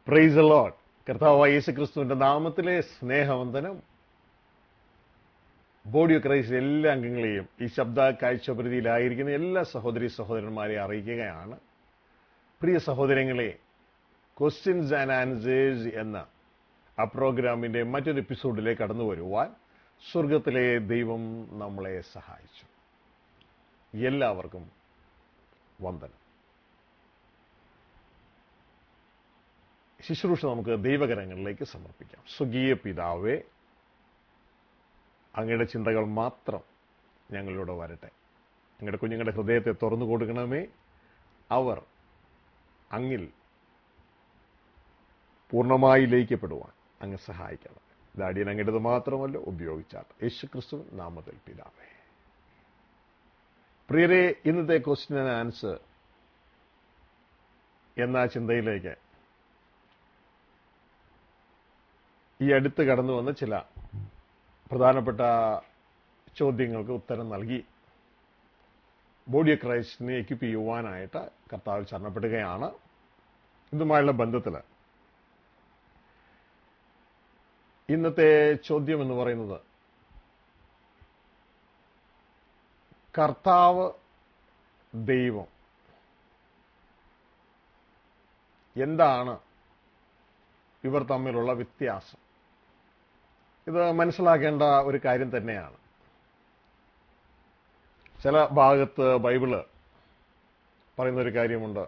Price load കർത്താവ് യേശു ക്രിസ്തുവിന്റെ നാമത്തിലെ സ്നേഹവന്ദനം ബോഡി ഓഫ് ക്രൈസ്റ്റ് എല്ലാ അംഗങ്ങളെയും ഈ ശബ്ദ കാഴ്ചപരിധിയിലായിരിക്കുന്ന എല്ലാ സഹോദരി സഹോദരന്മാരെ അറിയിക്കുകയാണ് പ്രിയ സഹോദരങ്ങളെ ക്വസ്റ്റ്യൻസ് ആൻഡ് ആൻസേഴ്സ് എന്ന ആ പ്രോഗ്രാമിന്റെ മറ്റൊരു എപ്പിസോഡിലേക്ക് കടന്നു വരുവാൻ സ്വർഗത്തിലെ ദൈവം നമ്മളെ സഹായിച്ചു എല്ലാവർക്കും വന്ദനം ശുശ്രൂഷ നമുക്ക് ദൈവകരങ്ങളിലേക്ക് സമർപ്പിക്കാം സ്വകീയ പിതാവേ അങ്ങയുടെ ചിന്തകൾ മാത്രം ഞങ്ങളിലൂടെ വരട്ടെ ഞങ്ങളുടെ കുഞ്ഞുങ്ങളുടെ ഹൃദയത്തെ തുറന്നു കൊടുക്കണമേ അവർ അങ്ങിൽ പൂർണ്ണമായി ലയിക്കപ്പെടുവാൻ അങ്ങ് സഹായിക്കണം ഇത് അടിയൻ അങ്ങയുടേത് മാത്രമല്ല ഉപയോഗിച്ചാൽ യേശു ക്രിസ്തു നാമത്തിൽ പിതാവേ പ്രിയരെ ഇന്നത്തെ ക്വസ്റ്റ്യൻ ആൻഡ് ആൻസർ എന്ന ചിന്തയിലേക്ക് ഈ അടുത്ത് കടന്നു വന്ന ചില പ്രധാനപ്പെട്ട ചോദ്യങ്ങൾക്ക് ഉത്തരം നൽകി ബോഡി ഓഫ് ക്രൈസ്റ്റിനെ എക്യുപ്പ് ചെയ്യുവാനായിട്ട് കർത്താവ് ചരണപ്പെടുകയാണ് ഇതുമായുള്ള ബന്ധത്തിൽ ഇന്നത്തെ ചോദ്യം എന്ന് പറയുന്നത് കർത്താവ് ദൈവം എന്താണ് ഇവർ തമ്മിലുള്ള വ്യത്യാസം ഇത് മനസ്സിലാക്കേണ്ട ഒരു കാര്യം തന്നെയാണ് ചില ഭാഗത്ത് ബൈബിള് പറയുന്ന ഒരു കാര്യമുണ്ട്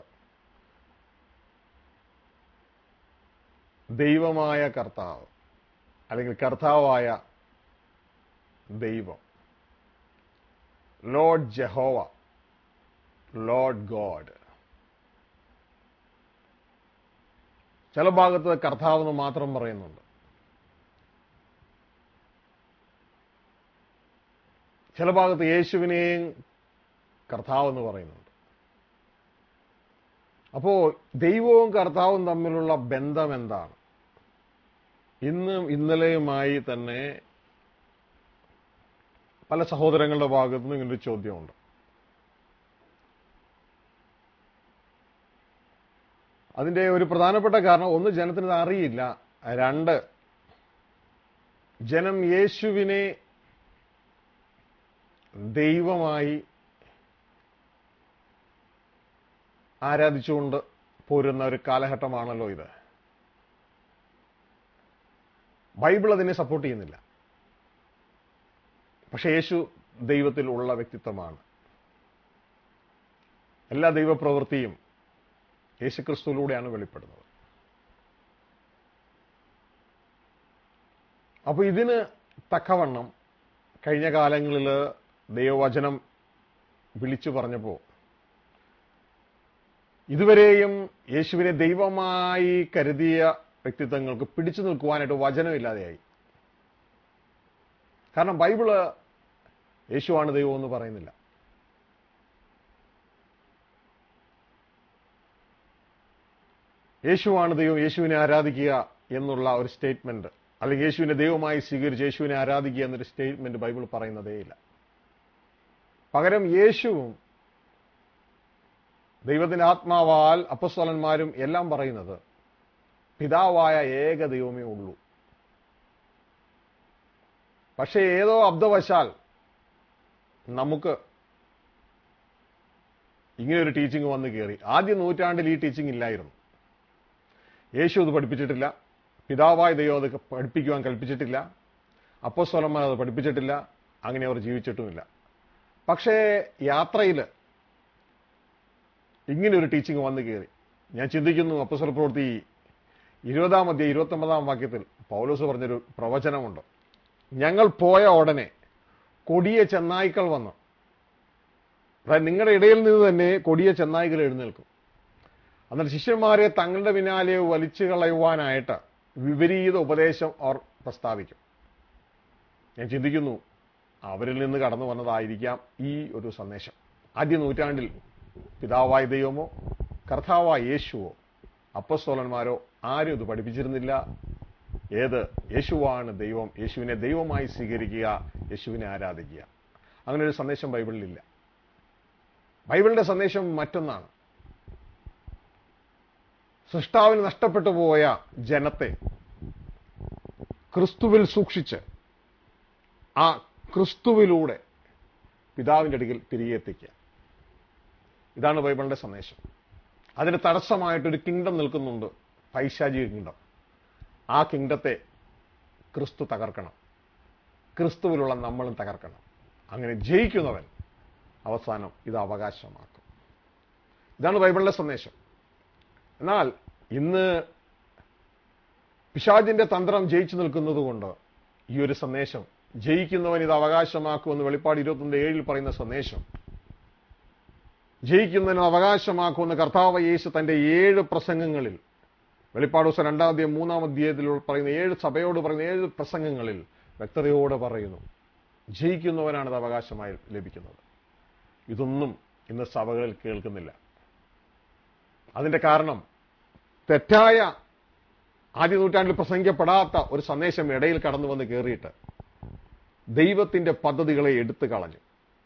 ദൈവമായ കർത്താവ് അല്ലെങ്കിൽ കർത്താവായ ദൈവം ലോർഡ് ജഹോവ ലോർഡ് ഗോഡ് ചില ഭാഗത്ത് കർത്താവ് എന്ന് മാത്രം പറയുന്നുണ്ട് ചില ഭാഗത്ത് യേശുവിനെയും കർത്താവ് എന്ന് പറയുന്നുണ്ട് അപ്പോ ദൈവവും കർത്താവും തമ്മിലുള്ള ബന്ധം എന്താണ് ഇന്നും ഇന്നലെയുമായി തന്നെ പല സഹോദരങ്ങളുടെ ഭാഗത്തു നിന്നും ഇങ്ങനൊരു ചോദ്യമുണ്ട് അതിന്റെ ഒരു പ്രധാനപ്പെട്ട കാരണം ഒന്ന് ജനത്തിന് ഇത് അറിയില്ല രണ്ട് ജനം യേശുവിനെ ദൈവമായി ആരാധിച്ചുകൊണ്ട് പോരുന്ന ഒരു കാലഘട്ടമാണല്ലോ ഇത് ബൈബിൾ അതിനെ സപ്പോർട്ട് ചെയ്യുന്നില്ല പക്ഷെ യേശു ദൈവത്തിൽ ഉള്ള വ്യക്തിത്വമാണ് എല്ലാ ദൈവപ്രവൃത്തിയും യേശുക്രിസ്തുവിലൂടെയാണ് വെളിപ്പെടുന്നത് അപ്പൊ ഇതിന് തക്കവണ്ണം കഴിഞ്ഞ കാലങ്ങളിൽ ദൈവവചനം വിളിച്ചു പറഞ്ഞപ്പോൾ ഇതുവരെയും യേശുവിനെ ദൈവമായി കരുതിയ വ്യക്തിത്വങ്ങൾക്ക് പിടിച്ചു നിൽക്കുവാനായിട്ട് വചനമില്ലാതെയായി കാരണം ബൈബിള് യേശുവാണ് ദൈവം എന്ന് പറയുന്നില്ല യേശുവാണ് ദൈവം യേശുവിനെ ആരാധിക്കുക എന്നുള്ള ഒരു സ്റ്റേറ്റ്മെന്റ് അല്ലെങ്കിൽ യേശുവിനെ ദൈവമായി സ്വീകരിച്ച് യേശുവിനെ ആരാധിക്കുക എന്നൊരു സ്റ്റേറ്റ്മെന്റ് ബൈബിൾ പറയുന്നതേയില്ല പകരം യേശുവും ദൈവത്തിന്റെ ആത്മാവാൽ അപ്പസ്വലന്മാരും എല്ലാം പറയുന്നത് പിതാവായ ഏക ദൈവമേ ഉള്ളൂ പക്ഷേ ഏതോ അബ്ദവശാൽ നമുക്ക് ഇങ്ങനെ ഒരു ടീച്ചിങ് വന്നു കയറി ആദ്യ നൂറ്റാണ്ടിൽ ഈ ടീച്ചിങ് ഇല്ലായിരുന്നു യേശു അത് പഠിപ്പിച്ചിട്ടില്ല പിതാവായ ദൈവം അത് പഠിപ്പിക്കുവാൻ കൽപ്പിച്ചിട്ടില്ല അപ്പസ്വലന്മാർ അത് പഠിപ്പിച്ചിട്ടില്ല അങ്ങനെ അവർ ജീവിച്ചിട്ടുമില്ല പക്ഷേ യാത്രയിൽ ഇങ്ങനെ ഒരു ടീച്ചിങ് വന്നു കയറി ഞാൻ ചിന്തിക്കുന്നു അപ്പസ്വല പ്രവൃത്തി ഇരുപതാം അധ്യായ ഇരുപത്തൊമ്പതാം വാക്യത്തിൽ പൗലോസ് പറഞ്ഞൊരു പ്രവചനമുണ്ട് ഞങ്ങൾ പോയ ഉടനെ കൊടിയ ചെന്നായ്ക്കൾ വന്നു അതായത് നിങ്ങളുടെ ഇടയിൽ നിന്ന് തന്നെ കൊടിയ ചെന്നായ്ക്കൾ എഴുന്നേൽക്കും എന്നിട്ട് ശിഷ്യന്മാരെ തങ്ങളുടെ പിന്നാലെ വലിച്ചു കളയുവാനായിട്ട് വിപരീത ഉപദേശം അവർ പ്രസ്താവിക്കും ഞാൻ ചിന്തിക്കുന്നു അവരിൽ നിന്ന് കടന്നു വന്നതായിരിക്കാം ഈ ഒരു സന്ദേശം ആദ്യ നൂറ്റാണ്ടിൽ പിതാവായ ദൈവമോ കർത്താവായ യേശുവോ അപ്പസ്തോലന്മാരോ ആരും ഇത് പഠിപ്പിച്ചിരുന്നില്ല ഏത് യേശുവാണ് ദൈവം യേശുവിനെ ദൈവമായി സ്വീകരിക്കുക യേശുവിനെ ആരാധിക്കുക അങ്ങനെ ഒരു സന്ദേശം ബൈബിളിലില്ല ബൈബിളിന്റെ സന്ദേശം മറ്റൊന്നാണ് സൃഷ്ടാവിന് നഷ്ടപ്പെട്ടു പോയ ജനത്തെ ക്രിസ്തുവിൽ സൂക്ഷിച്ച് ആ ക്രിസ്തുവിലൂടെ പിതാവിൻ്റെ അടുക്കൽ തിരികെ എത്തിക്കുക ഇതാണ് ബൈബിളിന്റെ സന്ദേശം അതിന് തടസ്സമായിട്ടൊരു കിങ്ഡം നിൽക്കുന്നുണ്ട് പൈശാചിക കിങ്ഡം ആ കിങ്ഡത്തെ ക്രിസ്തു തകർക്കണം ക്രിസ്തുവിലുള്ള നമ്മളും തകർക്കണം അങ്ങനെ ജയിക്കുന്നവൻ അവസാനം ഇത് അവകാശമാക്കും ഇതാണ് ബൈബിളിന്റെ സന്ദേശം എന്നാൽ ഇന്ന് പിശാജിന്റെ തന്ത്രം ജയിച്ചു നിൽക്കുന്നത് കൊണ്ട് ഈ ഒരു സന്ദേശം ജയിക്കുന്നവൻ ഇത് അവകാശമാക്കുമെന്ന് വെളിപ്പാട് ഇരുപത്തൊന്ന് ഏഴിൽ പറയുന്ന സന്ദേശം ജയിക്കുന്നതിന് അവകാശമാക്കുമെന്ന് കർത്താവ് യേശു തന്റെ ഏഴ് പ്രസംഗങ്ങളിൽ വെളിപ്പാട് ദിവസം രണ്ടാം അധ്യായം മൂന്നാം അധ്യായത്തിൽ പറയുന്ന ഏഴ് സഭയോട് പറയുന്ന ഏഴ് പ്രസംഗങ്ങളിൽ വ്യക്തതയോടെ പറയുന്നു ജയിക്കുന്നവനാണ് ഇത് അവകാശമായി ലഭിക്കുന്നത് ഇതൊന്നും ഇന്ന് സഭകളിൽ കേൾക്കുന്നില്ല അതിന്റെ കാരണം തെറ്റായ ആദ്യ നൂറ്റാണ്ടിൽ പ്രസംഗിക്കപ്പെടാത്ത ഒരു സന്ദേശം ഇടയിൽ കടന്നു വന്ന് കയറിയിട്ട് ദൈവത്തിന്റെ പദ്ധതികളെ എടുത്തു കളഞ്ഞു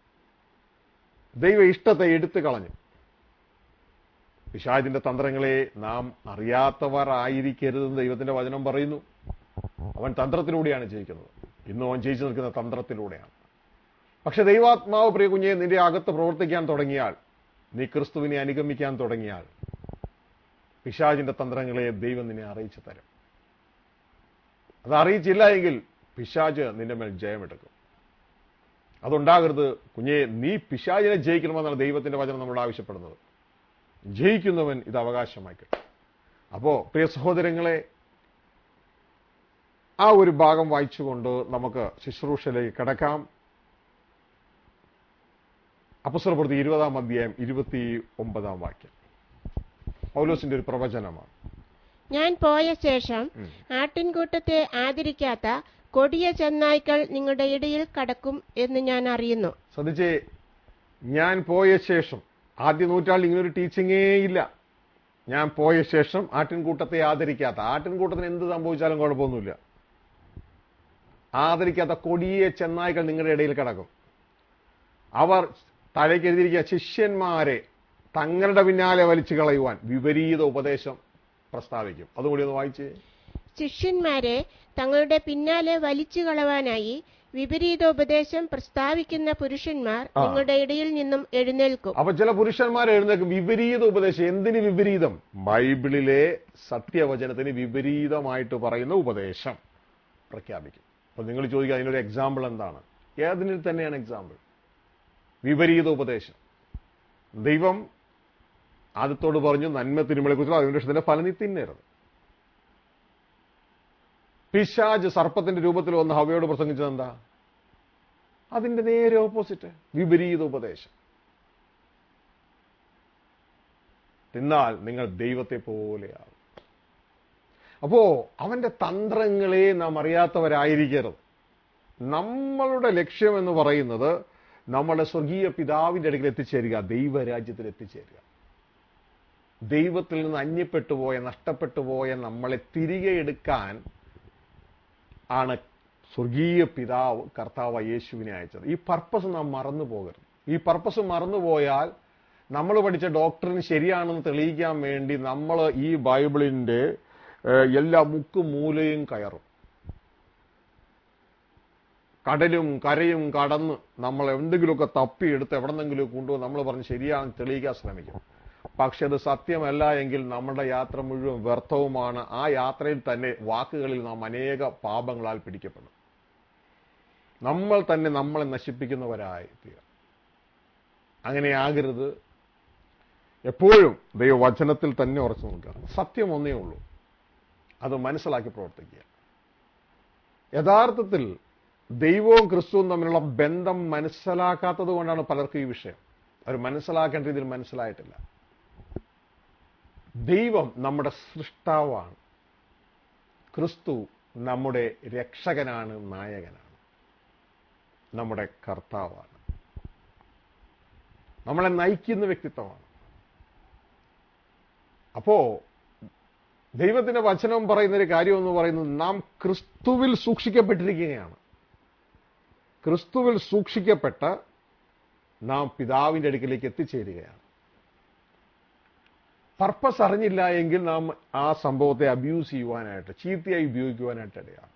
ദൈവ ഇഷ്ടത്തെ എടുത്തു കളഞ്ഞു പിശാജിന്റെ തന്ത്രങ്ങളെ നാം അറിയാത്തവർ ആയിരിക്കരുതെന്ന് ദൈവത്തിന്റെ വചനം പറയുന്നു അവൻ തന്ത്രത്തിലൂടെയാണ് ജയിക്കുന്നത് ഇന്നും അവൻ ജയിച്ചു നിൽക്കുന്ന തന്ത്രത്തിലൂടെയാണ് പക്ഷെ ദൈവാത്മാവ് പ്രിയ കുഞ്ഞെ നിന്റെ അകത്ത് പ്രവർത്തിക്കാൻ തുടങ്ങിയാൽ നീ ക്രിസ്തുവിനെ അനുഗമിക്കാൻ തുടങ്ങിയാൽ പിശാജിന്റെ തന്ത്രങ്ങളെ ദൈവം നിന്നെ അറിയിച്ചു തരും അത് അറിയിച്ചില്ല എങ്കിൽ പിശാജ് നിന്റെ മേൽ ജയമെടുക്കും അതുണ്ടാകരുത് കുഞ്ഞെ നീ പിശാജിനെ ജയിക്കണമെന്നാണ് ദൈവത്തിന്റെ വചനം നമ്മളോട് ആവശ്യപ്പെടുന്നത് ജയിക്കുന്നവൻ ഇത് അവകാശമാക്കിയിട്ട് അപ്പോ പ്രിയ സഹോദരങ്ങളെ ആ ഒരു ഭാഗം വായിച്ചുകൊണ്ട് നമുക്ക് ശുശ്രൂഷയിലേക്ക് കിടക്കാം അപസ്വരപ്രതി ഇരുപതാം അധ്യായം ഇരുപത്തി ഒമ്പതാം വാക്യം പൗലോസിന്റെ ഒരു പ്രവചനമാണ് ഞാൻ പോയ ശേഷം ആട്ടിൻകൂട്ടത്തെ ആദരിക്കാത്ത കൊടിയ ചെന്നായ്ക്കൾ നിങ്ങളുടെ ഇടയിൽ കടക്കും എന്ന് ഞാൻ അറിയുന്നു ശ്രദ്ധിച്ചേ ഞാൻ പോയ ശേഷം ആദ്യ നൂറ്റാണ്ടിൽ ഇങ്ങനൊരു ടീച്ചിങ്ങേ ഇല്ല ഞാൻ പോയ ശേഷം ആട്ടിൻകൂട്ടത്തെ ആദരിക്കാത്ത ആട്ടിൻകൂട്ടത്തിന് എന്ത് സംഭവിച്ചാലും കുഴപ്പമൊന്നുമില്ല ആദരിക്കാത്ത കൊടിയ ചെന്നായ്ക്കൾ നിങ്ങളുടെ ഇടയിൽ കിടക്കും അവർ താഴേക്ക് എഴുതിയിരിക്കുക ശിഷ്യന്മാരെ തങ്ങളുടെ പിന്നാലെ വലിച്ചു കളയുവാൻ വിപരീത ഉപദേശം പ്രസ്താവിക്കും അതുകൂടി ഒന്ന് വായിച്ചേ ശിഷ്യന്മാരെ തങ്ങളുടെ പിന്നാലെ വലിച്ചു കളവാനായി വിപരീതോപദേശം പ്രസ്താവിക്കുന്ന പുരുഷന്മാർ ആ. നിങ്ങളുടെ ഇടയിൽ നിന്നും എഴുന്നേൽക്കും അപ്പൊ ചില പുരുഷന്മാർ എഴുന്നേക്കും വിപരീത ഉപദേശം എന്തിന് വിപരീതം ബൈബിളിലെ സത്യവചനത്തിന് വിപരീതമായിട്ട് പറയുന്ന ഉപദേശം പ്രഖ്യാപിക്കും അപ്പൊ നിങ്ങൾ ചോദിക്കുക അതിനൊരു എക്സാമ്പിൾ എന്താണ് ഏതിനിൽ തന്നെയാണ് എക്സാമ്പിൾ വിപരീത ഉപദേശം ദൈവം ആദ്യത്തോട് പറഞ്ഞു നന്മ തിരുമളെ കുറിച്ചുള്ള അതിന്റെ ഇഷ്ടത്തിന്റെ ഫലം നീ തിന്നരുത് പിശാജ് സർപ്പത്തിന്റെ രൂപത്തിൽ വന്ന് ഹവയോട് പ്രസംഗിച്ചത് എന്താ അതിന്റെ നേരെ ഓപ്പോസിറ്റ് വിപരീത ഉപദേശം തിന്നാൽ നിങ്ങൾ ദൈവത്തെ പോലെയാകും അപ്പോ അവന്റെ തന്ത്രങ്ങളെ നാം അറിയാത്തവരായിരിക്കരുത് നമ്മളുടെ ലക്ഷ്യം എന്ന് പറയുന്നത് നമ്മുടെ സ്വർഗീയ പിതാവിന്റെ അടുക്കൽ എത്തിച്ചേരുക ദൈവരാജ്യത്തിൽ എത്തിച്ചേരുക ദൈവത്തിൽ നിന്ന് അന്യപ്പെട്ടു പോയ നഷ്ടപ്പെട്ടു പോയ നമ്മളെ തിരികെ എടുക്കാൻ ആണ് സ്വർഗീയ പിതാവ് കർത്താവ് യേശുവിനെ അയച്ചത് ഈ പർപ്പസ് നാം മറന്നു പോകരുത് ഈ പർപ്പസ് മറന്നുപോയാൽ നമ്മൾ പഠിച്ച ഡോക്ടറിന് ശരിയാണെന്ന് തെളിയിക്കാൻ വേണ്ടി നമ്മൾ ഈ ബൈബിളിന്റെ ഏഹ്, എല്ലാ മുക്കും മൂലയും കയറും കടലും കരയും കടന്ന് നമ്മൾ എന്തെങ്കിലുമൊക്കെ തപ്പിയെടുത്ത് എവിടെന്നെങ്കിലും കൊണ്ടുവന്ന് നമ്മൾ പറഞ്ഞ് ശരിയാണെന്ന് തെളിയിക്കാൻ ശ്രമിക്കും പക്ഷെ അത് സത്യമല്ല എങ്കിൽ നമ്മുടെ യാത്ര മുഴുവൻ വ്യർത്ഥവുമാണ് ആ യാത്രയിൽ തന്നെ വാക്കുകളിൽ നാം അനേക പാപങ്ങളാൽ പിടിക്കപ്പെടും നമ്മൾ തന്നെ നമ്മളെ നശിപ്പിക്കുന്നവരായി തീരും അങ്ങനെയാകരുത് എപ്പോഴും ദൈവവചനത്തിൽ തന്നെ ഉറച്ചു നിൽക്കുക സത്യം ഒന്നേ ഉള്ളൂ അത് മനസ്സിലാക്കി പ്രവർത്തിക്കുക യഥാർത്ഥത്തിൽ ദൈവവും ക്രിസ്തുവും തമ്മിലുള്ള ബന്ധം മനസ്സിലാക്കാത്തത് കൊണ്ടാണ് പലർക്കും ഈ വിഷയം അവർ മനസ്സിലാക്കേണ്ട രീതിയിൽ മനസ്സിലായിട്ടില്ല ദൈവം നമ്മുടെ സൃഷ്ടാവാണ് ക്രിസ്തു നമ്മുടെ രക്ഷകനാണ് നായകനാണ് നമ്മുടെ കർത്താവാണ് നമ്മളെ നയിക്കുന്ന വ്യക്തിത്വമാണ് അപ്പോ ദൈവത്തിന്റെ വചനം പറയുന്ന ഒരു കാര്യം എന്ന് പറയുന്നത് നാം ക്രിസ്തുവിൽ സൂക്ഷിക്കപ്പെട്ടിരിക്കുകയാണ് ക്രിസ്തുവിൽ സൂക്ഷിക്കപ്പെട്ട് നാം പിതാവിന്റെ അടുക്കിലേക്ക് എത്തിച്ചേരുകയാണ് പർപ്പസ് അറിഞ്ഞില്ല എങ്കിൽ നാം ആ സംഭവത്തെ അബ്യൂസ് ചെയ്യുവാനായിട്ട് ചീത്തയായി ഉപയോഗിക്കുവാനായിട്ട് ഇടയാണ്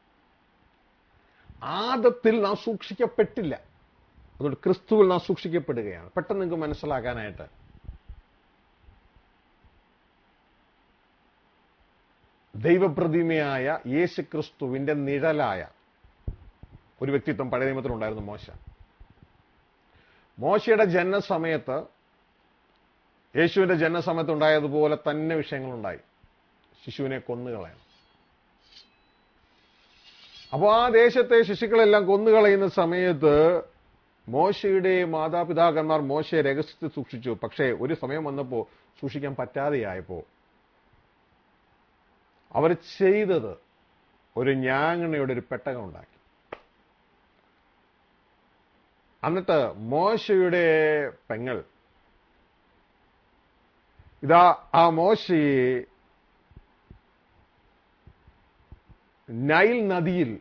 ആദത്തിൽ നാം സൂക്ഷിക്കപ്പെട്ടില്ല അതുകൊണ്ട് ക്രിസ്തുവിൽ നാം സൂക്ഷിക്കപ്പെടുകയാണ് പെട്ടെന്ന് നിങ്ങൾക്ക് മനസ്സിലാക്കാനായിട്ട് ദൈവപ്രതിമയായ യേശു ക്രിസ്തുവിന്റെ നിഴലായ ഒരു വ്യക്തിത്വം പഴയ നിയമത്തിലുണ്ടായിരുന്നു മോശ മോശയുടെ ജനനസമയത്ത് യേശുവിന്റെ ജനനസമയത്ത് ഉണ്ടായതുപോലെ തന്നെ വിഷയങ്ങളുണ്ടായി ശിശുവിനെ കൊന്നുകളയണം അപ്പോൾ ആ ദേശത്തെ ശിശുക്കളെല്ലാം കൊന്നുകളയുന്ന സമയത്ത് മോശയുടെ മാതാപിതാക്കന്മാർ മോശയെ രഹസ്യത്തിൽ സൂക്ഷിച്ചു പക്ഷേ ഒരു സമയം വന്നപ്പോൾ സൂക്ഷിക്കാൻ പറ്റാതെയായപ്പോ അവർ ചെയ്തത് ഒരു ഞാങ്ങണയുടെ ഒരു പെട്ടകം ഉണ്ടാക്കി എന്നിട്ട് മോശയുടെ പെങ്ങൾ ഇതാ ആ മോശയെ നൈൽ നദിയിൽ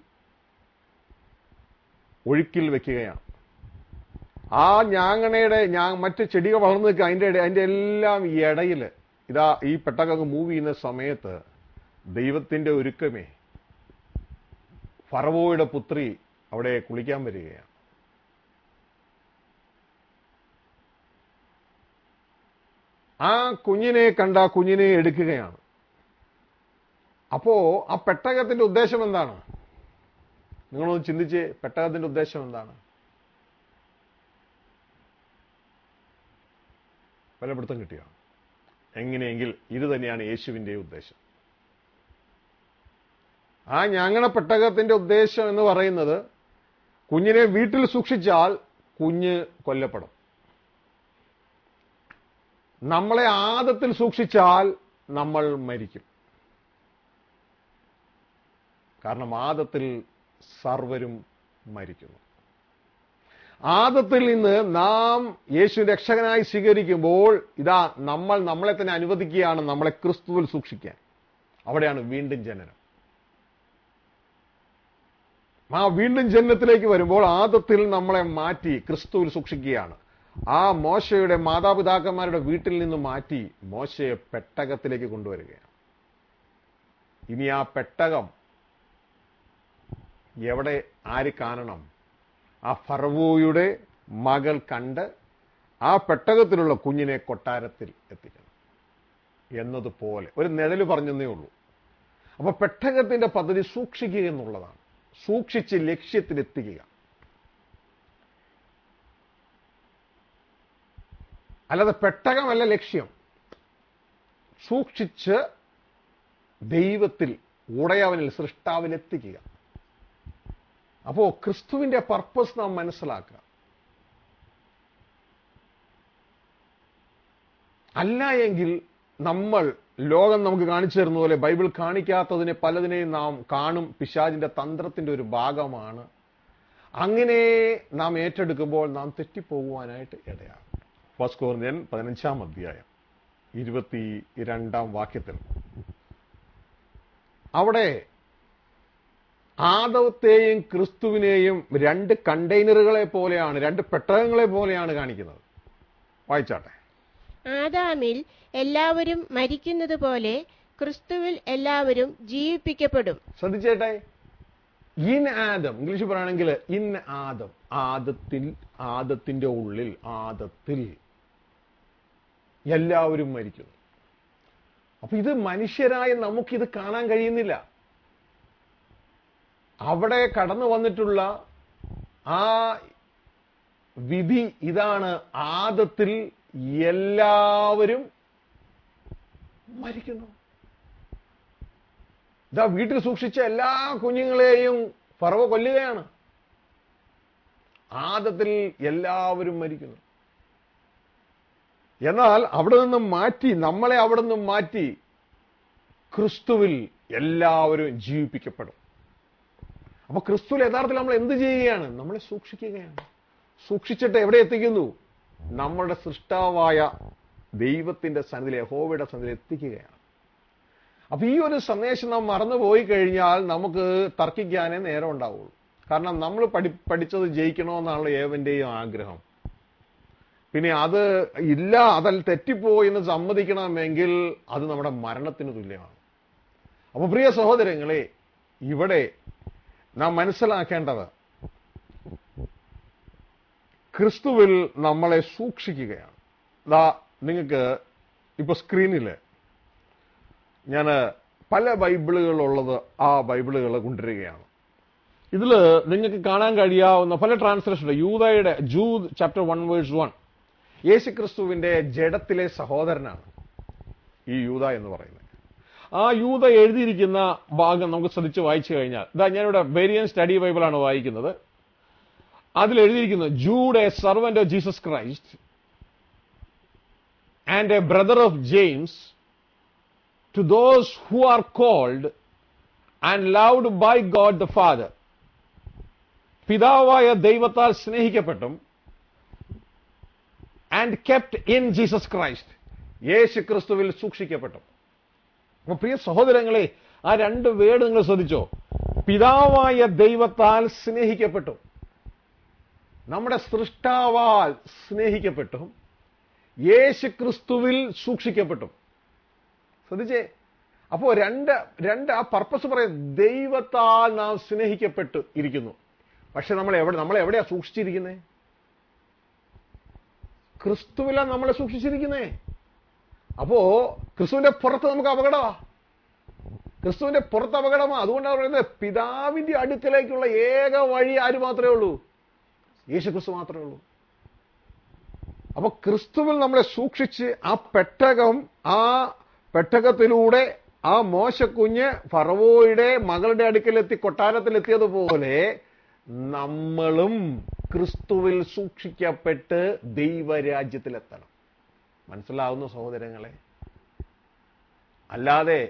ഒഴുക്കിൽ വെക്കുകയാണ് ആ ഞാങ്ങണയുടെ ഞാ മറ്റ് ചെടികൾ വളർന്നു നിൽക്കുക അതിന്റെ ഇട- അതിന്റെ എല്ലാം ഇടയിൽ ഇതാ ഈ പെട്ടകം മൂവ് ചെയ്യുന്ന സമയത്ത് ദൈവത്തിന്റെ ഒരുക്കമേ ഫറവോയുടെ പുത്രി അവിടെ കുളിക്കാൻ വരികയാണ് ആ കുഞ്ഞിനെ കണ്ട ആ കുഞ്ഞിനെ എടുക്കുകയാണ് അപ്പോ ആ പെട്ടകത്തിന്റെ ഉദ്ദേശം എന്താണ് നിങ്ങളൊന്ന് ചിന്തിച്ച് പെട്ടകത്തിന്റെ ഉദ്ദേശം എന്താണ് ബലപ്പെടുത്തം കിട്ടിയോ എങ്ങനെയെങ്കിൽ ഇത് തന്നെയാണ് യേശുവിന്റെ ഉദ്ദേശം ആ ഞാങ്ങണ പെട്ടകത്തിന്റെ ഉദ്ദേശം എന്ന് പറയുന്നത് കുഞ്ഞിനെ വീട്ടിൽ സൂക്ഷിച്ചാൽ കുഞ്ഞ് കൊല്ലപ്പെടും നമ്മളെ ആദത്തിൽ സൂക്ഷിച്ചാൽ നമ്മൾ മരിക്കും കാരണം ആദത്തിൽ സർവരും മരിക്കുന്നു ആദത്തിൽ നിന്ന് നാം യേശു രക്ഷകനായി സ്വീകരിക്കുമ്പോൾ ഇതാ നമ്മൾ നമ്മളെ തന്നെ അനുവദിക്കുകയാണ് നമ്മളെ ക്രിസ്തുവിൽ സൂക്ഷിക്കാൻ അവിടെയാണ് വീണ്ടും ജനനം ആ വീണ്ടും ജനനത്തിലേക്ക് വരുമ്പോൾ ആദത്തിൽ നമ്മളെ മാറ്റി ക്രിസ്തുവിൽ സൂക്ഷിക്കുകയാണ് ആ മോശയുടെ മാതാപിതാക്കന്മാരുടെ വീട്ടിൽ നിന്ന് മാറ്റി മോശയെ പെട്ടകത്തിലേക്ക് കൊണ്ടുവരികയാണ് ഇനി ആ പെട്ടകം എവിടെ ആര് കാണണം ആ ഫറവോയുടെ മകൾ കണ്ട് ആ പെട്ടകത്തിലുള്ള കുഞ്ഞിനെ കൊട്ടാരത്തിൽ എത്തിക്കണം എന്നതുപോലെ ഒരു നിഴല് പറഞ്ഞതേ ഉള്ളൂ അപ്പൊ പെട്ടകത്തിന്റെ പദ്ധതി സൂക്ഷിക്കുക എന്നുള്ളതാണ് സൂക്ഷിച്ച് ലക്ഷ്യത്തിലെത്തിക്കുക അല്ലാതെ പെട്ടകമല്ല ലക്ഷ്യം സൂക്ഷിച്ച് ദൈവത്തിൽ ഉടയവനിൽ സൃഷ്ടാവിൽ എത്തിക്കുക അപ്പോ ക്രിസ്തുവിന്റെ പർപ്പസ് നാം മനസ്സിലാക്കുക അല്ല എങ്കിൽ നമ്മൾ ലോകം നമുക്ക് കാണിച്ചു തരുന്ന പോലെ ബൈബിൾ കാണിക്കാത്തതിനെ പലതിനെയും നാം കാണും പിശാജിന്റെ തന്ത്രത്തിന്റെ ഒരു ഭാഗമാണ് അങ്ങനെ നാം ഏറ്റെടുക്കുമ്പോൾ നാം തെറ്റിപ്പോകുവാനായിട്ട് ഇടയാകും ഫസ്റ്റ് കോർണിയൻ പതിനഞ്ചാം അധ്യായം ഇരുപത്തി രണ്ടാം വാക്യത്തിൽ അവിടെ ആദവത്തെയും ക്രിസ്തുവിനെയും രണ്ട് കണ്ടെയ്നറുകളെ പോലെയാണ് രണ്ട് പെട്ടകങ്ങളെ പോലെയാണ് കാണിക്കുന്നത് വായിച്ചാട്ടെ ആദാമിൽ എല്ലാവരും മരിക്കുന്നത് പോലെ ക്രിസ്തുവിൽ എല്ലാവരും ജീവിപ്പിക്കപ്പെടും ശ്രദ്ധിച്ചേട്ടെ ഇൻ ആദം ഇംഗ്ലീഷ് പറയുകയാണെങ്കിൽ ഇൻ ആദം ആദത്തിൽ ആദത്തിന്റെ ഉള്ളിൽ ആദത്തിൽ എല്ലാവരും മരിക്കുന്നു അപ്പൊ ഇത് മനുഷ്യരായ നമുക്കിത് കാണാൻ കഴിയുന്നില്ല അവിടെ കടന്നു വന്നിട്ടുള്ള ആ വിധി ഇതാണ് ആദത്തിൽ എല്ലാവരും മരിക്കുന്നു ഇതാ വീട്ടിൽ സൂക്ഷിച്ച എല്ലാ കുഞ്ഞുങ്ങളെയും ഫറവ കൊല്ലുകയാണ് ആദത്തിൽ എല്ലാവരും മരിക്കുന്നു എന്നാൽ അവിടെ നിന്ന് മാറ്റി നമ്മളെ അവിടെ നിന്ന് മാറ്റി ക്രിസ്തുവിൽ എല്ലാവരും ജീവിപ്പിക്കപ്പെടും അപ്പൊ ക്രിസ്തുവിൽ യഥാർത്ഥത്തിൽ നമ്മൾ എന്ത് ചെയ്യുകയാണ് നമ്മളെ സൂക്ഷിക്കുകയാണ് സൂക്ഷിച്ചിട്ട് എവിടെ എത്തിക്കുന്നു നമ്മുടെ സൃഷ്ടാവായ ദൈവത്തിന്റെ സന്നിധിയിൽ യഹോവയുടെ സന്നിധിയിൽ എത്തിക്കുകയാണ് അപ്പൊ ഈ ഒരു സന്ദേശം നാം മറന്നുപോയി കഴിഞ്ഞാൽ നമുക്ക് തർക്കിക്കാനേ നേരം ഉണ്ടാവുള്ളൂ കാരണം നമ്മൾ പഠി പഠിച്ചത് ജയിക്കണമെന്നാണല്ലോ ഏവന്റെയും ആഗ്രഹം പിന്നെ അത് ഇല്ല അതല്ല തെറ്റിപ്പോയി എന്ന് സമ്മതിക്കണമെങ്കിൽ അത് നമ്മുടെ മരണത്തിന് തുല്യമാണ് അപ്പൊ പ്രിയ സഹോദരങ്ങളെ ഇവിടെ നാം മനസ്സിലാക്കേണ്ടത് ക്രിസ്തുവിൽ നമ്മളെ സൂക്ഷിക്കുകയാണ് ദാ നിങ്ങൾക്ക് ഇപ്പൊ സ്ക്രീനിൽ ഞാൻ പല ബൈബിളുകളുള്ളത് ആ ബൈബിളുകൾ കൊണ്ടുവരികയാണ് ഇതിൽ നിങ്ങൾക്ക് കാണാൻ കഴിയാവുന്ന പല ട്രാൻസ്ലേഷൻ യൂതയുടെ Jude chapter one verse one യേശു ക്രിസ്തുവിന്റെ ജഡത്തിലെ സഹോദരനാണ് ഈ യൂത എന്ന് പറയുന്നത് ആ യൂത എഴുതിയിരിക്കുന്ന ഭാഗം നമുക്ക് ശ്രദ്ധിച്ച് വായിച്ചു കഴിഞ്ഞാൽ ഇതാ ഞാനിവിടെ വേരിയൻ സ്റ്റഡി ബൈബിളാണ് വായിക്കുന്നത് അതിൽ എഴുതിയിരിക്കുന്നത് Jude a servant of Jesus Christ and a brother of James to those who are called and loved by God the Father പിതാവായ ദൈവത്താൽ സ്നേഹിക്കപ്പെട്ടും and kept in Jesus Christ യേശു ക്രിസ്തുവിൽ സൂക്ഷിക്കപ്പെട്ടു അപ്പൊ പ്രിയ സഹോദരങ്ങളെ ആ രണ്ട് വേർഡ് നിങ്ങൾ ശ്രദ്ധിച്ചോ പിതാവായ ദൈവത്താൽ സ്നേഹിക്കപ്പെട്ടു നമ്മുടെ സൃഷ്ടാവാൽ സ്നേഹിക്കപ്പെട്ടു യേശു ക്രിസ്തുവിൽ സൂക്ഷിക്കപ്പെട്ടു ശ്രദ്ധിച്ചേ അപ്പോ രണ്ട് രണ്ട് ആ പർപ്പസ് പറയാം ദൈവത്താൽ നാം സ്നേഹിക്കപ്പെട്ട് ഇരിക്കുന്നു പക്ഷെ നമ്മൾ എവിടെ നമ്മൾ എവിടെയാ സൂക്ഷിച്ചിരിക്കുന്നേ ക്രിസ്തുവിലാണ് നമ്മളെ സൂക്ഷിച്ചിരിക്കുന്നേ അപ്പോ ക്രിസ്തുവിന്റെ പുറത്ത് നമുക്ക് അപകടമാ ക്രിസ്തുവിന്റെ പുറത്ത് അപകടമാ അതുകൊണ്ടാണ് പറയുന്നത് പിതാവിന്റെ അടുക്കലേക്കുള്ള ഏക വഴി ആര് മാത്രമേ ഉള്ളൂ യേശു ക്രിസ്തു മാത്രമേ ഉള്ളൂ അപ്പൊ ക്രിസ്തുവിൽ നമ്മളെ സൂക്ഷിച്ച് ആ പെട്ടകം ആ പെട്ടകത്തിലൂടെ ആ മോശക്കുഞ്ഞ് ഫറവോയുടെ മകളുടെ അടുക്കലെത്തി കൊട്ടാരത്തിലെത്തിയതുപോലെ നമ്മളും ക്രിസ്തുവിൽ സൂക്ഷിക്കപ്പെട്ട് ദൈവരാജ്യത്തിലെത്തണം മനസ്സിലാവുന്ന സഹോദരങ്ങളെ അല്ലാതെ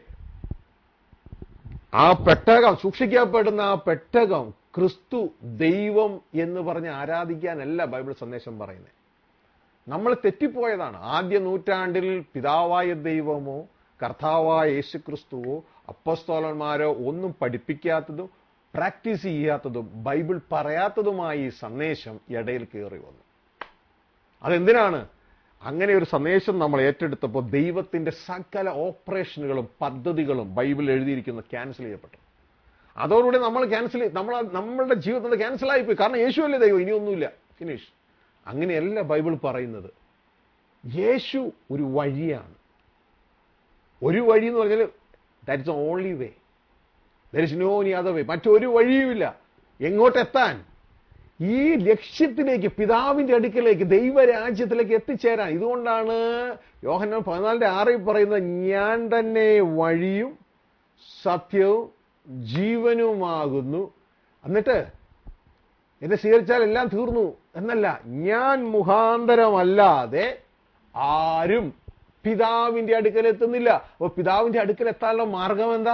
ആ പെട്ടകം സൂക്ഷിക്കപ്പെടുന്ന ആ പെട്ടകം ക്രിസ്തു ദൈവം എന്ന് പറഞ്ഞ് ആരാധിക്കാനല്ല ബൈബിൾ സന്ദേശം പറയുന്നത് നമ്മൾ തെറ്റിപ്പോയതാണ് ആദ്യ നൂറ്റാണ്ടിൽ പിതാവായ ദൈവമോ കർത്താവായ യേശു ക്രിസ്തുവോ അപ്പസ്തോലന്മാരോ ഒന്നും പഠിപ്പിക്കാത്തതും പ്രാക്ടീസ് ചെയ്യാത്തതും ബൈബിൾ പറയാത്തതുമായ ഈ സന്ദേശം ഇടയിൽ കയറി വന്നു അതെന്തിനാണ് അങ്ങനെ ഒരു സന്ദേശം നമ്മൾ ഏറ്റെടുത്തപ്പോൾ ദൈവത്തിന്റെ സകല ഓപ്പറേഷനുകളും പദ്ധതികളും ബൈബിൾ എഴുതിയിരിക്കുന്ന ക്യാൻസൽ ചെയ്യപ്പെട്ടു അതോടുകൂടി നമ്മൾ ക്യാൻസൽ നമ്മൾ നമ്മളുടെ ജീവിതത്തിൽ ക്യാൻസൽ ആയിപ്പോയി കാരണം യേശു അല്ലേ ദൈവം ഇനിയൊന്നുമില്ല ഫിനിഷ് അങ്ങനെയല്ല ബൈബിൾ പറയുന്നത് യേശു ഒരു വഴിയാണ് ഒരു വഴി എന്ന് പറഞ്ഞാൽ that is only way there is no any other way മറ്റൊരു വഴിയുമില്ല എങ്ങോട്ടെത്താൻ ഈ ലക്ഷ്യത്തിലേക്ക് പിതാവിന്റെ അടുക്കലേക്ക് ദൈവരാജ്യത്തിലേക്ക് എത്തിച്ചേരാൻ ഇതുകൊണ്ടാണ് യോഹന്നാൻ പതിനാലിന്റെ ആറിൽ പറയുന്നത് ഞാൻ തന്നെ വഴിയും സത്യവും ജീവനുമാകുന്നു എന്നിട്ട് എന്നെ സ്വീകരിച്ചാൽ എല്ലാം തീർന്നു എന്നല്ല ഞാൻ മുഖാന്തരമല്ലാതെ ആരും പിതാവിന്റെ അടുക്കൽ എത്തുന്നില്ല അപ്പൊ പിതാവിന്റെ അടുക്കൽ എത്താനുള്ള മാർഗം എന്താ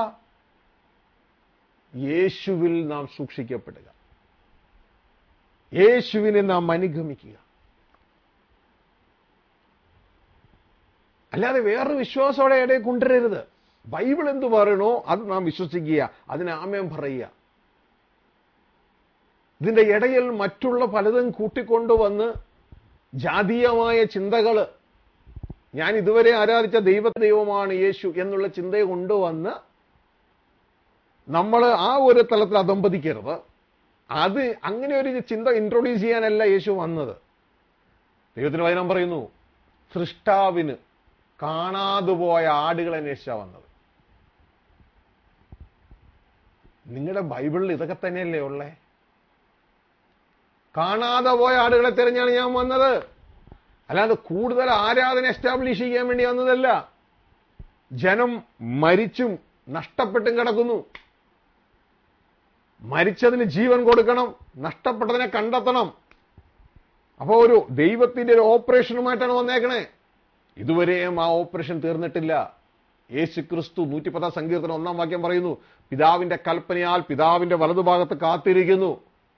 യേശുവിൽ നാം സൂക്ഷിക്കപ്പെടുക യേശുവിനെ നാം അനുഗമിക്കുക അല്ലാതെ വേറൊരു വിശ്വാസത്തോടെ ഇടയിൽ കൊണ്ടുവരരുത് ബൈബിൾ എന്തു പറയണോ അത് നാം വിശ്വസിക്കുക അതിന് ആമയം പറയുക ഇതിന്റെ ഇടയിൽ മറ്റുള്ള പലതും കൂട്ടിക്കൊണ്ടുവന്ന് ജാതീയമായ ചിന്തകള് ഞാൻ ഇതുവരെ ആരാധിച്ച ദൈവ ദൈവമാണ് യേശു എന്നുള്ള ചിന്തയെ കൊണ്ടുവന്ന് നമ്മൾ ആ ഒരു തലത്തിൽ അതമ്പതിക്കരുത് അത് അങ്ങനെ ഒരു ചിന്ത ഇൻട്രൊഡ്യൂസ് ചെയ്യാനല്ല യേശു വന്നത് ദൈവത്തിന് വചനം പറയുന്നു സൃഷ്ടാവിന് കാണാതെ പോയ ആടുകളെ അന്വേഷിച്ചാ വന്നത് നിങ്ങളുടെ ബൈബിളിൽ ഇതൊക്കെ തന്നെയല്ലേ ഉള്ളേ കാണാതെ പോയ ആടുകളെ തിരഞ്ഞാണ് ഞാൻ വന്നത് അല്ലാതെ കൂടുതൽ ആരാധന എസ്റ്റാബ്ലിഷ് ചെയ്യാൻ വേണ്ടി വന്നതല്ല ജനം മരിച്ചും നഷ്ടപ്പെട്ടും കിടക്കുന്നു മരിച്ചതിന് ജീവൻ കൊടുക്കണം നഷ്ടപ്പെട്ടതിനെ കണ്ടെത്തണം അപ്പോൾ ഒരു ദൈവത്തിന്റെ ഒരു ഓപ്പറേഷനുമായിട്ടാണ് വന്നേക്കണേ ഇതുവരെയും ആ ഓപ്പറേഷൻ തീർന്നിട്ടില്ല യേശു ക്രിസ്തു നൂറ്റിപ്പത്താം സങ്കീർത്തനം ഒന്നാം വാക്യം പറയുന്നു പിതാവിന്റെ കൽപ്പനയാൽ പിതാവിന്റെ വലതുഭാഗത്ത് കാത്തിരിക്കുന്നു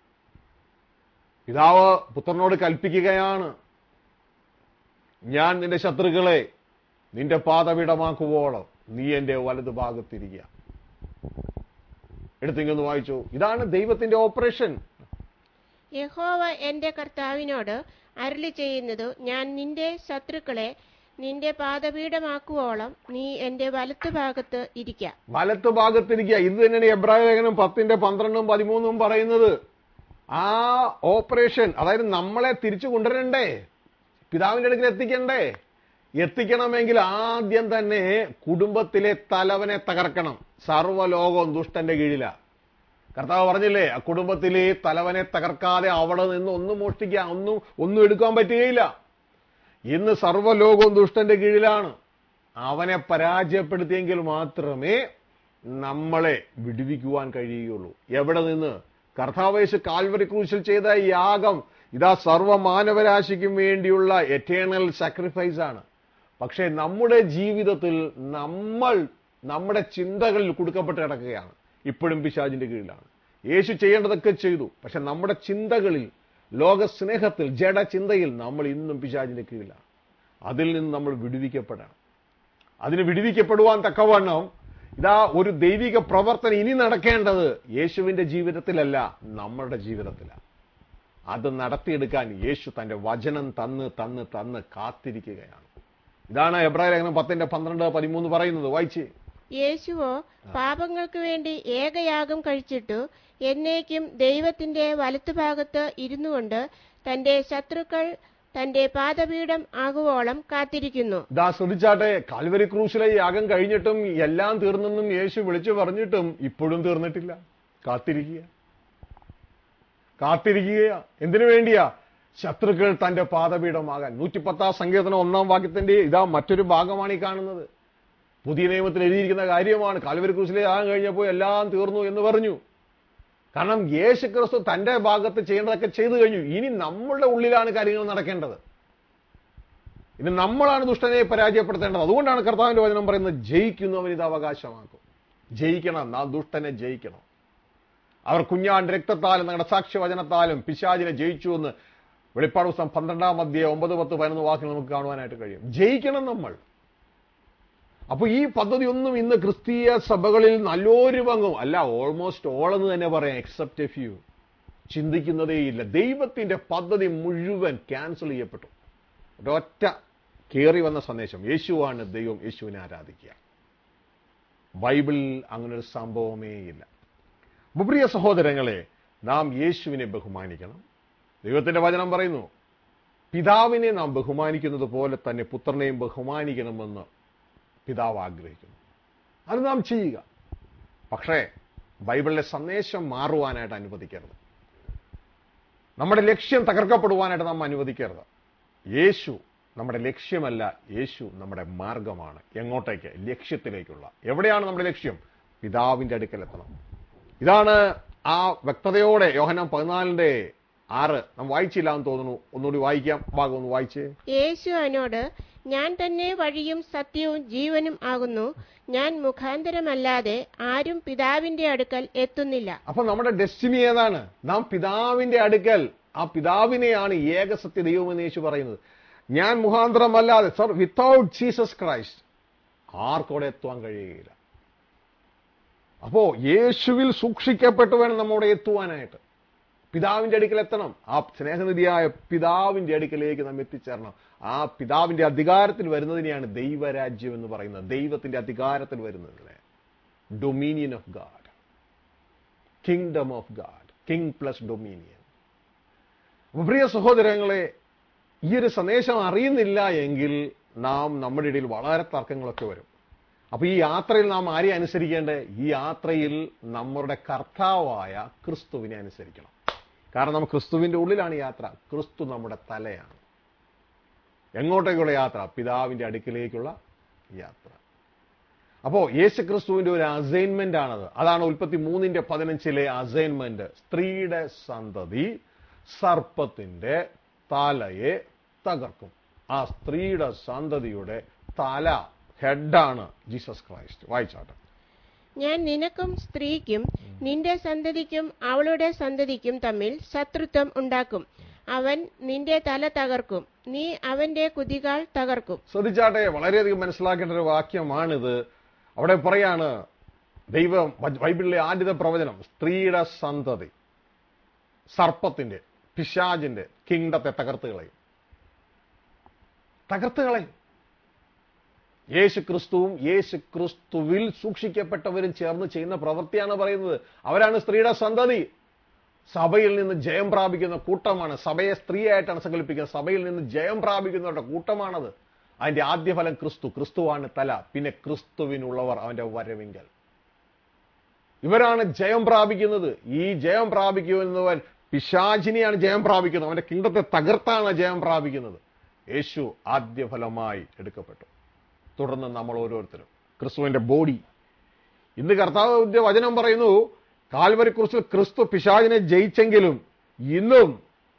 പിതാവ് പുത്രനോട് കൽപ്പിക്കുകയാണ് ഞാൻ നിന്റെ ശത്രുക്കളെ നിന്റെ പാതവിടമാക്കുവോളം നീ എന്റെ വലതുഭാഗത്തിരിക്കുക എടുത്തിങ്ങൊന്ന് വായിച്ചു ഇതാണ് ദൈവത്തിന്റെ ഓപ്പറേഷൻ യഹോവ എന്റെ കർത്താവിനോട് അരുളി ചെയ്യുന്നതു ഞാൻ നിന്റെ ശത്രുക്കളെ നിന്റെ പാദപീഠമാക്കുവോളം നീ എന്റെ വലത്തുഭാഗത്ത് ഇരിക്ക വലത്ത് ഭാഗത്തിരിക്കുക ഇത് തന്നെയാണ് എബ്രായ ലേഖനം പത്തിന്റെ പന്ത്രണ്ടും പതിമൂന്നും പറയുന്നത് ആ ഓപ്പറേഷൻ അതായത് നമ്മളെ തിരിച്ചു കൊണ്ടുവരണ്ടേ പിതാവിന്റെ അടുക്കൽ എത്തിക്കണ്ടേ എത്തിക്കണമെങ്കിൽ ആദ്യം തന്നെ കുടുംബത്തിലെ തലവനെ തകർക്കണം സർവ്വലോകവും ദുഷ്ടന്റെ കീഴിലാ കർത്താവ് പറഞ്ഞില്ലേ ആ കുടുംബത്തിലെ തലവനെ തകർക്കാതെ അവിടെ നിന്ന് ഒന്നും മോഷ്ടിക്കാൻ ഒന്നും ഒന്നും എടുക്കാൻ പറ്റുകയില്ല ഇന്ന് സർവ്വലോകവും ദുഷ്ടന്റെ കീഴിലാണ് അവനെ പരാജയപ്പെടുത്തിയെങ്കിൽ മാത്രമേ നമ്മളെ വിടുവിക്കുവാൻ കഴിയുകയുള്ളൂ എവിടെ നിന്ന് കർത്താവേശ് കാൽവരി ക്രൂശിൽ ചെയ്ത ഈ യാഗം ഇതാ സർവമാനവരാശിക്കും വേണ്ടിയുള്ള എറ്റേണൽ സാക്രിഫൈസ് ആണ് പക്ഷേ നമ്മുടെ ജീവിതത്തിൽ നമ്മൾ നമ്മുടെ ചിന്തകളിൽ കൊടുക്കപ്പെട്ട് കിടക്കുകയാണ് ഇപ്പോഴും പിശാചിന്റെ കീഴിലാണ് യേശു ചെയ്യേണ്ടതൊക്കെ ചെയ്തു പക്ഷെ നമ്മുടെ ചിന്തകളിൽ ലോകസ്നേഹത്തിൽ ജഡചിന്തയിൽ നമ്മൾ ഇന്നും പിശാചിന്റെ കീഴിലാണ് അതിൽ നിന്ന് നമ്മൾ വിടുവിക്കപ്പെടണം അതിന് വിടുവിക്കപ്പെടുവാൻ തക്കവണ്ണം ഇതാ ഒരു ദൈവിക പ്രവർത്തനം ഇനി നടക്കേണ്ടത് യേശുവിന്റെ ജീവിതത്തിലല്ല നമ്മളുടെ ജീവിതത്തിലാണ് അത് നടത്തിയെടുക്കാൻ യേശു തന്റെ വചനം തന്ന് തന്ന് തന്ന് കാത്തിരിക്കുകയാണ് ഇതാണ് എബ്രാഹിം ലേഖനം പത്തിന്റെ പന്ത്രണ്ട് പതിമൂന്ന് പറയുന്നത് വായിച്ചേ യേശുവോ പാപങ്ങൾക്ക് വേണ്ടി ഏകയാഗം കഴിച്ചിട്ടു എന്നേക്കും ദൈവത്തിന്റെ വലത്തുഭാഗത്ത് ഇരുന്നുകൊണ്ട് തന്റെ ശത്രുക്കൾ തന്റെ പാദപീഠം ആകുവോളം കാത്തിരിക്കുന്നു ഇതാ ശ്രദ്ധിച്ചാട്ടെ കാൽവരി ക്രൂശിലെ യാഗം കഴിഞ്ഞിട്ടും എല്ലാം തീർന്നെന്നും യേശു വിളിച്ചു പറഞ്ഞിട്ടും ഇപ്പോഴും തീർന്നിട്ടില്ല കാത്തിരിക്കുക കാത്തിരിക്കുകയാ എന്തിനു വേണ്ടിയാ ശത്രുക്കൾ തന്റെ പാദപീഠമാകാൻ നൂറ്റിപ്പത്താം സങ്കീർത്തനം ഒന്നാം വാക്യത്തിന്റെ ഇതാ മറ്റൊരു ഭാഗമാണ് ഈ കാണുന്നത് പുതിയ നിയമത്തിൽ എഴുതിയിരിക്കുന്ന കാര്യമാണ് കാൽവരി ക്രൂശിലെ യാഗം കഴിഞ്ഞപ്പോൾ എല്ലാം തീർന്നു എന്ന് പറഞ്ഞു കാരണം യേശു ക്രിസ്തു തന്റെ ഭാഗത്ത് ചെയ്യേണ്ടതൊക്കെ ചെയ്തു കഴിഞ്ഞു ഇനി നമ്മളുടെ ഉള്ളിലാണ് കാര്യങ്ങൾ നടക്കേണ്ടത് ഇനി നമ്മളാണ് ദുഷ്ടനെ പരാജയപ്പെടുത്തേണ്ടത് അതുകൊണ്ടാണ് കർത്താവിന്റെ വചനം പറയുന്നത് ജയിക്കുന്നവൻ ഇത് അവകാശമാക്കും ജയിക്കണം നാം ദുഷ്ടനെ ജയിക്കണം അവർ കുഞ്ഞാണ്ട് രക്തത്താലും നിങ്ങളുടെ സാക്ഷ്യവചനത്താലും പിശാചിനെ ജയിച്ചു എന്ന് വെളിപ്പാട് പുസ്തകം പന്ത്രണ്ടാം അധ്യായം ഒമ്പത് പത്ത് പതിനൊന്ന് വാക്കുകൾ നമുക്ക് കാണുവാനായിട്ട് കഴിയും ജയിക്കണം നമ്മൾ അപ്പൊ ഈ പദ്ധതി ഒന്നും ഇന്ന് ക്രിസ്തീയ സഭകളിൽ നല്ലൊരു പങ്കും അല്ല ഓൾമോസ്റ്റ് ഓൾ എന്ന് തന്നെ പറയാം എക്സെപ്റ്റ് എ ഫ്യൂ ചിന്തിക്കുന്നതേയില്ല ദൈവത്തിന്റെ പദ്ധതി മുഴുവൻ ക്യാൻസൽ ചെയ്യപ്പെട്ടു ഒരൊറ്റ കയറി വന്ന സന്ദേശം യേശുവാണ് ദൈവം യേശുവിനെ ആരാധിക്കുക ബൈബിളിൽ അങ്ങനെ ഒരു സംഭവമേ ഇല്ല അപ്പൊ പ്രിയ സഹോദരങ്ങളെ നാം യേശുവിനെ ബഹുമാനിക്കണം ദൈവത്തിന്റെ വചനം പറയുന്നു പിതാവിനെ നാം ബഹുമാനിക്കുന്നത് പോലെ തന്നെ പുത്രനെയും ബഹുമാനിക്കണമെന്ന് പിതാവ് ആഗ്രഹിക്കുന്നു അത് നാം ചെയ്യുക പക്ഷേ ബൈബിളിലെ സന്ദേശം മാറുവാനായിട്ട് അനുവദിക്കരുത് നമ്മുടെ ലക്ഷ്യം തകർക്കപ്പെടുവാനായിട്ട് നാം അനുവദിക്കരുത് യേശു നമ്മുടെ ലക്ഷ്യമല്ല യേശു നമ്മുടെ മാർഗമാണ് എങ്ങോട്ടേക്ക് ലക്ഷ്യത്തിലേക്കുള്ള എവിടെയാണ് നമ്മുടെ ലക്ഷ്യം പിതാവിന്റെ അടുക്കൽ എത്തണം ഇതാണ് ആ വ്യക്തതയോടെ യോഹനം പതിനാലിന്റെ ആറ് നാം വായിച്ചില്ല എന്ന് തോന്നുന്നു ഒന്നുകൂടി വായിക്കാം ഭാഗം ഒന്ന് വായിച്ചേ യേശു അവനോട് ഞാൻ തന്നെ വഴിയും സത്യവും ജീവനും ആകുന്നു ഞാൻ മുഖാന്തരമല്ലാതെ ആരും പിതാവിന്റെ അടുക്കൽ എത്തുന്നില്ല അപ്പൊ നമ്മുടെ ഡെസ്റ്റിനി ഏതാണ് നാം പിതാവിന്റെ അടുക്കൽ ആ പിതാവിനെയാണ് ഏകസത്യ ദൈവമെന്ന് യേശു പറയുന്നത് ഞാൻ മുഖാന്തരമല്ലാതെ സർ വിത്തൗട്ട് ജീസസ് ക്രൈസ്റ്റ് ആർക്കോടെ എത്തുവാൻ കഴിയുകയില്ല അപ്പോ യേശുവിൽ സൂക്ഷിക്കപ്പെട്ട് വേണം നമ്മോടെ എത്തുവാനായിട്ട് പിതാവിന്റെ അടുക്കൽ എത്തണം ആ സ്നേഹനിധിയായ പിതാവിന്റെ അടുക്കലേക്ക് നാം എത്തിച്ചേരണം ആ പിതാവിന്റെ അധികാരത്തിൽ വരുന്നതിനെയാണ് ദൈവരാജ്യം എന്ന് പറയുന്നത് ദൈവത്തിന്റെ അധികാരത്തിൽ വരുന്നതിനെ dominion of God kingdom of God king plus dominion പ്രിയ സഹോദരങ്ങളെ ഈ ഒരു സന്ദേശം അറിയുന്നില്ല എങ്കിൽ നാം നമ്മുടെ ഇടയിൽ വളരെ തർക്കങ്ങളൊക്കെ വരും അപ്പൊ ഈ യാത്രയിൽ നാം ആരെ അനുസരിക്കേണ്ടത് ഈ യാത്രയിൽ നമ്മുടെ കർത്താവായ ക്രിസ്തുവിനെ അനുസരിക്കണം കാരണം നമ്മൾ ക്രിസ്തുവിന്റെ ഉള്ളിലാണ് യാത്ര ക്രിസ്തു നമ്മുടെ തലയാണ് എങ്ങോട്ടേക്കുള്ള യാത്ര പിതാവിന്റെ അടുക്കിലേക്കുള്ള യാത്ര അപ്പോ യേശു ക്രിസ്തുവിന്റെ ഒരു അസൈൻമെന്റ് ആണത് അതാണ് ഉൽപ്പത്തി മൂന്നിന്റെ പതിനഞ്ചിലെ അസൈൻമെന്റ് സ്ത്രീയുടെ സന്തതി സർപ്പത്തിന്റെ തലയെ തകർക്കും ആ സ്ത്രീയുടെ സന്തതിയുടെ തല ഹെഡാണ് ജീസസ് ക്രൈസ്റ്റ് വായിച്ചാട്ടെ ഞാൻ നിനക്കും സ്ത്രീക്കും നിന്റെ സന്തതിക്കും അവളുടെ സന്തതിക്കും തമ്മിൽ ശത്രുത്വം ഉണ്ടാക്കും അവൻ നിന്റെ തല തകർക്കും നീ അവന്റെ കുതികാൽ തകർക്കും ശ്രദ്ധിച്ചാട്ടെ വളരെയധികം മനസ്സിലാക്കേണ്ട ഒരു വാക്യമാണിത് അവിടെ പറയാണ് ദൈവം ബൈബിളിലെ ആദ്യത്തെ പ്രവചനം സ്ത്രീയുടെ സന്തതി സർപ്പത്തിന്റെ പിശാജിന്റെ കിങ്ഡത്തെ തകർത്ത് കളയും തകർത്ത് കളയും യേശു ക്രിസ്തുവും യേശു ക്രിസ്തുവിൽ സൂക്ഷിക്കപ്പെട്ടവരും ചേർന്ന് ചെയ്യുന്ന പ്രവൃത്തിയാണ് പറയുന്നത് അവരാണ് സ്ത്രീയുടെ സന്തതി സഭയിൽ നിന്ന് ജയം പ്രാപിക്കുന്ന കൂട്ടമാണ് സഭയെ സ്ത്രീയായിട്ടാണ് സങ്കല്പിക്കുന്നത് സഭയിൽ നിന്ന് ജയം പ്രാപിക്കുന്നവരുടെ കൂട്ടമാണത് അതിന്റെ ആദ്യ ഫലം ക്രിസ്തു ക്രിസ്തുവാണ് തല പിന്നെ ക്രിസ്തുവിനുള്ളവർ അവന്റെ വരവിങ്കൽ ഇവരാണ് ജയം പ്രാപിക്കുന്നത് ഈ ജയം പ്രാപിക്കുന്നവൻ പിശാചിനെയാണ് ജയം പ്രാപിക്കുന്നത് അവന്റെ കിങ്ഡത്തെ തകർത്താണ് ജയം പ്രാപിക്കുന്നത് യേശു ആദ്യ ഫലമായി എടുക്കപ്പെട്ടു തുടർന്ന് നമ്മൾ ഓരോരുത്തരും ക്രിസ്തുവിന്റെ ബോഡി ഇന്ന് കർത്താവിന്റെ വചനം പറയുന്നു കാൽവരിക്കുറിച്ച് ക്രിസ്തു പിശാചിനെ ജയിച്ചെങ്കിലും ഇന്നും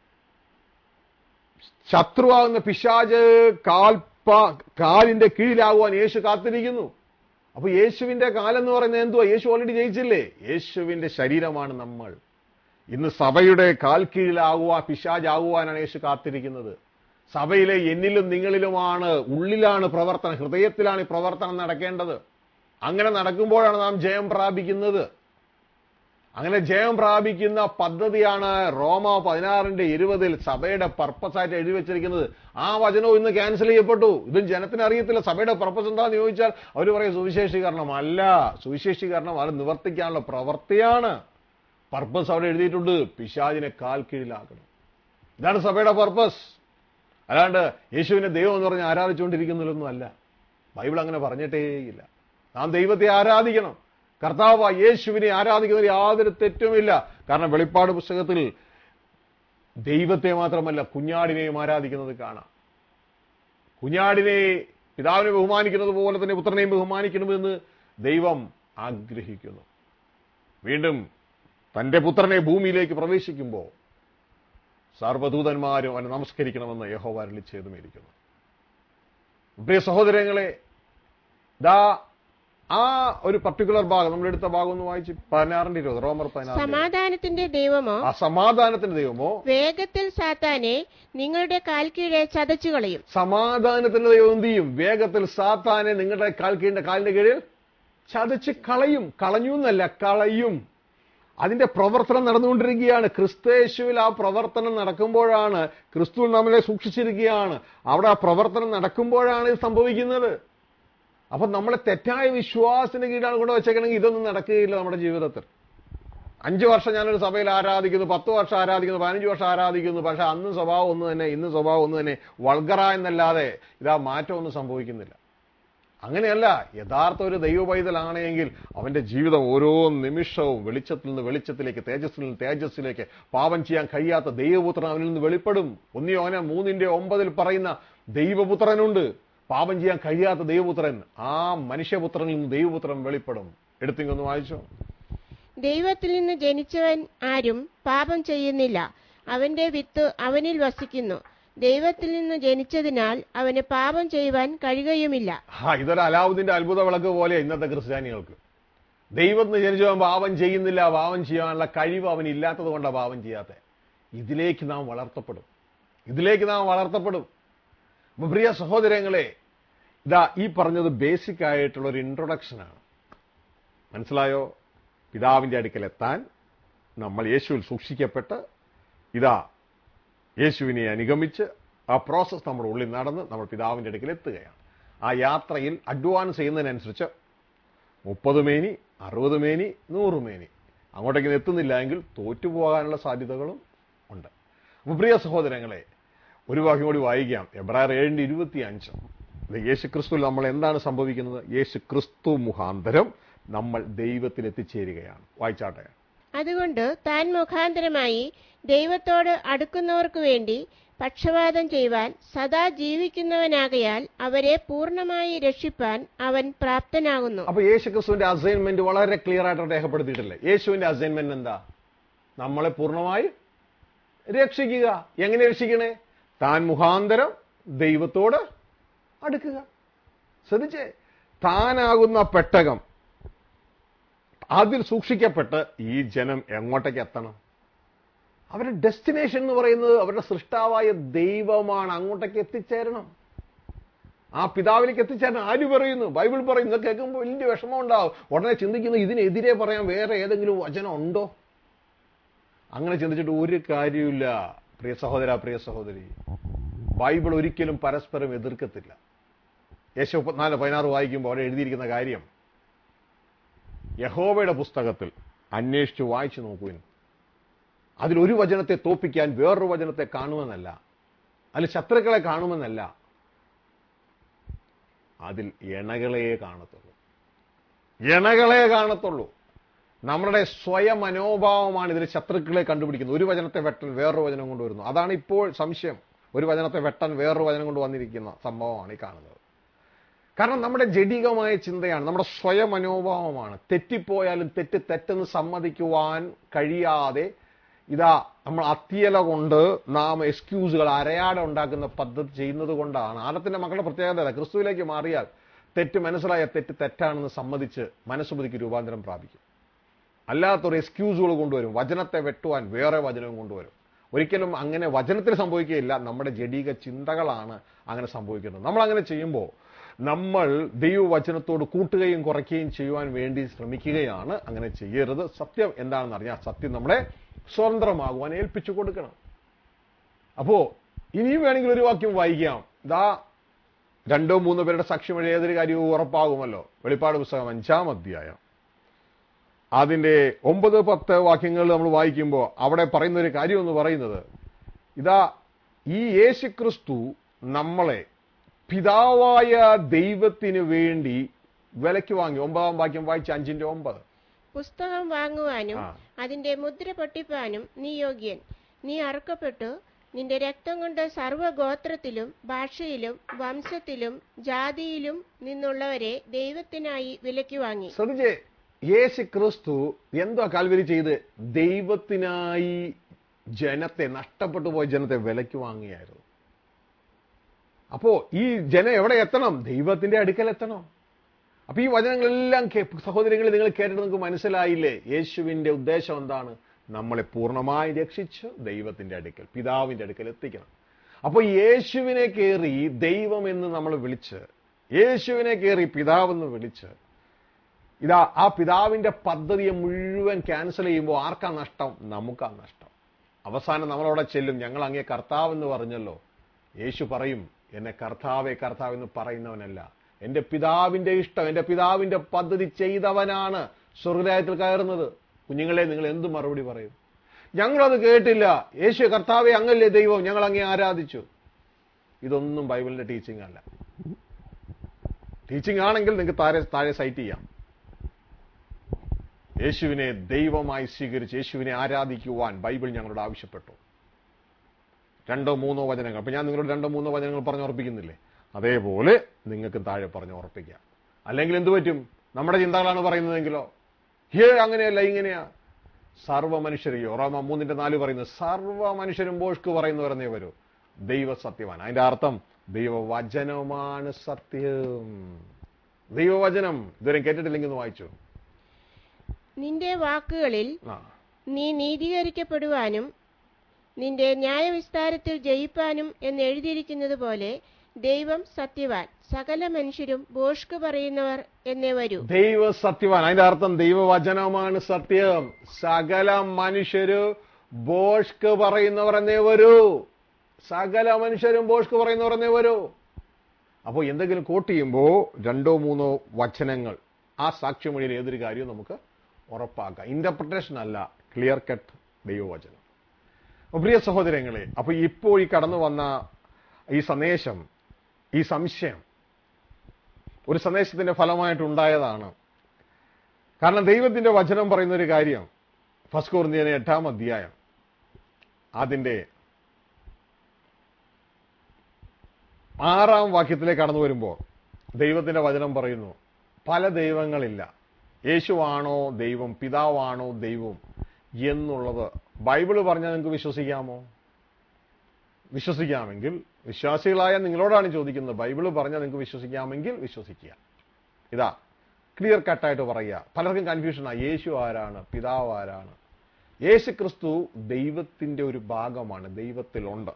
ശത്രുവാകുന്ന പിശാജ് കാൽപ കാലിന്റെ കീഴിലാകുവാൻ യേശു കാത്തിരിക്കുന്നു അപ്പൊ യേശുവിന്റെ കാലെന്ന് പറയുന്നത് എന്തുവാ യേശു ഓൾറെഡി ജയിച്ചില്ലേ യേശുവിന്റെ ശരീരമാണ് നമ്മൾ ഇന്ന് സഭയുടെ കാൽ കീഴിലാകുവാൻ പിശാജാകുവാനാണ് യേശു കാത്തിരിക്കുന്നത് സഭയിലെ എന്നിലും നിങ്ങളിലുമാണ് ഉള്ളിലാണ് പ്രവർത്തനം ഹൃദയത്തിലാണ് ഈ പ്രവർത്തനം നടക്കേണ്ടത് അങ്ങനെ നടക്കുമ്പോഴാണ് നാം ജയം പ്രാപിക്കുന്നത് അങ്ങനെ ജയം പ്രാപിക്കുന്ന പദ്ധതിയാണ് റോമ പതിനാറിന്റെ ഇരുപതിൽ സഭയുടെ പർപ്പസ് ആയിട്ട് എഴുതി വെച്ചിരിക്കുന്നത് ആ വചനവും ഇന്ന് ക്യാൻസൽ ചെയ്യപ്പെട്ടു ഇതും ജനത്തിന് അറിയത്തില്ല സഭയുടെ പർപ്പസ് എന്താന്ന് ചോദിച്ചാൽ അവർ പറയും സുവിശേഷീകരണം അല്ല സുവിശേഷീകരണം അത് നിവർത്തിക്കാനുള്ള പ്രവൃത്തിയാണ് പർപ്പസ് അവിടെ എഴുതിയിട്ടുണ്ട് പിശാചിനെ കാൽ കീഴിലാക്കണം ഇതാണ് സഭയുടെ പർപ്പസ് അല്ലാണ്ട് യേശുവിനെ ദൈവം എന്ന് പറഞ്ഞ് ആരാധിച്ചുകൊണ്ടിരിക്കുന്നതിലൊന്നും അല്ല ബൈബിൾ അങ്ങനെ പറഞ്ഞിട്ടേയില്ല നാം ദൈവത്തെ ആരാധിക്കണം കർത്താവ് യേശുവിനെ ആരാധിക്കുന്നതിൽ യാതൊരു തെറ്റുമില്ല കാരണം വെളിപ്പാട് പുസ്തകത്തിൽ ദൈവത്തെ മാത്രമല്ല കുഞ്ഞാടിനെയും ആരാധിക്കുന്നത് കാണാം കുഞ്ഞാടിനെ പിതാവിനെ ബഹുമാനിക്കുന്നത് പോലെ തന്നെ പുത്രനെയും ബഹുമാനിക്കണമെന്ന് ദൈവം ആഗ്രഹിക്കുന്നു വീണ്ടും തന്റെ പുത്രനെ ഭൂമിയിലേക്ക് പ്രവേശിക്കുമ്പോൾ സർവദൂതന്മാരും അവനെ നമസ്കരിക്കണമെന്ന് യഹോവ അരുളി ചെയ്തുമിരിക്കുന്നു പ്രിയ സഹോദരങ്ങളെ ദാ ആ ഒരു പർട്ടിക്കുലർ ഭാഗം നമ്മൾ എടുത്ത ഭാഗം ഒന്ന് വായിച്ച് പതിനാറിന്റെ ഇരുപത് റോമർ പതിനാറ് സമാധാനത്തിന്റെ ദൈവമോ ആ സമാധാനത്തിന്റെ ദൈവമോ വേഗത്തിൽ സാത്താനെ നിങ്ങളുടെ കാൽക്കീഴെ ചതച്ചു കളയും സമാധാനത്തിന്റെ ദൈവം എന്ത് ചെയ്യും വേഗത്തിൽ സാത്താനെ നിങ്ങളുടെ കാൽ കീഴിന്റെ കാലിന്റെ കീഴിൽ ചതച്ച് കളയും കളഞ്ഞു എന്നല്ല കളയും അതിന്റെ പ്രവർത്തനം നടന്നുകൊണ്ടിരിക്കുകയാണ് ക്രിസ്തേശുവിൽ ആ പ്രവർത്തനം നടക്കുമ്പോഴാണ് ക്രിസ്തു നമ്മളെ സൂക്ഷിച്ചിരിക്കുകയാണ് അവിടെ ആ പ്രവർത്തനം നടക്കുമ്പോഴാണ് ഇത് സംഭവിക്കുന്നത് അപ്പൊ നമ്മളെ തെറ്റായ വിശ്വാസത്തിന് കീഴാണ് കൊണ്ട് വെച്ചേക്കണമെങ്കിൽ ഇതൊന്നും നടക്കുകയില്ല നമ്മുടെ ജീവിതത്തിൽ അഞ്ചു വർഷം ഞാനൊരു സഭയിൽ ആരാധിക്കുന്നു പത്ത് വർഷം ആരാധിക്കുന്നു പതിനഞ്ച് വർഷം ആരാധിക്കുന്നു പക്ഷെ അന്നും സ്വഭാവം ഒന്ന് തന്നെ ഇന്നും സ്വഭാവം ഒന്ന് തന്നെ വൾഗറ എന്നല്ലാതെ ഇതാ മാറ്റമൊന്നും സംഭവിക്കുന്നില്ല അങ്ങനെയല്ല യഥാർത്ഥ ഒരു ദൈവ പൈതലാണെങ്കിൽ അവന്റെ ജീവിതം ഓരോ നിമിഷവും വെളിച്ചത്തിൽ നിന്ന് വെളിച്ചത്തിലേക്ക് തേജസ്സിൽ നിന്ന് തേജസ്സിലേക്ക് പാപം ചെയ്യാൻ കഴിയാത്ത ദൈവപുത്രൻ അവനിൽ നിന്ന് വെളിപ്പെടും ഒന്നിയോ അവനെ മൂന്നിന്റെ ഒമ്പതിൽ പറയുന്ന ദൈവപുത്രനുണ്ട് പാപം ചെയ്യാൻ കഴിയാത്ത ദൈവപുത്രൻ ആ മനുഷ്യപുത്രനിൽ നിന്ന് ദൈവപുത്രൻ വെളിപ്പെടും എടുത്തിങ്ങൊന്ന് വായിച്ചോ ദൈവത്തിൽ നിന്ന് ജനിച്ചവൻ ആരും പാപം ചെയ്യുന്നില്ല അവന്റെ വിത്ത് അവനിൽ വസിക്കുന്നു ദൈവത്തിൽ നിന്ന് ജനിച്ചതിനാൽ അവന് പാപം ചെയ്യുവാൻ കഴിയുകയുമില്ല ആ ഇതൊരു അലാവുദ്ദീന്റെ അത്ഭുത വിളക്ക് പോലെ ഇന്നത്തെ ക്രിസ്ത്യാനികൾക്ക് ദൈവത്തിന് ജനിച്ചവൻ പാപം ചെയ്യുന്നില്ല പാപം ചെയ്യാനുള്ള കഴിവ് അവൻ ഇല്ലാത്തത് കൊണ്ടാണ് പാപം ചെയ്യാത്ത ഇതിലേക്ക് നാം വളർത്തപ്പെടും ഇതിലേക്ക് നാം വളർത്തപ്പെടും അപ്പൊ പ്രിയ സഹോദരങ്ങളെ ഇതാ ഈ പറഞ്ഞത് ബേസിക് ആയിട്ടുള്ള ഒരു ഇൻട്രൊഡക്ഷനാണ് മനസ്സിലായോ പിതാവിന്റെ അടുക്കൽ എത്താൻ നമ്മൾ യേശുവിൽ സൂക്ഷിക്കപ്പെട്ട് ഇതാ യേശുവിനെ അനുഗമിച്ച് ആ പ്രോസസ്സ് നമ്മുടെ ഉള്ളിൽ നടന്ന് നമ്മൾ പിതാവിന്റെ അടുക്കൽ എത്തുകയാണ് ആ യാത്രയിൽ അഡ്വാൻസ് ചെയ്യുന്നതിനനുസരിച്ച് മുപ്പത് മേനി അറുപത് മേനി നൂറ് മേനി അങ്ങോട്ടേക്ക് എത്തുന്നില്ല എങ്കിൽ തോറ്റുപോകാനുള്ള സാധ്യതകളും ഉണ്ട് അപ്പൊ പ്രിയ സഹോദരങ്ങളെ ഒരു വാക്യം കൂടി വായിക്കാം എബ്രായർ ഏഴിന്റെ ഇരുപത്തി അഞ്ച് യേശു ക്രിസ്തുവിൽ നമ്മൾ എന്താണ് സംഭവിക്കുന്നത് യേശു ക്രിസ്തു മുഖാന്തരം നമ്മൾ ദൈവത്തിൽ എത്തിച്ചേരുകയാണ് വായിച്ചാട്ടെ അതുകൊണ്ട് താൻ മുഖാന്തരമായി ദൈവത്തോട് അടുക്കുന്നവർക്കു വേണ്ടി പക്ഷപാതം ചെയ്യുവാൻ സദാ ജീവിക്കുന്നവനാകയാൽ അവരെ പൂർണ്ണമായി രക്ഷിപ്പാൻ അവൻ പ്രാപ്തനാകുന്നു അപ്പൊ യേശു ക്രിസ്തുവിന്റെ അസൈൻമെന്റ് വളരെ ക്ലിയർ ആയിട്ട് രേഖപ്പെടുത്തിയിട്ടില്ലേ യേശുവിന്റെ അസൈൻമെന്റ് എന്താ നമ്മളെ പൂർണ്ണമായി രക്ഷിക്കുക എങ്ങനെ രക്ഷിക്കണേ താൻ മുഖാന്തരം ദൈവത്തോട് അടുക്കുക ശ്രദ്ധിച്ചേ താനാകുന്ന പെട്ടകം അതിൽ സൂക്ഷിക്കപ്പെട്ട് ഈ ജനം എങ്ങോട്ടേക്ക് എത്തണം അവരുടെ ഡെസ്റ്റിനേഷൻ എന്ന് പറയുന്നത് അവരുടെ സൃഷ്ടാവായ ദൈവമാണ് അങ്ങോട്ടേക്ക് എത്തിച്ചേരണം ആ പിതാവിലേക്ക് എത്തിച്ചേരാൻ ആര് പറയുന്നു ബൈബിൾ പറയുന്നു ഇതൊക്കെ കേൾക്കുമ്പോൾ വലിയ വിഷമം ഉണ്ടാവും ഉടനെ ചിന്തിക്കുന്നു ഇതിനെതിരെ പറയാൻ വേറെ ഏതെങ്കിലും വചനം ഉണ്ടോ അങ്ങനെ ചിന്തിച്ചിട്ട് ഒരു കാര്യമില്ല പ്രിയ സഹോദര പ്രിയ സഹോദരി ബൈബിൾ ഒരിക്കലും പരസ്പരം എതിർക്കത്തില്ല യേശു മുപ്പത്തിനാല് പതിനാറ് വായിക്കുമ്പോൾ അവിടെ എഴുതിയിരിക്കുന്ന കാര്യം യഹോവയുടെ പുസ്തകത്തിൽ അന്വേഷിച്ച് വായിച്ചു നോക്കുവിൻ അതിലൊരു വചനത്തെ തോപ്പിക്കാൻ വേറൊരു വചനത്തെ കാണുമെന്നല്ല അതിൽ ശത്രുക്കളെ കാണുമെന്നല്ല അതിൽ ഇണകളെ കാണത്തുള്ളൂ ഇണകളെ കാണത്തുള്ളൂ നമ്മുടെ സ്വയം മനോഭാവമാണ് ഇതിൽ ശത്രുക്കളെ കണ്ടുപിടിക്കുന്നത് ഒരു വചനത്തെ വെട്ടൻ വേറൊരു വചനം കൊണ്ടുവരുന്നു അതാണ് ഇപ്പോൾ സംശയം ഒരു വചനത്തെ വെട്ടാൻ വേറൊരു വചനം കൊണ്ട് വന്നിരിക്കുന്ന സംഭവമാണ് ഈ കാണുന്നത് കാരണം നമ്മുടെ ജഡികമായ ചിന്തയാണ് നമ്മുടെ സ്വയം മനോഭാവമാണ് തെറ്റിപ്പോയാലും തെറ്റ് തെറ്റെന്ന് സമ്മതിക്കുവാൻ കഴിയാതെ ഇതാ നമ്മൾ അത്തിയല കൊണ്ട് നാം എക്സ്ക്യൂസുകൾ അരയാടെ ഉണ്ടാക്കുന്ന പദ്ധതി ചെയ്യുന്നത് കൊണ്ടാണ് ആദത്തിന്റെ മക്കളുടെ പ്രത്യേകത അതാ. ക്രിസ്തുവിലേക്ക് മാറിയാൽ തെറ്റ് മനസ്സിലായ തെറ്റ് തെറ്റാണെന്ന് സമ്മതിച്ച് മനസ്സുബുദ്ധിക്ക് രൂപാന്തരം പ്രാപിക്കും അല്ലാത്തൊരു എക്സ്ക്യൂസുകൾ കൊണ്ടുവരും വചനത്തെ വെട്ടുവാൻ വേറെ വചനവും കൊണ്ടുവരും ഒരിക്കലും അങ്ങനെ വചനത്തിൽ സംഭവിക്കുകയില്ല നമ്മുടെ ജഡീക ചിന്തകളാണ് അങ്ങനെ സംഭവിക്കുന്നത് നമ്മൾ അങ്ങനെ ചെയ്യുമ്പോൾ നമ്മൾ ദൈവവചനത്തോട് കൂട്ടുകയും കുറയ്ക്കുകയും ചെയ്യുവാൻ വേണ്ടി ശ്രമിക്കുകയാണ് അങ്ങനെ ചെയ്യരുത് സത്യം എന്താണെന്ന് അറിഞ്ഞാൽ സത്യം നമ്മളെ സ്വതന്ത്രമാകുവാൻ ഏൽപ്പിച്ചു കൊടുക്കണം അപ്പോ ഇനിയും വേണമെങ്കിൽ ഒരു വാക്യം വായിക്കാം ഇതാ രണ്ടോ മൂന്നോ പേരുടെ സാക്ഷ്യം വഴി ഏതൊരു കാര്യവും ഉറപ്പാകുമല്ലോ വെളിപ്പാട് പുസ്തകം അഞ്ചാം അധ്യായം അതിന്റെ ഒമ്പത് പത്ത് വാക്യങ്ങൾ നമ്മൾ വായിക്കുമ്പോൾ അവിടെ പറയുന്ന ഒരു കാര്യം എന്ന് പറയുന്നത് ഇതാ ഈ യേശുക്രിസ്തു നമ്മളെ പിതാവായ ദൈവത്തിന് വേണ്ടി വിലയ്ക്ക് വാങ്ങി ഒമ്പതാം വാക്യം വായിച്ച അഞ്ചിന്റെ ഒമ്പത് പുസ്തകം വാങ്ങുവാനും ആ. അതിന്റെ മുദ്ര പൊട്ടിപ്പാനും നീ യോഗ്യൻ നീ അറുക്കപ്പെട്ടു നിന്റെ രക്തം കൊണ്ട് സർവ്വഗോത്രത്തിലും ഭാഷയിലും വംശത്തിലും ജാതിയിലും നിന്നുള്ളവരെ ദൈവത്തിനായി വിലയ്ക്ക് വാങ്ങി ശ്രദ്ധിച്ചേ യേശു ക്രിസ്തു എന്തോ കാൽവരി ചെയ്ത് ദൈവത്തിനായി ജനത്തെ നഷ്ടപ്പെട്ടു പോയ ജനത്തെ വിലയ്ക്ക് വാങ്ങിയായിരുന്നു അപ്പോ ഈ ജനം എവിടെ എത്തണം ദൈവത്തിന്റെ അടുക്കൽ എത്തണം അപ്പൊ ഈ വചനങ്ങളെല്ലാം കേ- സഹോദരങ്ങളെ നിങ്ങൾ കേട്ടിട്ട് നിങ്ങൾക്ക് മനസ്സിലായില്ലേ യേശുവിന്റെ ഉദ്ദേശം എന്താണ് നമ്മളെ പൂർണ്ണമായി രക്ഷിച്ച് ദൈവത്തിന്റെ അടുക്കൽ പിതാവിന്റെ അടുക്കൽ എത്തിക്കണം അപ്പൊ യേശുവിനെ കയറി ദൈവം എന്ന് നമ്മൾ വിളിച്ച് യേശുവിനെ കയറി പിതാവെന്ന് വിളിച്ച് ഇതാ ആ പിതാവിന്റെ പദ്ധതിയെ മുഴുവൻ ക്യാൻസൽ ചെയ്യുമ്പോൾ ആർക്കാ നഷ്ടം നമുക്കാ നഷ്ടം അവസാനം നമ്മളവിടെ ചെല്ലും ഞങ്ങൾ അങ്ങേ കർത്താവ് എന്ന് പറഞ്ഞല്ലോ യേശു പറയും എന്നെ കർത്താവെ കർത്താവ് എന്ന് പറയുന്നവനല്ല എന്റെ പിതാവിന്റെ ഇഷ്ടം എന്റെ പിതാവിന്റെ പദ്ധതി ചെയ്തവനാണ് സ്വർഗരായത്തിൽ കയറുന്നത് കുഞ്ഞുങ്ങളെ നിങ്ങൾ എന്ത് മറുപടി പറയും ഞങ്ങളത് കേട്ടില്ല യേശു കർത്താവെ അങ്ങല്ലേ ദൈവം ഞങ്ങൾ അങ്ങേ ആരാധിച്ചു ഇതൊന്നും ബൈബിളിന്റെ ടീച്ചിങ് അല്ല ടീച്ചിങ് ആണെങ്കിൽ നിങ്ങൾക്ക് താഴെ താഴെ സൈറ്റ് ചെയ്യാം യേശുവിനെ ദൈവമായി സ്വീകരിച്ച് യേശുവിനെ ആരാധിക്കുവാൻ ബൈബിൾ ഞങ്ങളോട് ആവശ്യപ്പെട്ടു രണ്ടോ മൂന്നോ വചനങ്ങൾ അപ്പൊ ഞാൻ നിങ്ങളോട് രണ്ടോ മൂന്നോ വചനങ്ങൾ പറഞ്ഞു ഉറപ്പിക്കുന്നില്ലേ അതേപോലെ നിങ്ങൾക്ക് താഴെ പറഞ്ഞു ഉറപ്പിക്കാം അല്ലെങ്കിൽ എന്തു പറ്റും നമ്മുടെ ചിന്തകളാണ് പറയുന്നതെങ്കിലോ ഹേ അങ്ങനെയല്ല ഇങ്ങനെയാ സർവ്വ മനുഷ്യരെയോ റോമ മൂന്നിന്റെ നാല് പറയുന്നത് സർവ്വ മനുഷ്യരും ബോഷ്ക്ക് പറയുന്നവരെന്നേ വരൂ ദൈവ സത്യവാൻ അതിന്റെ അർത്ഥം ദൈവവചനമാണ് സത്യം ദൈവവചനം ഇതുവരെ കേട്ടിട്ടില്ലെങ്കിൽ ഒന്ന് വായിച്ചു നിന്റെ വാക്കുകളിൽ ആ നീ നീതീകരിക്കപ്പെടുവാനും നിന്റെ ന്യായവിസ്താരത്തിൽ ജയിപ്പാനും എന്ന് എഴുതിയിരിക്കുന്നത് പോലെ ദൈവം സത്യവാൻ സകല മനുഷ്യരും ബോഷ്ക്ക് പറയുന്നവർ എന്നേ വരൂ ദൈവ സത്യവാൻ അതിന്റെ അർത്ഥം ദൈവവചനമാണ് സത്യം സകല മനുഷ്യര് ബോഷ്ക്ക് പറയുന്നവർ എന്നേ വരൂ സകല മനുഷ്യരും ബോഷ്ക്ക് പറയുന്നവർ എന്നേ വരൂ അപ്പോൾ എന്തെങ്കിലും കോട്ട് ചെയ്യുമ്പോൾ രണ്ടോ മൂന്നോ വചനങ്ങൾ ആ സാക്ഷ്യമൊഴിയിൽ ഏതൊരു കാര്യവും നമുക്ക് ഉറപ്പാക്കാം ഇന്റർപ്രിട്ടേഷൻ അല്ല ക്ലിയർ കട്ട് ദൈവവചനം അപ്പോൾ പ്രിയ സഹോദരങ്ങളെ അപ്പോൾ ഇപ്പോൾ ഈ കടന്നു വന്ന ഈ സന്ദേശം ഈ സംശയം ഒരു സന്ദേശത്തിന്റെ ഫലമായിട്ടുണ്ടായതാണ് കാരണം ദൈവത്തിന്റെ വചനം പറയുന്ന ഒരു കാര്യം ഫസ്റ്റ് കോറിന്ത്യനെ എട്ടാം അധ്യായം അതിന്റെ ആറാം വാക്യത്തിലേക്ക് കടന്നു വരുമ്പോൾ ദൈവത്തിന്റെ വചനം പറയുന്നു പല ദൈവങ്ങളില്ല യേശുവാണോ ദൈവം പിതാവാണോ ദൈവം എന്നുള്ളത് ബൈബിള് പറഞ്ഞാൽ നിങ്ങൾക്ക് വിശ്വസിക്കാമോ വിശ്വസിക്കാമെങ്കിൽ വിശ്വാസികളായ നിങ്ങളോടാണ് ചോദിക്കുന്നത് ബൈബിള് പറഞ്ഞാൽ നിങ്ങൾക്ക് വിശ്വസിക്കാമെങ്കിൽ വിശ്വസിക്കുക ഇതാ ക്ലിയർ കട്ടായിട്ട് പറയുക പലർക്കും കൺഫ്യൂഷനാണ് യേശു ആരാണ് പിതാവ് ആരാണ് യേശു ക്രിസ്തു ദൈവത്തിന്റെ ഒരു ഭാഗമാണ് ദൈവത്തിലുണ്ട്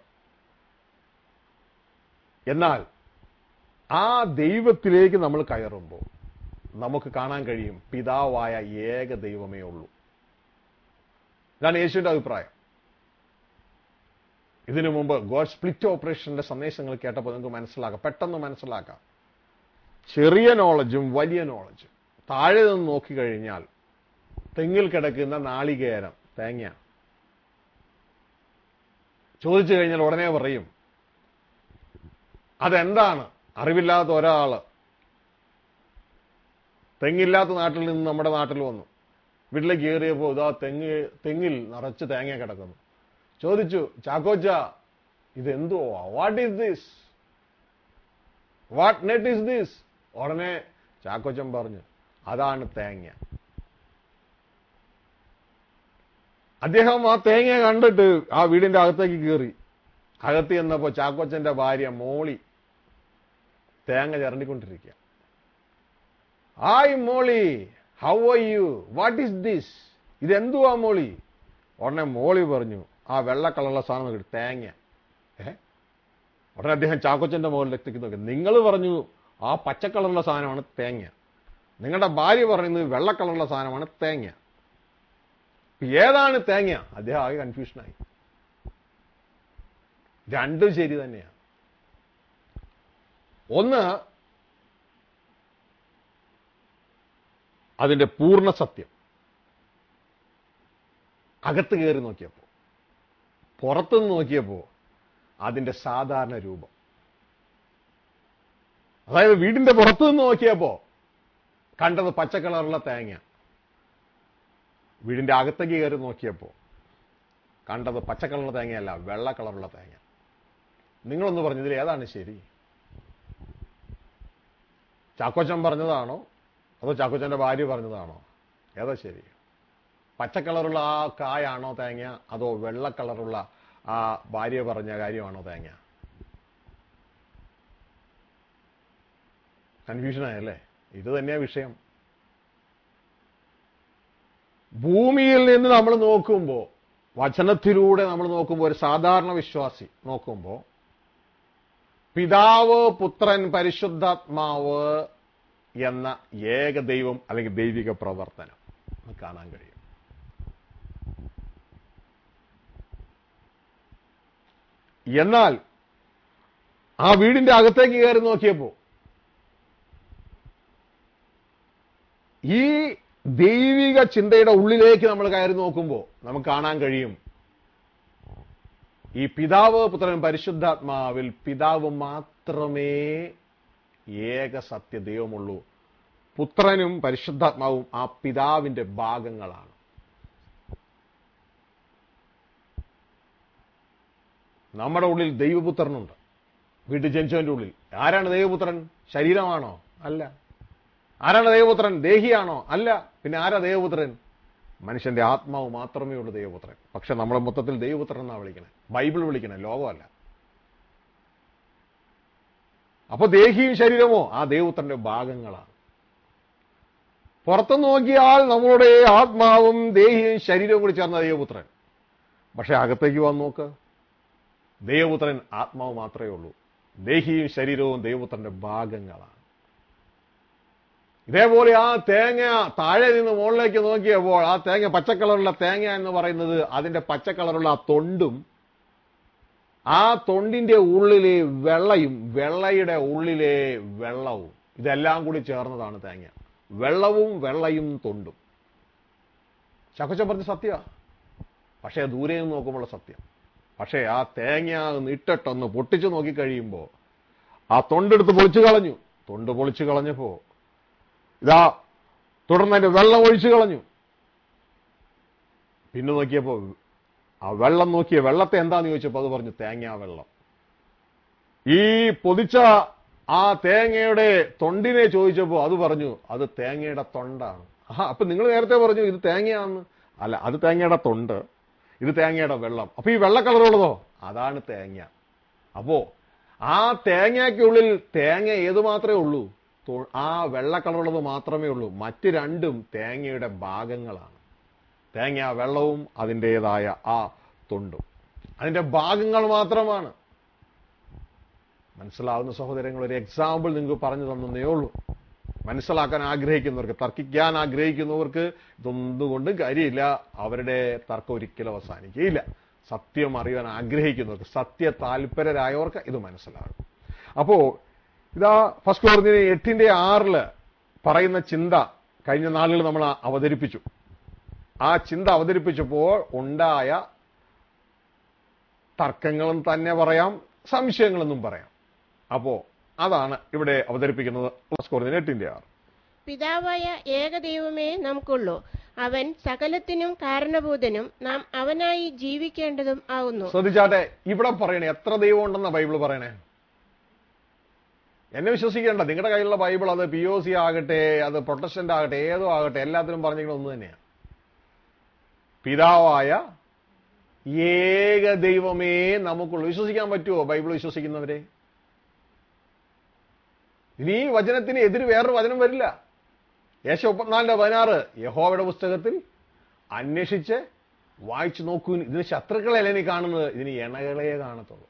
എന്നാൽ ആ ദൈവത്തിലേക്ക് നമ്മൾ കയറുമ്പോൾ നമുക്ക് കാണാൻ കഴിയും പിതാവായ ഏക ദൈവമേ ഉള്ളൂ ഇതാണ് യേശുവിന്റെ അഭിപ്രായം ഇതിനു മുമ്പ് ഗോഡ് സ്പ്ലിറ്റ് ഓപ്പറേഷന്റെ സന്ദേശങ്ങൾ കേട്ടപ്പോൾ നിങ്ങൾക്ക് മനസ്സിലാക്കാം പെട്ടെന്ന് മനസ്സിലാക്കാം ചെറിയ നോളജും വലിയ നോളജും താഴെ നിന്ന് നോക്കിക്കഴിഞ്ഞാൽ തെങ്ങിൽ കിടക്കുന്ന നാളികേരം തേങ്ങ ചോദിച്ചു കഴിഞ്ഞാൽ ഉടനെ പറയും അതെന്താണ് അറിവില്ലാത്ത ഒരാള് തെങ്ങില്ലാത്ത നാട്ടിൽ നിന്ന് നമ്മുടെ നാട്ടിൽ വന്നു വീട്ടിലേക്ക് കയറിയപ്പോൾ ഇതാ തെങ്ങ് തെങ്ങിൽ നിറച്ച് തേങ്ങ കിടക്കുന്നു ചോദിച്ചു ചാക്കോച്ച ഇതെന്തുവാ what is this what net is this ഉടനെ ചാക്കോച്ചൻ പറഞ്ഞു അതാണ് തേങ്ങ അദ്ദേഹം ആ തേങ്ങ കണ്ടിട്ട് ആ വീടിന്റെ അകത്തേക്ക് കയറി അകത്ത് ചെന്നപ്പോ ചാക്കോച്ചന്റെ ഭാര്യ മോളി തേങ്ങ ചിരണ്ടിക്കൊണ്ടിരിക്കുക hi Molly how are you what is this ഇതെന്തുവാ മോളി ഉടനെ മോളി പറഞ്ഞു ആ വെള്ള കളറുള്ള സാധനം നോക്കി തേങ്ങ ഏ ഉടനെ അദ്ദേഹം ചാക്കോച്ചന്റെ മുകളിലേക്ക് നോക്കി നിങ്ങൾ പറഞ്ഞു ആ പച്ച കളറുള്ള സാധനമാണ് തേങ്ങ നിങ്ങളുടെ ഭാര്യ പറയുന്നത് വെള്ള കളറുള്ള സാധനമാണ് തേങ്ങ ഇപ്പൊ ഏതാണ് തേങ്ങ അദ്ദേഹം ആകെ കൺഫ്യൂഷനായി രണ്ടും ശരി തന്നെയാണ് ഒന്ന് അതിന്റെ പൂർണ്ണ സത്യം അകത്ത് കയറി നോക്കിയപ്പോ പുറത്തുനിന്ന് നോക്കിയപ്പോ അതിന്റെ സാധാരണ രൂപം അതായത് വീടിന്റെ പുറത്തു നിന്ന് നോക്കിയപ്പോ കണ്ടത് പച്ച കളറുള്ള തേങ്ങ വീടിന്റെ അകത്തേക്ക് കയറി നോക്കിയപ്പോ കണ്ടത് പച്ച കളറുള്ള തേങ്ങയല്ല വെള്ള കളറുള്ള തേങ്ങ നിങ്ങളൊന്ന് പറഞ്ഞതിൽ ഏതാണ് ശരി ചാക്കോച്ചൻ പറഞ്ഞതാണോ അതോ ചാക്കോച്ചന്റെ ഭാര്യ പറഞ്ഞതാണോ ഏതാ ശരി പച്ച കളറുള്ള ആ കായാണോ തേങ്ങ അതോ വെള്ള കളറുള്ള ആ ഭാര്യ പറഞ്ഞ കാര്യമാണോ തേങ്ങ കൺഫ്യൂഷനായല്ലേ ഇത് തന്നെയാ വിഷയം ഭൂമിയിൽ നിന്ന് നമ്മൾ നോക്കുമ്പോൾ വചനത്തിലൂടെ നമ്മൾ നോക്കുമ്പോൾ ഒരു സാധാരണ വിശ്വാസി നോക്കുമ്പോൾ പിതാവ് പുത്രൻ പരിശുദ്ധാത്മാവ് എന്ന ഏക ദൈവം അല്ലെങ്കിൽ ദൈവിക പ്രവർത്തനം നമുക്ക് കാണാൻ കഴിയും എന്നാൽ ആ വീടിന്റെ അകത്തേക്ക് കയറി നോക്കിയപ്പോ ഈ ദൈവിക ചിന്തയുടെ ഉള്ളിലേക്ക് നമ്മൾ കയറി നോക്കുമ്പോൾ നമുക്ക് കാണാൻ കഴിയും ഈ പിതാവ് പുത്രൻ പരിശുദ്ധാത്മാവിൽ പിതാവ് മാത്രമേ ഏക സത്യ ദൈവമുള്ളൂ പുത്രനും പരിശുദ്ധാത്മാവും ആ പിതാവിന്റെ ഭാഗങ്ങളാണ് നമ്മുടെ ഉള്ളിൽ ദൈവപുത്രനുണ്ട് വീട്ടിൽ ജനിച്ചവന്റെ ഉള്ളിൽ ആരാണ് ദൈവപുത്രൻ ശരീരമാണോ അല്ല ആരാണ് ദൈവപുത്രൻ ദേഹിയാണോ അല്ല പിന്നെ ആരാ ദൈവപുത്രൻ മനുഷ്യന്റെ ആത്മാവ് മാത്രമേ ഉള്ളൂ ദൈവപുത്രൻ പക്ഷെ നമ്മളെ മൊത്തത്തിൽ ദൈവപുത്രൻ എന്നാ വിളിക്കണേ ബൈബിൾ വിളിക്കണേ ലോകമല്ല അപ്പൊ ദേഹിയും ശരീരമോ ആ ദൈവപുത്രന്റെ ഭാഗങ്ങളാണ് പുറത്തു നോക്കിയാൽ നമ്മളുടെ ആത്മാവും ദേഹിയും ശരീരവും കൂടി ചേർന്ന ദൈവപുത്രൻ പക്ഷെ അകത്തേക്ക് വന്ന് നോക്ക് ദൈവപുത്രൻ ആത്മാവ് മാത്രമേ ഉള്ളൂ ദേഹിയും ശരീരവും ദൈവപുത്രന്റെ ഭാഗങ്ങളാണ് ഇതേപോലെ ആ തേങ്ങ താഴെ നിന്ന് മുകളിലേക്ക് നോക്കിയപ്പോൾ ആ തേങ്ങ പച്ചക്കളറുള്ള തേങ്ങ എന്ന് പറയുന്നത് അതിന്റെ പച്ചക്കളറുള്ള ആ തൊണ്ടും ആ തൊണ്ടിന്റെ ഉള്ളിലെ വെള്ളയും വെള്ളയുടെ ഉള്ളിലെ വെള്ളവും ഇതെല്ലാം കൂടി ചേർന്നതാണ് തേങ്ങ വെള്ളവും വെള്ളയും തൊണ്ടും ചക്കച്ച പറഞ്ഞ സത്യ പക്ഷേ ദൂരെ നിന്ന് നോക്കുമ്പോൾ സത്യം പക്ഷേ ആ തേങ്ങ ഇട്ടിട്ടൊന്ന് പൊട്ടിച്ചു നോക്കിക്കഴിയുമ്പോൾ ആ തൊണ്ടെടുത്ത് പൊളിച്ചു കളഞ്ഞു തൊണ്ട് പൊളിച്ചു കളഞ്ഞപ്പോ ഇതാ തുടർന്ന് അതിന്റെ വെള്ളം ഒഴിച്ചു കളഞ്ഞു പിന്നെ നോക്കിയപ്പോ ആ വെള്ളം നോക്കിയ വെള്ളത്തെ എന്താന്ന് ചോദിച്ചപ്പോ അത് പറഞ്ഞു തേങ്ങാ വെള്ളം ഈ പൊതിച്ച ആ തേങ്ങയുടെ തൊണ്ടിനെ ചോദിച്ചപ്പോ അത് പറഞ്ഞു അത് തേങ്ങയുടെ തൊണ്ടാണ് ആ അപ്പൊ നിങ്ങൾ നേരത്തെ പറഞ്ഞു ഇത് തേങ്ങയാണെന്ന് അല്ല അത് തേങ്ങയുടെ തൊണ്ട് ഇത് തേങ്ങയുടെ വെള്ളം അപ്പൊ ഈ വെള്ള കളറുള്ളതോ അതാണ് തേങ്ങ അപ്പോ ആ തേങ്ങയ്ക്കുള്ളിൽ തേങ്ങ ഏത് മാത്രമേ ഉള്ളൂ തൊ- ആ വെള്ള കളറുള്ളത് മാത്രമേ ഉള്ളൂ മറ്റ് രണ്ടും തേങ്ങയുടെ ഭാഗങ്ങളാണ് തേങ്ങ വെള്ളവും അതിൻ്റെതായ ആ തൊണ്ടും അതിന്റെ ഭാഗങ്ങൾ മാത്രമാണ് മനസ്സിലാവുന്ന സഹോദരങ്ങൾ ഒരു എക്സാമ്പിൾ നിങ്ങൾക്ക് പറഞ്ഞു തന്നേ ഉള്ളൂ മനസ്സിലാക്കാൻ ആഗ്രഹിക്കുന്നവർക്ക് തർക്കിക്കാൻ ആഗ്രഹിക്കുന്നവർക്ക് ഇതൊന്നും കൊണ്ടും കാര്യമില്ല അവരുടെ തർക്കം ഒരിക്കലും അവസാനിക്കുകയില്ല സത്യം അറിയാൻ ആഗ്രഹിക്കുന്നവർക്ക് സത്യ താല്പര്യരായവർക്ക് ഇത് മനസ്സിലാകും അപ്പോ ഇതാ ഫസ്റ്റ് കോർദിനെ എട്ടിന്റെ ആറില് പറയുന്ന ചിന്ത കഴിഞ്ഞ നാളുകൾ നമ്മൾ അവതരിപ്പിച്ചു ആ ചിന്ത അവതരിപ്പിച്ചപ്പോൾ ഉണ്ടായ തർക്കങ്ങളും തന്നെ പറയാം സംശയങ്ങളെന്നും പറയാം അപ്പോ അതാണ് ഇവിടെ അവതരിപ്പിക്കുന്നത് ഫസ്റ്റ് കോർദിനെ എട്ടിന്റെ ആറ് പിതാവായ ഏകദൈവമേ നമുക്കുള്ളൂ അവൻ സകലത്തിനും കാരണഭൂതനും നാം അവനായി ജീവിക്കേണ്ടതും ആകുന്നു ശ്രദ്ധിച്ചാട്ടെ ഇവിടെ പറയണേ എത്ര ദൈവം ഉണ്ടെന്ന ബൈബിൾ പറയണേ എന്നെ വിശ്വസിക്കേണ്ട നിങ്ങളുടെ കയ്യിലുള്ള ബൈബിൾ അത് പി ഒ സി ആകട്ടെ അത് പ്രൊട്ടസ്റ്റന്റ് ആകട്ടെ ഏതോ ആകട്ടെ എല്ലാത്തിനും പറഞ്ഞിരിക്കുന്നത് ഒന്ന് തന്നെയാണ് പിതാവായ ഏക ദൈവമേ നമുക്കുള്ളൂ വിശ്വസിക്കാൻ പറ്റുമോ ബൈബിൾ വിശ്വസിക്കുന്നവരെ ഇനി ഈ വചനത്തിന് എതിര് വേറൊരു വചനം വരില്ല യേശ മുപ്പത്തിനാലിന്റെ പതിനാറ് യഹോവയുടെ പുസ്തകത്തിൽ അന്വേഷിച്ച് വായിച്ചു നോക്കൂ ഇതിന് ശത്രുക്കളല്ല നീ കാണുന്നത് ഇതിന് എണകളെ കാണത്തുള്ളൂ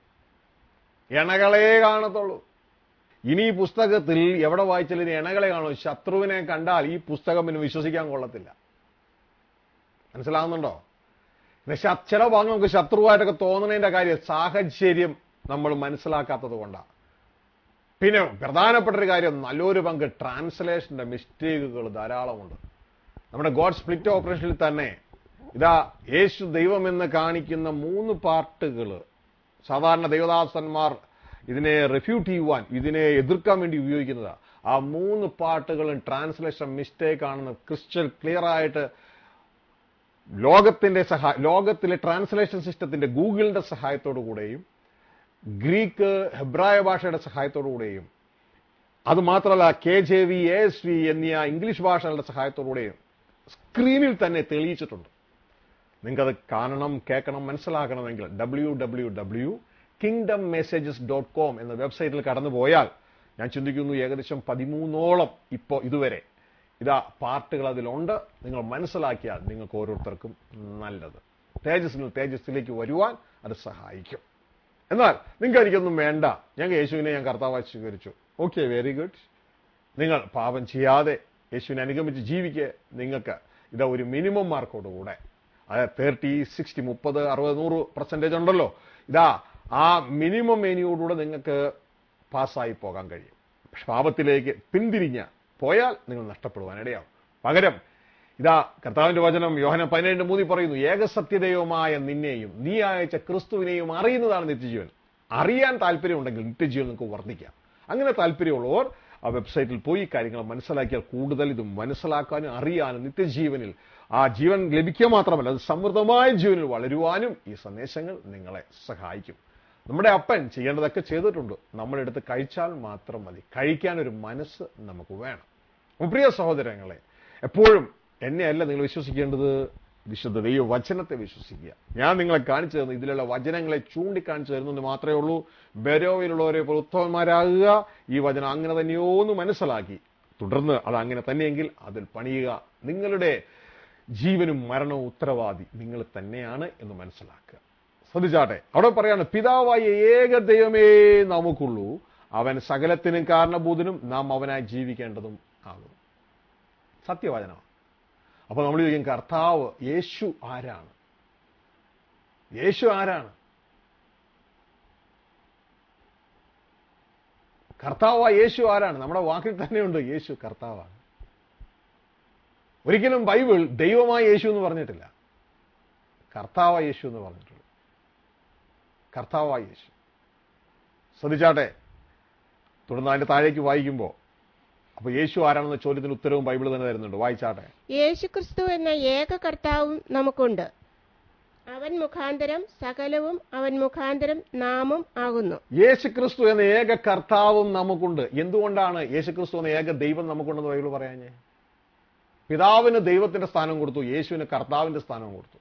എണകളെ കാണത്തുള്ളൂ ഇനി ഈ പുസ്തകത്തിൽ എവിടെ വായിച്ചാലും ഇനി എണകളെ കാണും ശത്രുവിനെ കണ്ടാൽ ഈ പുസ്തകം പിന്നെ വിശ്വസിക്കാൻ കൊള്ളത്തില്ല മനസ്സിലാകുന്നുണ്ടോ പിന്നെ ശ- ചില ഭാഗം നമുക്ക് ശത്രുവായിട്ടൊക്കെ തോന്നുന്നതിന്റെ കാര്യം സാഹചര്യം നമ്മൾ മനസ്സിലാക്കാത്തത് കൊണ്ടാണ് പിന്നെ പ്രധാനപ്പെട്ട ഒരു കാര്യം നല്ലൊരു പങ്ക് ട്രാൻസ്ലേഷന്റെ മിസ്റ്റേക്കുകൾ ധാരാളമുണ്ട് നമ്മുടെ ഗോഡ് സ്പ്ലിറ്റ് ഓപ്പറേഷനിൽ തന്നെ ഇതാ യേശു ദൈവമെന്ന് കാണിക്കുന്ന മൂന്ന് പാർട്ടുകൾ സാധാരണ ദൈവദാസന്മാർ ഇതിനെ റെഫ്യൂട്ട് ചെയ്യുവാൻ ഇതിനെ എതിർക്കാൻ വേണ്ടി ഉപയോഗിക്കുന്നതാ ആ മൂന്ന് പാട്ടുകളും ട്രാൻസ്ലേഷൻ മിസ്റ്റേക്ക് ആണെന്ന് ക്രിസ്ത്യൻ ക്ലിയർ ആയിട്ട് ലോകത്തിന്റെ സഹായ ലോകത്തിലെ ട്രാൻസ്ലേഷൻ സിസ്റ്റത്തിന്റെ ഗൂഗിളിന്റെ സഹായത്തോടു കൂടെയും ഗ്രീക്ക് ഹെബ്രായ ഭാഷയുടെ സഹായത്തോടു കൂടെയും അത് മാത്രമല്ല K J V A S V എന്നിയ ഇംഗ്ലീഷ് ഭാഷകളുടെ സഹായത്തോടുകൂടെയും സ്ക്രീനിൽ തന്നെ തെളിയിച്ചിട്ടുണ്ട് നിങ്ങൾക്കത് കാണണം കേൾക്കണം മനസ്സിലാക്കണമെങ്കിൽ W W W kingdom messages dot com എന്ന വെബ്സൈറ്റിൽ കടന്നു പോയാൽ ഞാൻ ചിന്തിക്കുന്നു ഏകദേശം പതിമൂന്നോളം ഇപ്പോൾ ഇതുവരെ ഇതാ പാർട്ടുകൾ അതിലുണ്ട് നിങ്ങൾ മനസ്സിലാക്കിയാൽ നിങ്ങൾക്ക് ഓരോരുത്തർക്കും നല്ലത് തേജസ്സിൽ തേജസ്സിലേക്ക് വരുവാൻ അത് സഹായിക്കും എന്നാൽ നിങ്ങൾക്ക് എനിക്കൊന്നും വേണ്ട ഞങ്ങൾ യേശുവിനെ ഞാൻ കർത്താവായി സ്വീകരിച്ചു ഓക്കെ വെരി ഗുഡ് നിങ്ങൾ പാപം ചെയ്യാതെ യേശുവിനെ അനുഗമിച്ച് ജീവിക്കുക നിങ്ങൾക്ക് ഇതാ ഒരു മിനിമം മാർക്കോടുകൂടെ അതായത് തേർട്ടി സിക്സ്റ്റി മുപ്പത് അറുപത് നൂറ് പെർസെൻറ്റേജ് ഉണ്ടല്ലോ ഇതാ ആ മിനിമം മേനിയോടുകൂടെ നിങ്ങൾക്ക് പാസ്സായി പോകാൻ കഴിയും പക്ഷെ പാപത്തിലേക്ക് പിന്തിരിഞ്ഞ പോയാൽ നിങ്ങൾ നഷ്ടപ്പെടുവാൻ ഇടയാവും പകരം ഇതാ കർത്താവിന്റെ വചനം യോഹന പതിനേഴ് മൂന്നി പറയുന്നു ഏകസത്യദൈവമായ നിന്നെയും നീ അയച്ച ക്രിസ്തുവിനെയും അറിയുന്നതാണ് നിത്യജീവൻ അറിയാൻ താല്പര്യമുണ്ടെങ്കിൽ നിത്യജീവൻ നിങ്ങൾക്ക് വർദ്ധിക്കാം അങ്ങനെ താല്പര്യമുള്ളവർ ആ വെബ്സൈറ്റിൽ പോയി കാര്യങ്ങൾ മനസ്സിലാക്കിയാൽ കൂടുതൽ ഇത് മനസ്സിലാക്കാനും അറിയാനും നിത്യജീവനിൽ ആ ജീവൻ ലഭിക്കുക മാത്രമല്ല അത് സമൃദ്ധമായ ജീവനിൽ വളരുവാനും ഈ സന്ദേശങ്ങൾ നിങ്ങളെ സഹായിക്കും നമ്മുടെ അപ്പൻ ചെയ്യേണ്ടതൊക്കെ ചെയ്തിട്ടുണ്ട് നമ്മളെടുത്ത് കഴിച്ചാൽ മാത്രം മതി കഴിക്കാൻ ഒരു മനസ്സ് നമുക്ക് വേണം അപ്പോൾ പ്രിയ സഹോദരങ്ങളെ എപ്പോഴും എന്നെയല്ല നിങ്ങൾ വിശ്വസിക്കേണ്ടത് വിശുദ്ധ ദൈവ വചനത്തെ വിശ്വസിക്കുക ഞാൻ നിങ്ങളെ കാണിച്ചു തരുന്നു ഇതിലുള്ള വചനങ്ങളെ ചൂണ്ടിക്കാണിച്ചു തരുന്നത് മാത്രമേ ഉള്ളൂ ബരോയിലുള്ളവരെ പോലെ ഉത്തമന്മാരാകുക ഈ വചനം അങ്ങനെ തന്നെയോ എന്ന് മനസ്സിലാക്കി തുടർന്ന് അത് അങ്ങനെ തന്നെയെങ്കിൽ അതിൽ പണിയുക നിങ്ങളുടെ ജീവനും മരണവും ഉത്തരവാദി നിങ്ങൾ തന്നെയാണ് എന്ന് മനസ്സിലാക്കുക ശ്രദ്ധിച്ചാട്ടെ അവിടെ പറയാണ് പിതാവായ ഏക ദൈവമേ നമുക്കുള്ളൂ അവൻ സകലത്തിനും കാരണഭൂതനും നാം അവനായി ജീവിക്കേണ്ടതും ആകുന്നു സത്യവചനമാണ് അപ്പൊ നമ്മൾ ചോദിക്കും കർത്താവ് യേശു ആരാണ് യേശു ആരാണ് കർത്താവ് യേശു ആരാണ് നമ്മുടെ വാക്കിൽ തന്നെയുണ്ട് യേശു കർത്താവാണ് ഒരിക്കലും ബൈബിൾ ദൈവമായ യേശു എന്ന് പറഞ്ഞിട്ടില്ല കർത്താവ യേശു എന്ന് പറഞ്ഞിട്ടുള്ളൂ കർത്താവായ യേശു ശ്രദ്ധിച്ചാട്ടെ തുടർന്ന് അതിന്റെ താഴേക്ക് വായിക്കുമ്പോൾ അപ്പൊ യേശു ആരാണെന്ന ചോദ്യത്തിന് ഉത്തരവും ബൈബിൾ തന്നെ തരുന്നുണ്ട് വായിച്ചാട്ടെ യേശുക്രിസ്തു എന്ന ഏക കർത്താവും നമുക്കുണ്ട് അവൻ മുഖാന്തരം സകലവും അവൻ മുഖാന്തരം നാമും ആകുന്നു യേശുക്രിസ്തു എന്ന ഏക കർത്താവും നമുക്കുണ്ട് എന്തുകൊണ്ടാണ് യേശുക്രിസ്തു എന്ന ഏക ദൈവം നമുക്കുണ്ടെന്ന് ബൈബിൾ പറയാഞ്ഞേ പിതാവിന് ദൈവത്തിന്റെ സ്ഥാനം കൊടുത്തു യേശുവിന് കർത്താവിന്റെ സ്ഥാനം കൊടുത്തു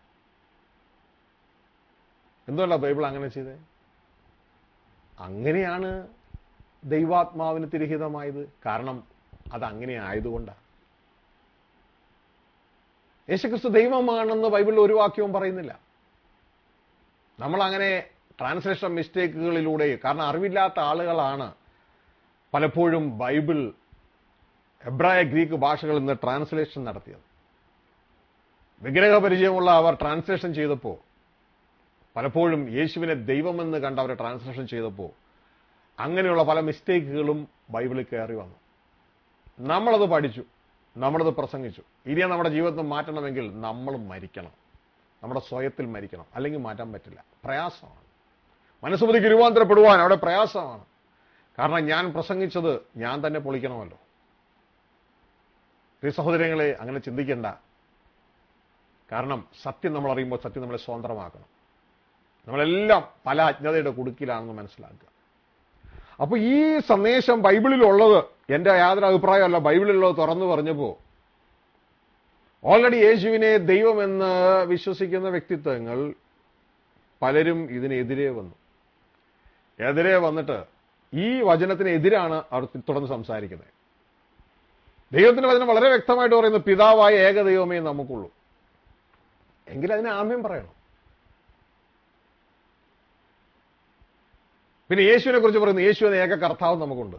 എന്തുകൊണ്ടാണ് ബൈബിൾ അങ്ങനെ ചെയ്തത് അങ്ങനെയാണ് ദൈവാത്മാവിന് തിരഹിതമായത് കാരണം അത് അങ്ങനെ ആയതുകൊണ്ടാണ് യേശുക്രിസ്തു ദൈവമാണെന്ന് ബൈബിളിൽ ഒരു വാക്യവും പറയുന്നില്ല നമ്മൾ അങ്ങനെ ട്രാൻസ്ലേഷൻ മിസ്റ്റേക്കുകളിലൂടെ കാരണം അറിവില്ലാത്ത ആളുകളാണ് പലപ്പോഴും ബൈബിൾ എബ്രായ ഗ്രീക്ക് ഭാഷകളിൽ നിന്ന് ട്രാൻസ്ലേഷൻ നടത്തിയത് വിഗ്രഹ പരിചയമുള്ള അവർ ട്രാൻസ്ലേഷൻ ചെയ്തപ്പോൾ പലപ്പോഴും യേശുവിനെ ദൈവമെന്ന് കണ്ട് അവരെ ട്രാൻസ്ലേഷൻ ചെയ്തപ്പോൾ അങ്ങനെയുള്ള പല മിസ്റ്റേക്കുകളും ബൈബിളിൽ കയറി വന്നു നമ്മളത് പഠിച്ചു നമ്മളത് പ്രസംഗിച്ചു ഇനി നമ്മുടെ ജീവിതത്തിൽ മാറ്റണമെങ്കിൽ നമ്മൾ മരിക്കണം നമ്മുടെ സ്വയത്തിൽ മരിക്കണം അല്ലെങ്കിൽ മാറ്റാൻ പറ്റില്ല പ്രയാസമാണ് മനസ്സുമതിക്ക് രൂപാന്തരപ്പെടുവാൻ അവിടെ പ്രയാസമാണ് കാരണം ഞാൻ പ്രസംഗിച്ചത് ഞാൻ തന്നെ പൊളിക്കണമല്ലോ പ്രിയ സഹോദരങ്ങളെ അങ്ങനെ ചിന്തിക്കേണ്ട കാരണം സത്യം നമ്മൾ അറിയുമ്പോൾ സത്യം നമ്മളെ സ്വതന്ത്രമാക്കണം നമ്മളെല്ലാം പല അജ്ഞതയുടെ കുടുക്കിലാണെന്ന് മനസ്സിലാക്കുക അപ്പൊ ഈ സന്ദേശം ബൈബിളിലുള്ളത് എന്റെ യാതൊരു അഭിപ്രായമല്ല ബൈബിളിലുള്ളത് തുറന്നു പറഞ്ഞപ്പോൾ ഓൾറെഡി യേശുവിനെ ദൈവമെന്ന് വിശ്വസിക്കുന്ന വ്യക്തിത്വങ്ങൾ പലരും ഇതിനെതിരെ വന്നു എതിരെ വന്നിട്ട് ഈ വചനത്തിനെതിരാണ് അവർ തുടർന്ന് സംസാരിക്കുന്നത് ദൈവത്തിന്റെ വചനം വളരെ വ്യക്തമായിട്ട് പറയുന്നു പിതാവായ ഏക ദൈവമേ നമുക്കുള്ളൂ എങ്കിൽ അതിന് ആമ്യം പറയണം പിന്നെ യേശുവിനെ കുറിച്ച് പറയുന്നു യേശു എന്ന ഏക കർത്താവ് നമുക്കുണ്ട്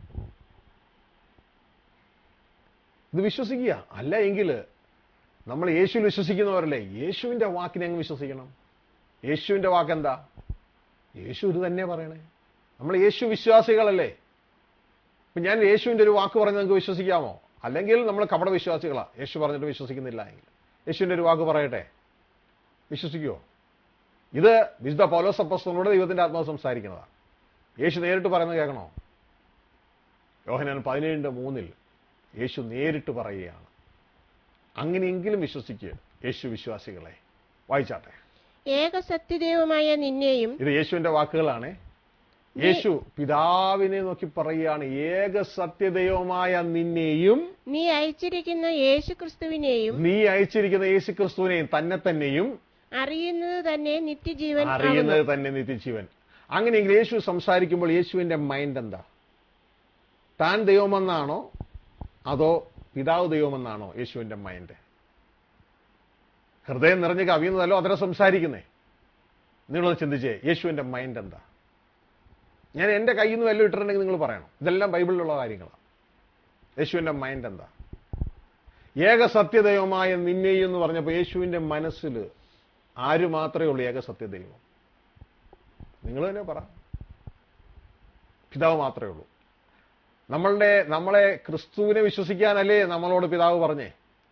ഇത് വിശ്വസിക്കുക അല്ല എങ്കിൽ നമ്മൾ യേശുവിൽ വിശ്വസിക്കുന്നവരല്ലേ യേശുവിന്റെ വാക്കിനെ അങ്ങ് വിശ്വസിക്കണം യേശുവിന്റെ വാക്ക് എന്താ യേശു ഇത് തന്നെ പറയണേ നമ്മൾ യേശു വിശ്വാസികളല്ലേ ഇപ്പൊ ഞാൻ യേശുവിന്റെ ഒരു വാക്ക് പറഞ്ഞ് നിങ്ങൾക്ക് വിശ്വസിക്കാമോ അല്ലെങ്കിൽ നമ്മൾ കപട വിശ്വാസികളാ യേശു പറഞ്ഞിട്ട് വിശ്വസിക്കുന്നില്ല എങ്കിൽ യേശുവിന്റെ ഒരു വാക്ക് പറയട്ടെ വിശ്വസിക്കുമോ ഇത് വിശുദ്ധ പൗലോസപ്പസ്തനോട് ദൈവത്തിന്റെ ആത്മാവ് സംസാരിക്കുന്നതാണ് യേശു നേരിട്ട് പറയുന്നത് കേൾക്കണോ യോഹനാൻ പതിനേഴിന്റെ മൂന്നിൽ യേശു നേരിട്ട് പറയുകയാണ് അങ്ങനെയെങ്കിലും വിശ്വസിക്കുക യേശു വിശ്വാസികളെ വായിച്ചാട്ടെ ഏക സത്യദൈവമായ നിന്നെയും ഇത് യേശുവിന്റെ വാക്കുകളാണ് യേശു പിതാവിനെ നോക്കി പറയുകയാണ് ഏക സത്യദൈവമായ നിന്നെയും നീ അയച്ചിരിക്കുന്ന യേശുക്രിസ്തുവിനെയും നീ അയച്ചിരിക്കുന്ന യേശു ക്രിസ്തുവിനെയും തന്നെ തന്നെയും അറിയുന്നത് തന്നെ നിത്യജീവൻ ആകുന്നു അറിയുന്നത് തന്നെ നിത്യജീവൻ അങ്ങനെയെങ്കിൽ യേശു സംസാരിക്കുമ്പോൾ യേശുവിന്റെ മൈൻഡ് എന്താ താൻ ദൈവമെന്നാണോ അതോ പിതാവ് ദൈവമെന്നാണോ യേശുവിന്റെ മൈൻഡ് ഹൃദയം നിറഞ്ഞ് കവിയുന്നതല്ലോ അതിനെ സംസാരിക്കുന്നേ നിങ്ങളത് ചിന്തിച്ചേ യേശുവിന്റെ മൈൻഡ് എന്താ ഞാൻ എന്റെ കയ്യിൽ നിന്ന് വല്ലതും ഇട്ടിട്ടുണ്ടെങ്കിൽ നിങ്ങൾ പറയണം ഇതെല്ലാം ബൈബിളിലുള്ള കാര്യങ്ങളാണ് യേശുവിന്റെ മൈൻഡ് എന്താ ഏക സത്യദൈവമായ നിന്നെയും എന്ന് പറഞ്ഞപ്പോൾ യേശുവിന്റെ മനസ്സിൽ ആര് മാത്രമേ ഉള്ളൂ ഏക സത്യദൈവം നിങ്ങൾ തന്നെ പറ പിതാവ് മാത്രമേ ഉള്ളൂ നമ്മളുടെ നമ്മളെ ക്രിസ്തുവിനെ വിശ്വസിക്കാനല്ലേ നമ്മളോട് പിതാവ് പറഞ്ഞേ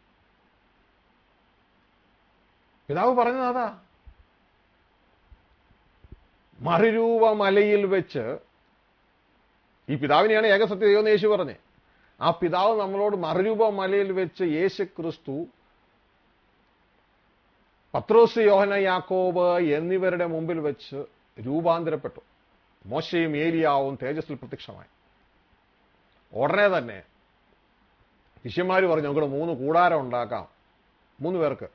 പിതാവ് പറഞ്ഞത് അതാ മറുരൂപ മലയിൽ വെച്ച് ഈ പിതാവിനെയാണ് ഏകസത്യ ദൈവം എന്ന് യേശു പറഞ്ഞേ ആ പിതാവ് നമ്മളോട് മറുരൂപ മലയിൽ വെച്ച് യേശു ക്രിസ്തു പത്രോസ് യോഹന യാക്കോബ് എന്നിവരുടെ മുമ്പിൽ വെച്ച് രൂപാന്തരപ്പെട്ടു മോശയും ഏലിയാവും തേജസ്സിൽ പ്രത്യക്ഷമായി ഉടനെ തന്നെ ശിഷ്യന്മാർ പറഞ്ഞു നമുക്ക് മൂന്ന് കൂടാരം ഉണ്ടാക്കാം മൂന്ന് പേർക്ക്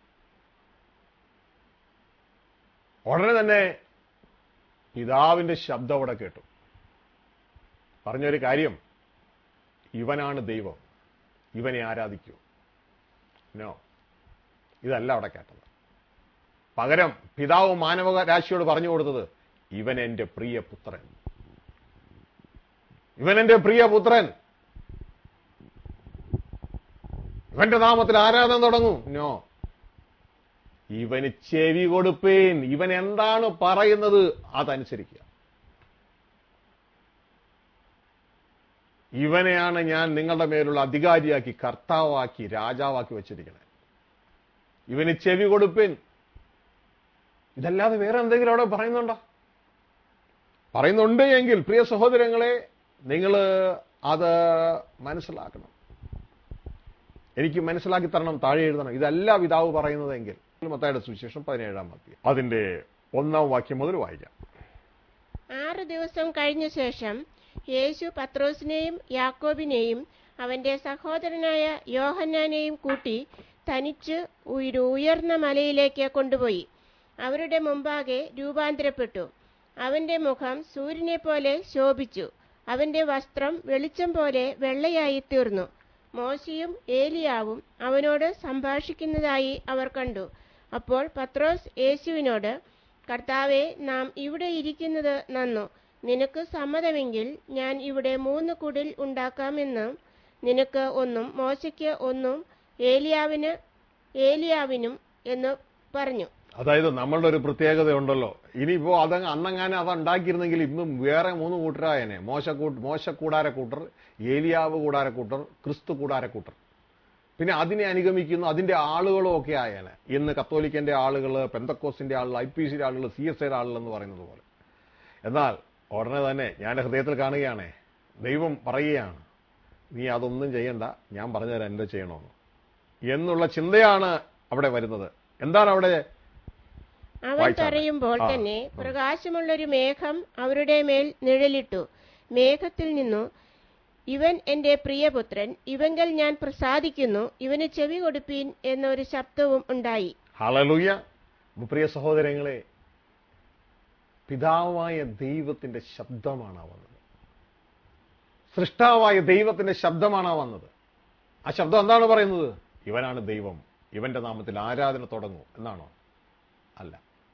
ഉടനെ തന്നെ പിതാവിന്റെ ശബ്ദം അവിടെ കേട്ടു പറഞ്ഞൊരു കാര്യം ഇവനാണ് ദൈവം ഇവനെ ആരാധിക്കൂ നോ ഇതല്ല അവിടെ കേട്ടത് പകരം പിതാവ് മാനവ രാശിയോട് പറഞ്ഞു കൊടുത്തത് ഇവൻ എന്റെ പ്രിയ പുത്രൻ ഇവൻ എന്റെ പ്രിയ പുത്രൻ ഇവന്റെ നാമത്തിൽ ആരാധന തുടങ്ങും നോ ഇവന് ചെവി കൊടുപ്പേൻ ഇവൻ എന്താണ് പറയുന്നത് അതനുസരിക്കുക ഇവനെയാണ് ഞാൻ നിങ്ങളുടെ മേലുള്ള അധികാരിയാക്കി കർത്താവാക്കി രാജാവാക്കി വെച്ചിരിക്കുന്നത് ഇവന് ചെവി കൊടുപ്പേൻ ഇതല്ലാതെ വേറെ എന്തെങ്കിലും അവിടെ പറയുന്നുണ്ടോ പറയുന്നുണ്ട് എങ്കിൽ പ്രിയ സഹോദരങ്ങളെ നിങ്ങൾ അത് മനസ്സിലാക്കണം എനിക്ക് മനസ്സിലാക്കി തരണം താഴെ എഴുതണം ഇതല്ല പിതാവ് പറയുന്നതെങ്കിൽ മത്തായുടെ സുവിശേഷം പതിനേഴാം മധ്യം അതിന്റെ ഒന്നാം വാക്യം മുതൽ വായിക്കാം ആറ് ദിവസം കഴിഞ്ഞ ശേഷം യേശു പത്രോസിനെയും യാക്കോബിനെയും അവന്റെ സഹോദരനായ യോഹന്നാനെയും കൂട്ടി തനിച്ച് ഒരു ഉയർന്ന മലയിലേക്ക് കൊണ്ടുപോയി അവരുടെ മുമ്പാകെ രൂപാന്തരപ്പെട്ടു അവന്റെ മുഖം സൂര്യനെ പോലെ ശോഭിച്ചു അവന്റെ വസ്ത്രം വെളിച്ചം പോലെ വെള്ളയായി തീർന്നു മോശയും ഏലിയാവും അവനോട് സംഭാഷിക്കുന്നതായി അവർ കണ്ടു അപ്പോൾ പത്രോസ് യേശുവിനോട് കർത്താവെ നാം ഇവിടെ ഇരിക്കുന്നത് നന്നു നിനക്ക് സമ്മതമെങ്കിൽ ഞാൻ ഇവിടെ മൂന്ന് കുടിൽ ഉണ്ടാക്കാമെന്നും നിനക്ക് ഒന്നും മോശയ്ക്ക് ഒന്നും ഏലിയാവിന് ഏലിയാവിനും എന്ന് പറഞ്ഞു അതായത് നമ്മളുടെ ഒരു പ്രത്യേകത ഉണ്ടല്ലോ ഇനിയിപ്പോ അത് അന്നങ്ങാനും അത് ഉണ്ടാക്കിയിരുന്നെങ്കിൽ ഇന്നും വേറെ മൂന്ന് കൂട്ടരായനെ മോശക്കൂട്ട് മോശക്കൂടാര കൂട്ടർ ഏലിയാവ് കൂടാര കൂട്ടർ ക്രിസ്തു കൂടാര കൂട്ടർ പിന്നെ അതിനെ അനുഗമിക്കുന്ന അതിന്റെ ആളുകളും ഒക്കെ ആയേനെ ഇന്ന് കത്തോലിക്കന്റെ ആളുകൾ പെന്തക്കോസിന്റെ ആളുകൾ ഐ പി സിയുടെ ആളുകൾ സി എസ് ഐയുടെ ആളുകൾ എന്ന് പറയുന്നത് പോലെ എന്നാൽ ഉടനെ തന്നെ ഞാൻ എൻ്റെ ഹൃദയത്തിൽ കാണുകയാണേ ദൈവം പറയുകയാണ് നീ അതൊന്നും ചെയ്യണ്ട ഞാൻ പറഞ്ഞുതരാം എന്റെ ചെയ്യണമെന്ന് എന്നുള്ള ചിന്തയാണ് അവിടെ വരുന്നത് എന്താണ് അവിടെ അവൻ വായിച്ചാട്ടെ. പറയുമ്പോൾ ആ, തന്നെ പ്രകാശമുള്ളൊരു മേഘം അവരുടെ മേൽ നിഴലിട്ടു മേഘത്തിൽ നിന്നു ഇവൻ എന്റെ പ്രിയപുത്രൻ ഇവങ്കൽ ഞാൻ പ്രസാദിക്കുന്നു ഇവന് ചെവി കൊടുപ്പീൻ എന്നൊരു ശബ്ദവും ഉണ്ടായി ഹളലുയ പ്രിയ സഹോദരങ്ങളെ പിതാവായ ദൈവത്തിന്റെ ശബ്ദമാണ് ആ വന്നത് സൃഷ്ടാവായ ദൈവത്തിന്റെ ശബ്ദമാണ് ആ വന്നത് ആ ശബ്ദം എന്താണ് പറയുന്നത് ഇവനാണ് ദൈവം ഇവന്റെ നാമത്തിൽ ആരാധന തുടങ്ങൂ എന്നാണോ അല്ല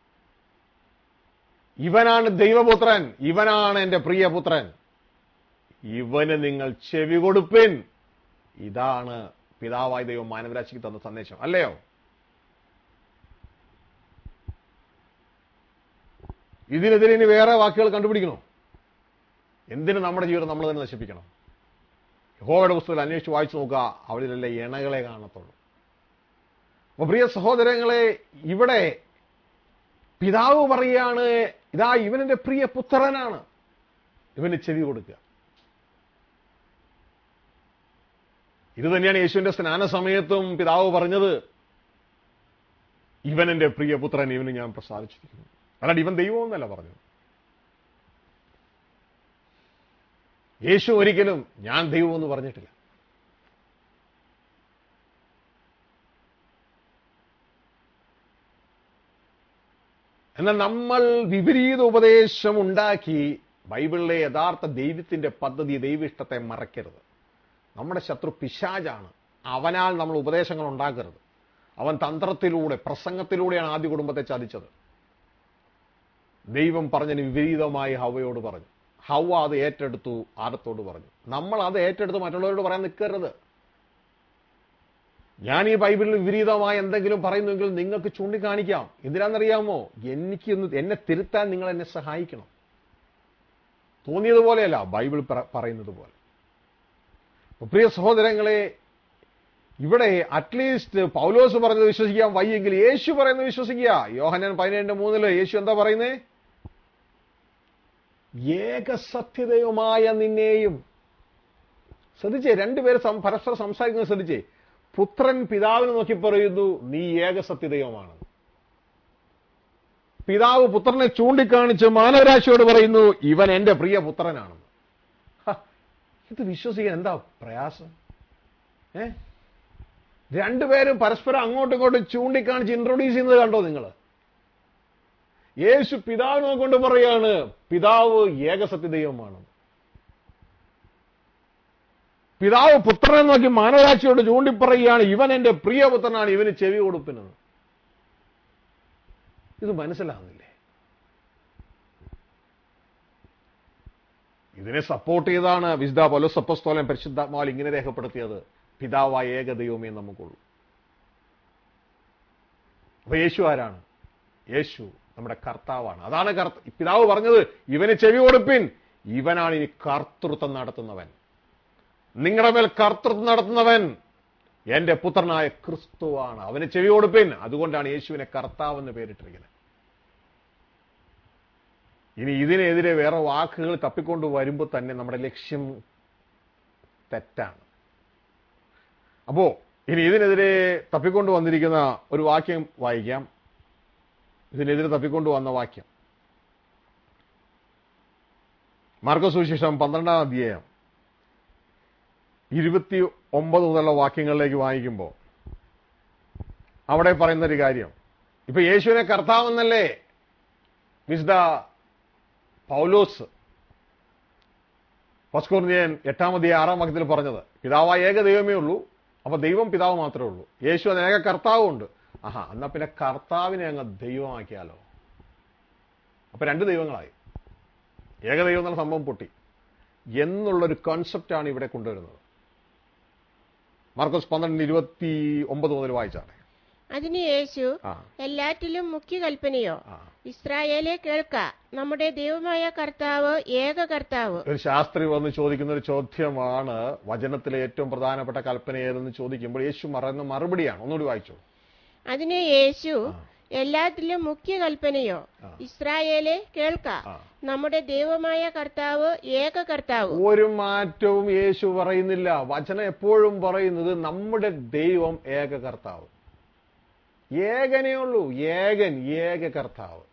ഇവനാണ് ദൈവപുത്രൻ ഇവനാണ് എന്റെ പ്രിയപുത്രൻ ഇവന് നിങ്ങൾ ചെവി കൊടുപ്പിൻ ഇതാണ് പിതാവായ ദൈവം മാനവരാശിക്ക് തന്ന സന്ദേശം അല്ലയോ ഇതിനെതിരെ ഇനി വേറെ വാക്കുകൾ കണ്ടുപിടിക്കണോ എന്തിനു നമ്മുടെ ജീവിതം നമ്മൾ തന്നെ നശിപ്പിക്കണം യഹോവയുടെ പുസ്തകത്തിൽ അന്വേഷിച്ച് വായിച്ചു നോക്കുക അവരിലല്ല ഇണകളെ കാണത്തുള്ളൂ അപ്പൊ പ്രിയ സഹോദരങ്ങളെ ഇവിടെ പിതാവ് പറയാണ് ഇതാ ഇവനെന്റെ പ്രിയ പുത്രനാണ് ഇവന് ചെവി കൊടുക്കുക ഇത് തന്നെയാണ് യേശുവിന്റെ സ്നാന സമയത്തും പിതാവ് പറഞ്ഞത് ഇവൻ എന്റെ പ്രിയ പുത്രൻ ഇവന് ഞാൻ പ്രസാദിച്ചിരിക്കുന്നു അല്ലാണ്ട് ഇവൻ ദൈവമെന്നല്ല പറഞ്ഞത് യേശു ഒരിക്കലും ഞാൻ ദൈവമെന്ന് പറഞ്ഞിട്ടില്ല എന്നാൽ നമ്മൾ വിപരീത ഉപദേശം ഉണ്ടാക്കി ബൈബിളിലെ യഥാർത്ഥ ദൈവത്തിന്റെ പദ്ധതി ദൈവിഷ്ടത്തെ മറക്കരുത് നമ്മുടെ ശത്രു പിശാജാണ് അവനാൽ നമ്മൾ ഉപദേശങ്ങൾ ഉണ്ടാക്കരുത് അവൻ തന്ത്രത്തിലൂടെ പ്രസംഗത്തിലൂടെയാണ് ആദ്യ കുടുംബത്തെ ചതിച്ചത് ദൈവം പറഞ്ഞതിന് വിപരീതമായി ഹവയോട് പറഞ്ഞു ഹവ അത് ഏറ്റെടുത്തു ആദത്തോട് പറഞ്ഞു നമ്മൾ അത് ഏറ്റെടുത്ത് മറ്റുള്ളവരോട് പറയാൻ നിൽക്കരുത് ഞാൻ ഈ ബൈബിളിൽ വിപരീതമായ എന്തെങ്കിലും പറയുന്നെങ്കിൽ നിങ്ങൾക്ക് ചൂണ്ടിക്കാണിക്കാം എന്തിനാണെന്നറിയാമോ എനിക്ക് ഒന്ന് എന്നെ തിരുത്താൻ നിങ്ങൾ എന്നെ സഹായിക്കണം തോന്നിയതുപോലെയല്ല ബൈബിൾ പറ- പറയുന്നത് പോലെ അപ്പൊ പ്രിയ സഹോദരങ്ങളെ ഇവിടെ അറ്റ്ലീസ്റ്റ് പൗലോസ് പറഞ്ഞത് വിശ്വസിക്കാൻ വയ്യെങ്കിൽ യേശു പറയുന്നത് വിശ്വസിക്കുക യോഹനാൻ പതിനേഴിന്റെ മൂന്നില് യേശു എന്താ പറയുന്നേ ഏകസത്യതയുമായ നിന്നെയും ശ്രദ്ധിച്ചേ രണ്ടുപേര് സം- പരസ്പരം സംസാരിക്കുന്നത് ശ്രദ്ധിച്ചേ പുത്രൻ പിതാവിനെ നോക്കി പറയുന്നു നീ ഏകസത്യതയുമാണ് പിതാവ് പുത്രനെ ചൂണ്ടിക്കാണിച്ച് മാനവരാശിയോട് പറയുന്നു ഇവൻ എന്റെ പ്രിയ പുത്രനാണെന്ന് ഹ, ഇത് വിശ്വസിക്കാൻ എന്താ പ്രയാസം ഏ രണ്ടുപേരും പരസ്പരം അങ്ങോട്ടും ഇങ്ങോട്ടും ചൂണ്ടിക്കാണിച്ച് ഇൻട്രൊഡ്യൂസ് ചെയ്യുന്നത് കണ്ടോ നിങ്ങൾ യേശു പിതാവിനെ കൊണ്ട് പറയാണ് പിതാവ് ഏകസത്യദൈവമാണ് പിതാവ് പുത്രനെ നോക്കി മാനവരാശിയോട് ചൂണ്ടിപ്പറയുകയാണ് ഇവൻ എന്റെ പ്രിയപുത്രനാണ് ഇവന് ചെവി കൊടുപ്പിനെന്ന് ഇത് മനസ്സിലാകുന്നില്ലേ ഇതിനെ സപ്പോർട്ട് ചെയ്താണ് വിശുദ്ധ പൊലസപ്പസ്തോലൻ പരിശുദ്ധാത്മാവിൽ ഇങ്ങനെ രേഖപ്പെടുത്തിയത് പിതാവായ ഏക ദൈവമേ നമുക്കുള്ളൂ അപ്പൊ യേശു ആരാണ് യേശു നമ്മുടെ കർത്താവാണ് അതാണ് കർത്ത പിതാവ് പറഞ്ഞത് ഇവന് ചെവി കൊടുപ്പിൻ ഇവനാണ് ഇനി കർത്തൃത്വം നടത്തുന്നവൻ നിങ്ങളുടെ മേൽ കർത്തൃത്വം നടത്തുന്നവൻ എന്റെ പുത്രനായ ക്രിസ്തുവാണ് അവന് ചെവി കൊടുപ്പിൻ അതുകൊണ്ടാണ് യേശുവിനെ കർത്താവെന്ന് പേരിട്ടിരിക്കുന്നത് ഇനി ഇതിനെതിരെ വേറെ വാക്കുകൾ തപ്പിക്കൊണ്ട് വരുമ്പോൾ തന്നെ നമ്മുടെ ലക്ഷ്യം തെറ്റാണ് അപ്പോ ഇനി ഇതിനെതിരെ തപ്പിക്കൊണ്ട് വന്നിരിക്കുന്ന ഒരു വാക്യം വായിക്കാം ഇതിനെതിരെ തപ്പിക്കൊണ്ട് വന്ന വാക്യം മാർഗ സുവിശേഷം പന്ത്രണ്ടാം അധ്യായം ഇരുപത്തി ഒമ്പത് മുതലുള്ള വാക്യങ്ങളിലേക്ക് വായിക്കുമ്പോൾ അവിടെ പറയുന്ന ഒരു കാര്യം ഇപ്പൊ യേശുവിനെ കർത്താവെന്നല്ലേ വിശുദ്ധ പൗലോസ് പസ്കോർണിയൻ എട്ടാമതിയെ ആറാം വാക്യത്തിൽ പറഞ്ഞത് പിതാവായ ഏക ദൈവമേ ഉള്ളൂ അപ്പൊ ദൈവം പിതാവ് മാത്രമേ ഉള്ളൂ യേശു അത് ഏക കർത്താവും ഉണ്ട് ആഹാ എന്നാ പിന്നെ കർത്താവിനെ അങ്ങ് ദൈവമാക്കിയാലോ അപ്പൊ രണ്ട് ദൈവങ്ങളായി ഏകദൈവം എന്നുള്ള സംഭവം പൊട്ടി എന്നുള്ളൊരു കോൺസെപ്റ്റാണ് ഇവിടെ കൊണ്ടുവരുന്നത് മാർക്കോസ് പന്ത്രണ്ട് ഇരുപത്തി ഒമ്പത് മുതൽ വായിച്ചാണ് അതിന് യേശു ആ എല്ലാറ്റിലും മുഖ്യ കൽപ്പനയോ ആ ഇസ്രായേലെ കേൾക്ക നമ്മുടെ ദൈവമായ കർത്താവ് ഏക കർത്താവ് ഒരു ശാസ്ത്രി വന്ന് ചോദിക്കുന്ന ഒരു ചോദ്യമാണ് വചനത്തിലെ ഏറ്റവും പ്രധാനപ്പെട്ട കൽപ്പന ഏതെന്ന് ചോദിക്കുമ്പോൾ യേശു പറയുന്ന മറുപടിയാണ് ഒന്നുകൂടി വായിച്ചു അതിന് യേശു എല്ലാത്തിലും മുഖ്യ കൽപ്പനയോ ഇസ്രായേലെ കേൾക്ക ആ. നമ്മുടെ ദൈവമായ കർത്താവ് ഏക കർത്താവ് ഒരു മാറ്റവും യേശു പറയുന്നില്ല വചനം എപ്പോഴും പറയുന്നത് നമ്മുടെ ദൈവം ഏക കർത്താവ് ഏകനേ ഉള്ളൂ ഏകൻ ഏക കർത്താവ്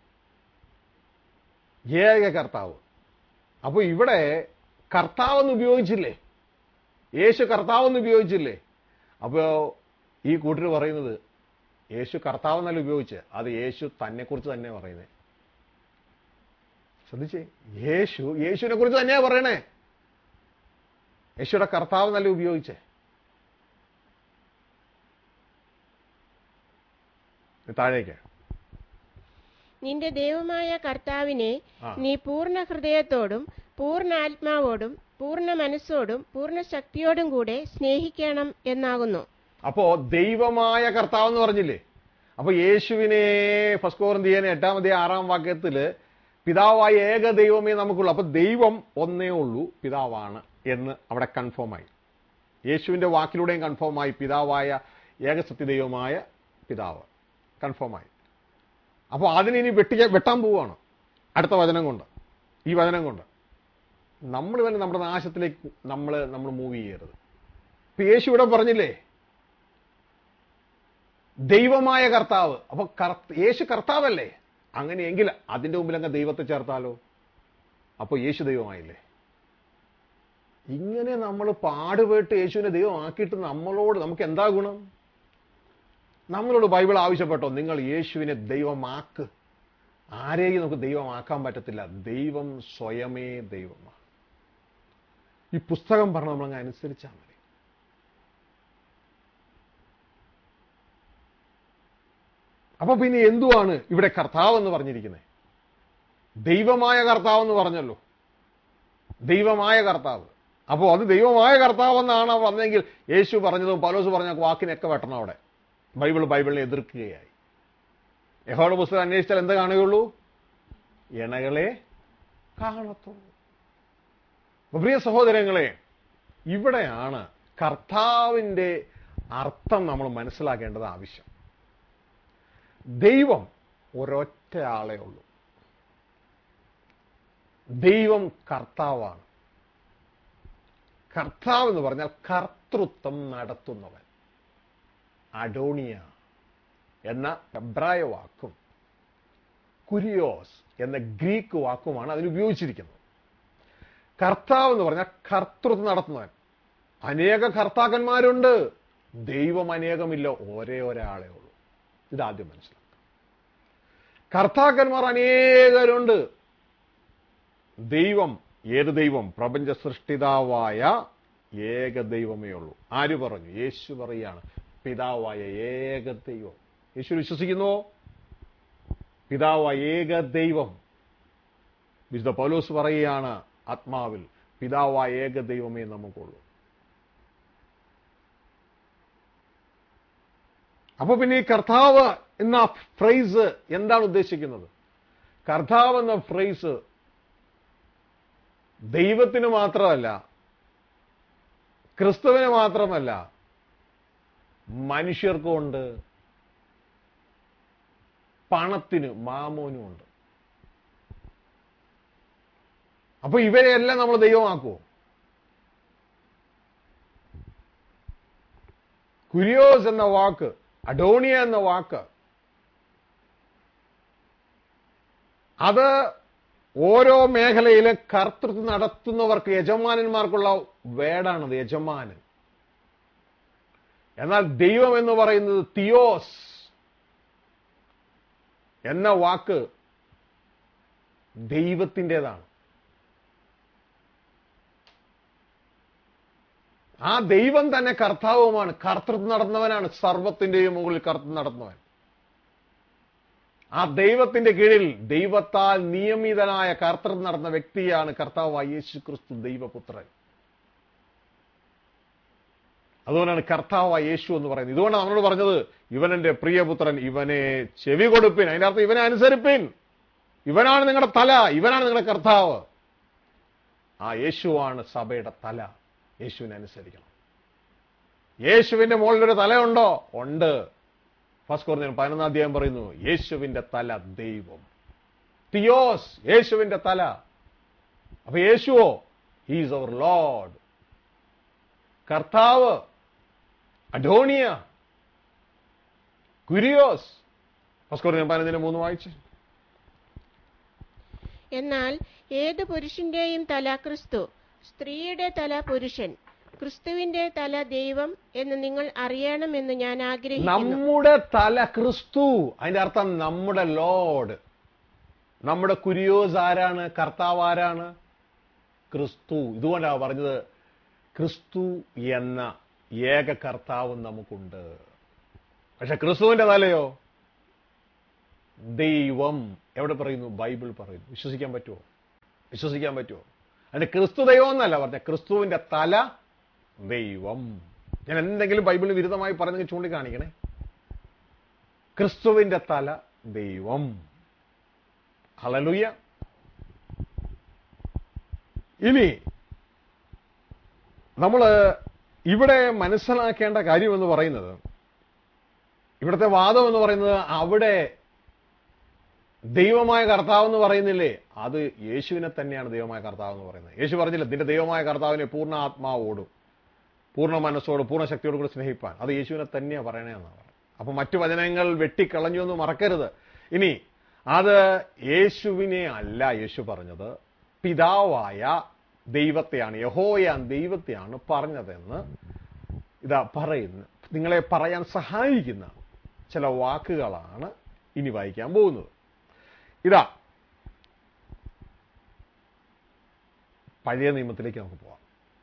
ഏക കർത്താവ് അപ്പൊ ഇവിടെ കർത്താവെന്ന് ഉപയോഗിച്ചില്ലേ യേശു കർത്താവെന്ന് ഉപയോഗിച്ചില്ലേ അപ്പോ ഈ കൂട്ടർ പറയുന്നത് യേശു കർത്താവെന്നല്ല ഉപയോഗിച്ച് അത് യേശു തന്നെ കുറിച്ച് തന്നെ പറയുന്നത് ശ്രദ്ധിച്ചേ യേശു യേശുവിനെ കുറിച്ച് തന്നെയാ പറയണേ യേശുയുടെ കർത്താവ് നല്ല ഉപയോഗിച്ചേ താഴേക്ക് നിന്റെ ദൈവമായ കർത്താവിനെ ആ. നീ പൂർണ്ണ ഹൃദയത്തോടും പൂർണ്ണ ആത്മാവോടും പൂർണ്ണ മനസ്സോടും പൂർണ്ണ ശക്തിയോടും കൂടെ സ്നേഹിക്കണം എന്നാകുന്നു അപ്പോ ദൈവമായ കർത്താവ് എന്ന് പറഞ്ഞില്ലേ അപ്പൊ യേശുവിനെ ഫസ്റ്റ് കോറിന്തിയനെ എട്ടാമതേ ആറാം വാക്യത്തില് പിതാവായ ഏക ദൈവമേ നമുക്കുള്ളൂ അപ്പൊ ദൈവം ഒന്നേ ഉള്ളൂ പിതാവാണ് എന്ന് അവിടെ കൺഫേം ആയി യേശുവിന്റെ വാക്കിലൂടെയും കൺഫേം ആയി പിതാവായ ഏകസത്യ ദൈവമായ പിതാവ് കൺഫേം ആയി അപ്പോൾ അതിനിനി വെട്ടിക്കാൻ വെട്ടാൻ പോവുകയാണ് അടുത്ത വചനം കൊണ്ട് ഈ വചനം കൊണ്ട് നമ്മൾ തന്നെ നമ്മുടെ നാശത്തിലേക്ക് നമ്മൾ നമ്മൾ മൂവ് ചെയ്യരുത് ഇപ്പൊ യേശു ഇവിടെ പറഞ്ഞില്ലേ ദൈവമായ കർത്താവ് അപ്പൊ കർത്ത- യേശു കർത്താവല്ലേ അങ്ങനെയെങ്കിൽ അതിന്റെ മുമ്പിൽ അങ്ങ് ദൈവത്തെ ചേർത്താലോ അപ്പൊ യേശു ദൈവമായില്ലേ ഇങ്ങനെ നമ്മൾ പാടുപെട്ട് യേശുവിനെ ദൈവമാക്കിയിട്ട് നമ്മളോട് നമുക്ക് എന്താ ഗുണം നമ്മളോട് ബൈബിൾ ആവശ്യപ്പെട്ടോ നിങ്ങൾ യേശുവിനെ ദൈവമാക്ക് ആരെയും നമുക്ക് ദൈവമാക്കാൻ പറ്റത്തില്ല ദൈവം സ്വയമേ ദൈവമാണ് ഈ പുസ്തകം പറഞ്ഞ നമ്മളങ്ങ് അനുസരിച്ചാൽ മതി അപ്പൊ പിന്നെ എന്തുവാണ് ഇവിടെ കർത്താവ് എന്ന് പറഞ്ഞിരിക്കുന്നത് ദൈവമായ കർത്താവ് എന്ന് പറഞ്ഞല്ലോ ദൈവമായ കർത്താവ് അപ്പോൾ അത് ദൈവമായ കർത്താവ് എന്നാണ് വന്നെങ്കിൽ യേശു പറഞ്ഞതും പൗലോസ് പറഞ്ഞ വാക്കിനൊക്കെ വെട്ടണം അവിടെ ബൈബിൾ ബൈബിളിനെ എതിർക്കുകയായി യഹോയുടെ പുസ്തകം അന്വേഷിച്ചാൽ എന്ത് കാണുകയുള്ളൂ ഇണകളെ കാണത്തുള്ളൂ അപ്പൊ പ്രിയ സഹോദരങ്ങളെ ഇവിടെയാണ് കർത്താവിന്റെ അർത്ഥം നമ്മൾ മനസ്സിലാക്കേണ്ടത് ആവശ്യം ദൈവം ഒരൊറ്റ ആളേ ഉള്ളൂ ദൈവം കർത്താവാണ് കർത്താവ് എന്ന് പറഞ്ഞാൽ കർത്തൃത്വം നടത്തുന്നവൻ അഡോണിയ എന്ന എബ്രായ വാക്കും കുരിയോസ് എന്ന ഗ്രീക്ക് വാക്കുമാണ് അതിന് ഉപയോഗിച്ചിരിക്കുന്നത് കർത്താവ് എന്ന് പറഞ്ഞാൽ കർത്തൃത്വം നടത്തുന്നവൻ അനേക കർത്താക്കന്മാരുണ്ട് ദൈവം അനേകമില്ല ഒരേ ഒരാളെ ഉള്ളൂ ഇതാദ്യം മനസ്സിലാക്കുക കർത്താക്കന്മാർ അനേകരുണ്ട് ദൈവം ഏത് ദൈവം പ്രപഞ്ച സൃഷ്ടിതാവായ ഏക ദൈവമേ ഉള്ളൂ ആര് പറഞ്ഞു യേശു പറയാണ് പിതാവായ ഏക ദൈവം യേശു വിശ്വസിക്കുന്നുവോ പിതാവായ ഏക ദൈവം വിശുദ്ധ പൗലോസ് പറയുകയാണ് ആത്മാവിൽ പിതാവായ ഏക ദൈവമേ നമുക്കുള്ളൂ അപ്പൊ പിന്നെ ഈ കർത്താവ് എന്ന ഫ്രൈസ് എന്താണ് ഉദ്ദേശിക്കുന്നത് കർത്താവ് എന്ന ഫ്രൈസ് ദൈവത്തിന് മാത്രമല്ല ക്രിസ്തുവിന് മാത്രമല്ല മനുഷ്യർക്കും ഉണ്ട് പണത്തിന് മാമോനും ഉണ്ട് അപ്പൊ ഇവരെയെല്ലാം നമ്മൾ ദൈവമാക്കുമോ കുരിയോസ് എന്ന വാക്ക് അഡോണിയ എന്ന വാക്ക് അത് ഓരോ മേഖലയിലും കർത്തൃത്വം നടത്തുന്നവർക്ക് യജമാനന്മാർക്കുള്ള വേടാണത് യജമാനൻ എന്നാൽ ദൈവം എന്ന് പറയുന്നത് തിയോസ് എന്ന വാക്ക് ദൈവത്തിൻ്റെതാണ് ആ ദൈവം തന്നെ കർത്താവുമാണ് കർത്തൃത്വം നടന്നവനാണ് സർവത്തിന്റെയും മുകളിൽ കർത്തൃത്വം നടന്നവൻ ആ ദൈവത്തിന്റെ കീഴിൽ ദൈവത്താൽ നിയമിതനായ കർത്തൃത്വം നടന്ന വ്യക്തിയാണ് കർത്താവായ യേശു ക്രിസ്തു ദൈവപുത്രൻ അതുകൊണ്ടാണ് കർത്താവ് യേശു എന്ന് പറയുന്നത് ഇതുകൊണ്ടാണ് നമ്മളോട് പറഞ്ഞത് ഇവൻ എന്റെ പ്രിയപുത്രൻ ഇവനെ ചെവി കൊടുപ്പിൻ അതിന്റെ അർത്ഥം ഇവനെ അനുസരിപ്പിൻ ഇവനാണ് നിങ്ങളുടെ തല ഇവനാണ് നിങ്ങളുടെ കർത്താവ് ആ യേശുവാണ് സഭയുടെ തല യേശുവിനെ അനുസരിക്കണം യേശുവിന്റെ മുകളിലൊരു തലയുണ്ടോ ഉണ്ട് ഫസ്റ്റ് കോർന്ന് പതിനൊന്നാം അധ്യായം പറയുന്നു യേശുവിന്റെ തല ദൈവം തിയോസ് യേശുവിന്റെ തല അപ്പൊ യേശുവോ ഹീസ് അവർ ലോഡ് കർത്താവ് അഡോണിയ കുരിയോസ് ഫസ്റ്റ് കോർന്ന് പതിനൊന്നിന് മൂന്ന് വായിച്ച് എന്നാൽ ഏത് പുരുഷന്റെയും തല ക്രിസ്തു സ്ത്രീയുടെ തല പുരുഷൻ ക്രിസ്തുവിന്റെ തല ദൈവം എന്ന് നിങ്ങൾ അറിയണമെന്ന് ഞാൻ ആഗ്രഹിക്കുന്നു നമ്മുടെ തല ക്രിസ്തു അതിന്റെ അർത്ഥം നമ്മുടെ ലോഡ് നമ്മുടെ കുരിയോസ് ആരാണ് കർത്താവ് ആരാണ് ക്രിസ്തു ഇതുകൊണ്ടാണ് പറഞ്ഞത് ക്രിസ്തു എന്ന ഏക കർത്താവ് നമുക്കുണ്ട് പക്ഷെ ക്രിസ്തുവിന്റെ തലയോ ദൈവം എവിടെ പറയുന്നു ബൈബിൾ പറയുന്നു വിശ്വസിക്കാൻ പറ്റുമോ വിശ്വസിക്കാൻ പറ്റുമോ അതിന്റെ ക്രിസ്തു ദൈവം എന്നല്ല പറഞ്ഞ ക്രിസ്തുവിന്റെ തല ദൈവം ഞാൻ എന്തെങ്കിലും ബൈബിളിന് വിരുദ്ധമായി പറഞ്ഞെങ്കിൽ ചൂണ്ടിക്കാണിക്കണേ ക്രിസ്തുവിന്റെ തല ദൈവം ഹലലുയ ഇനി നമ്മൾ ഇവിടെ മനസ്സിലാക്കേണ്ട കാര്യം എന്ന് പറയുന്നത് ഇവിടുത്തെ വാദം എന്ന് പറയുന്നത് അവിടെ ദൈവമായ കർത്താവ് എന്ന് പറയുന്നില്ലേ അത് യേശുവിനെ തന്നെയാണ് ദൈവമായ കർത്താവ് എന്ന് പറയുന്നത് യേശു പറഞ്ഞില്ല നിന്റെ ദൈവമായ കർത്താവിനെ പൂർണ്ണ ആത്മാവോടും പൂർണ്ണ മനസ്സോടും പൂർണ്ണ ശക്തിയോടും കൂടി സ്നേഹിപ്പാൻ അത് യേശുവിനെ തന്നെയാണ് പറയണേന്നാണ് പറയുന്നത് അപ്പൊ മറ്റു വചനങ്ങൾ വെട്ടിക്കളഞ്ഞു എന്ന് മറക്കരുത് ഇനി അത് യേശുവിനെ അല്ല യേശു പറഞ്ഞത് പിതാവായ ദൈവത്തെയാണ് യഹോയാൻ ദൈവത്തെയാണ് പറഞ്ഞതെന്ന് ഇതാ പറയുന്നു നിങ്ങളെ പറയാൻ സഹായിക്കുന്ന ചില വാക്കുകളാണ് ഇനി വായിക്കാൻ പോകുന്നത് ഇതാ പഴയ നിയമത്തിലേക്ക് നമുക്ക് പോവാം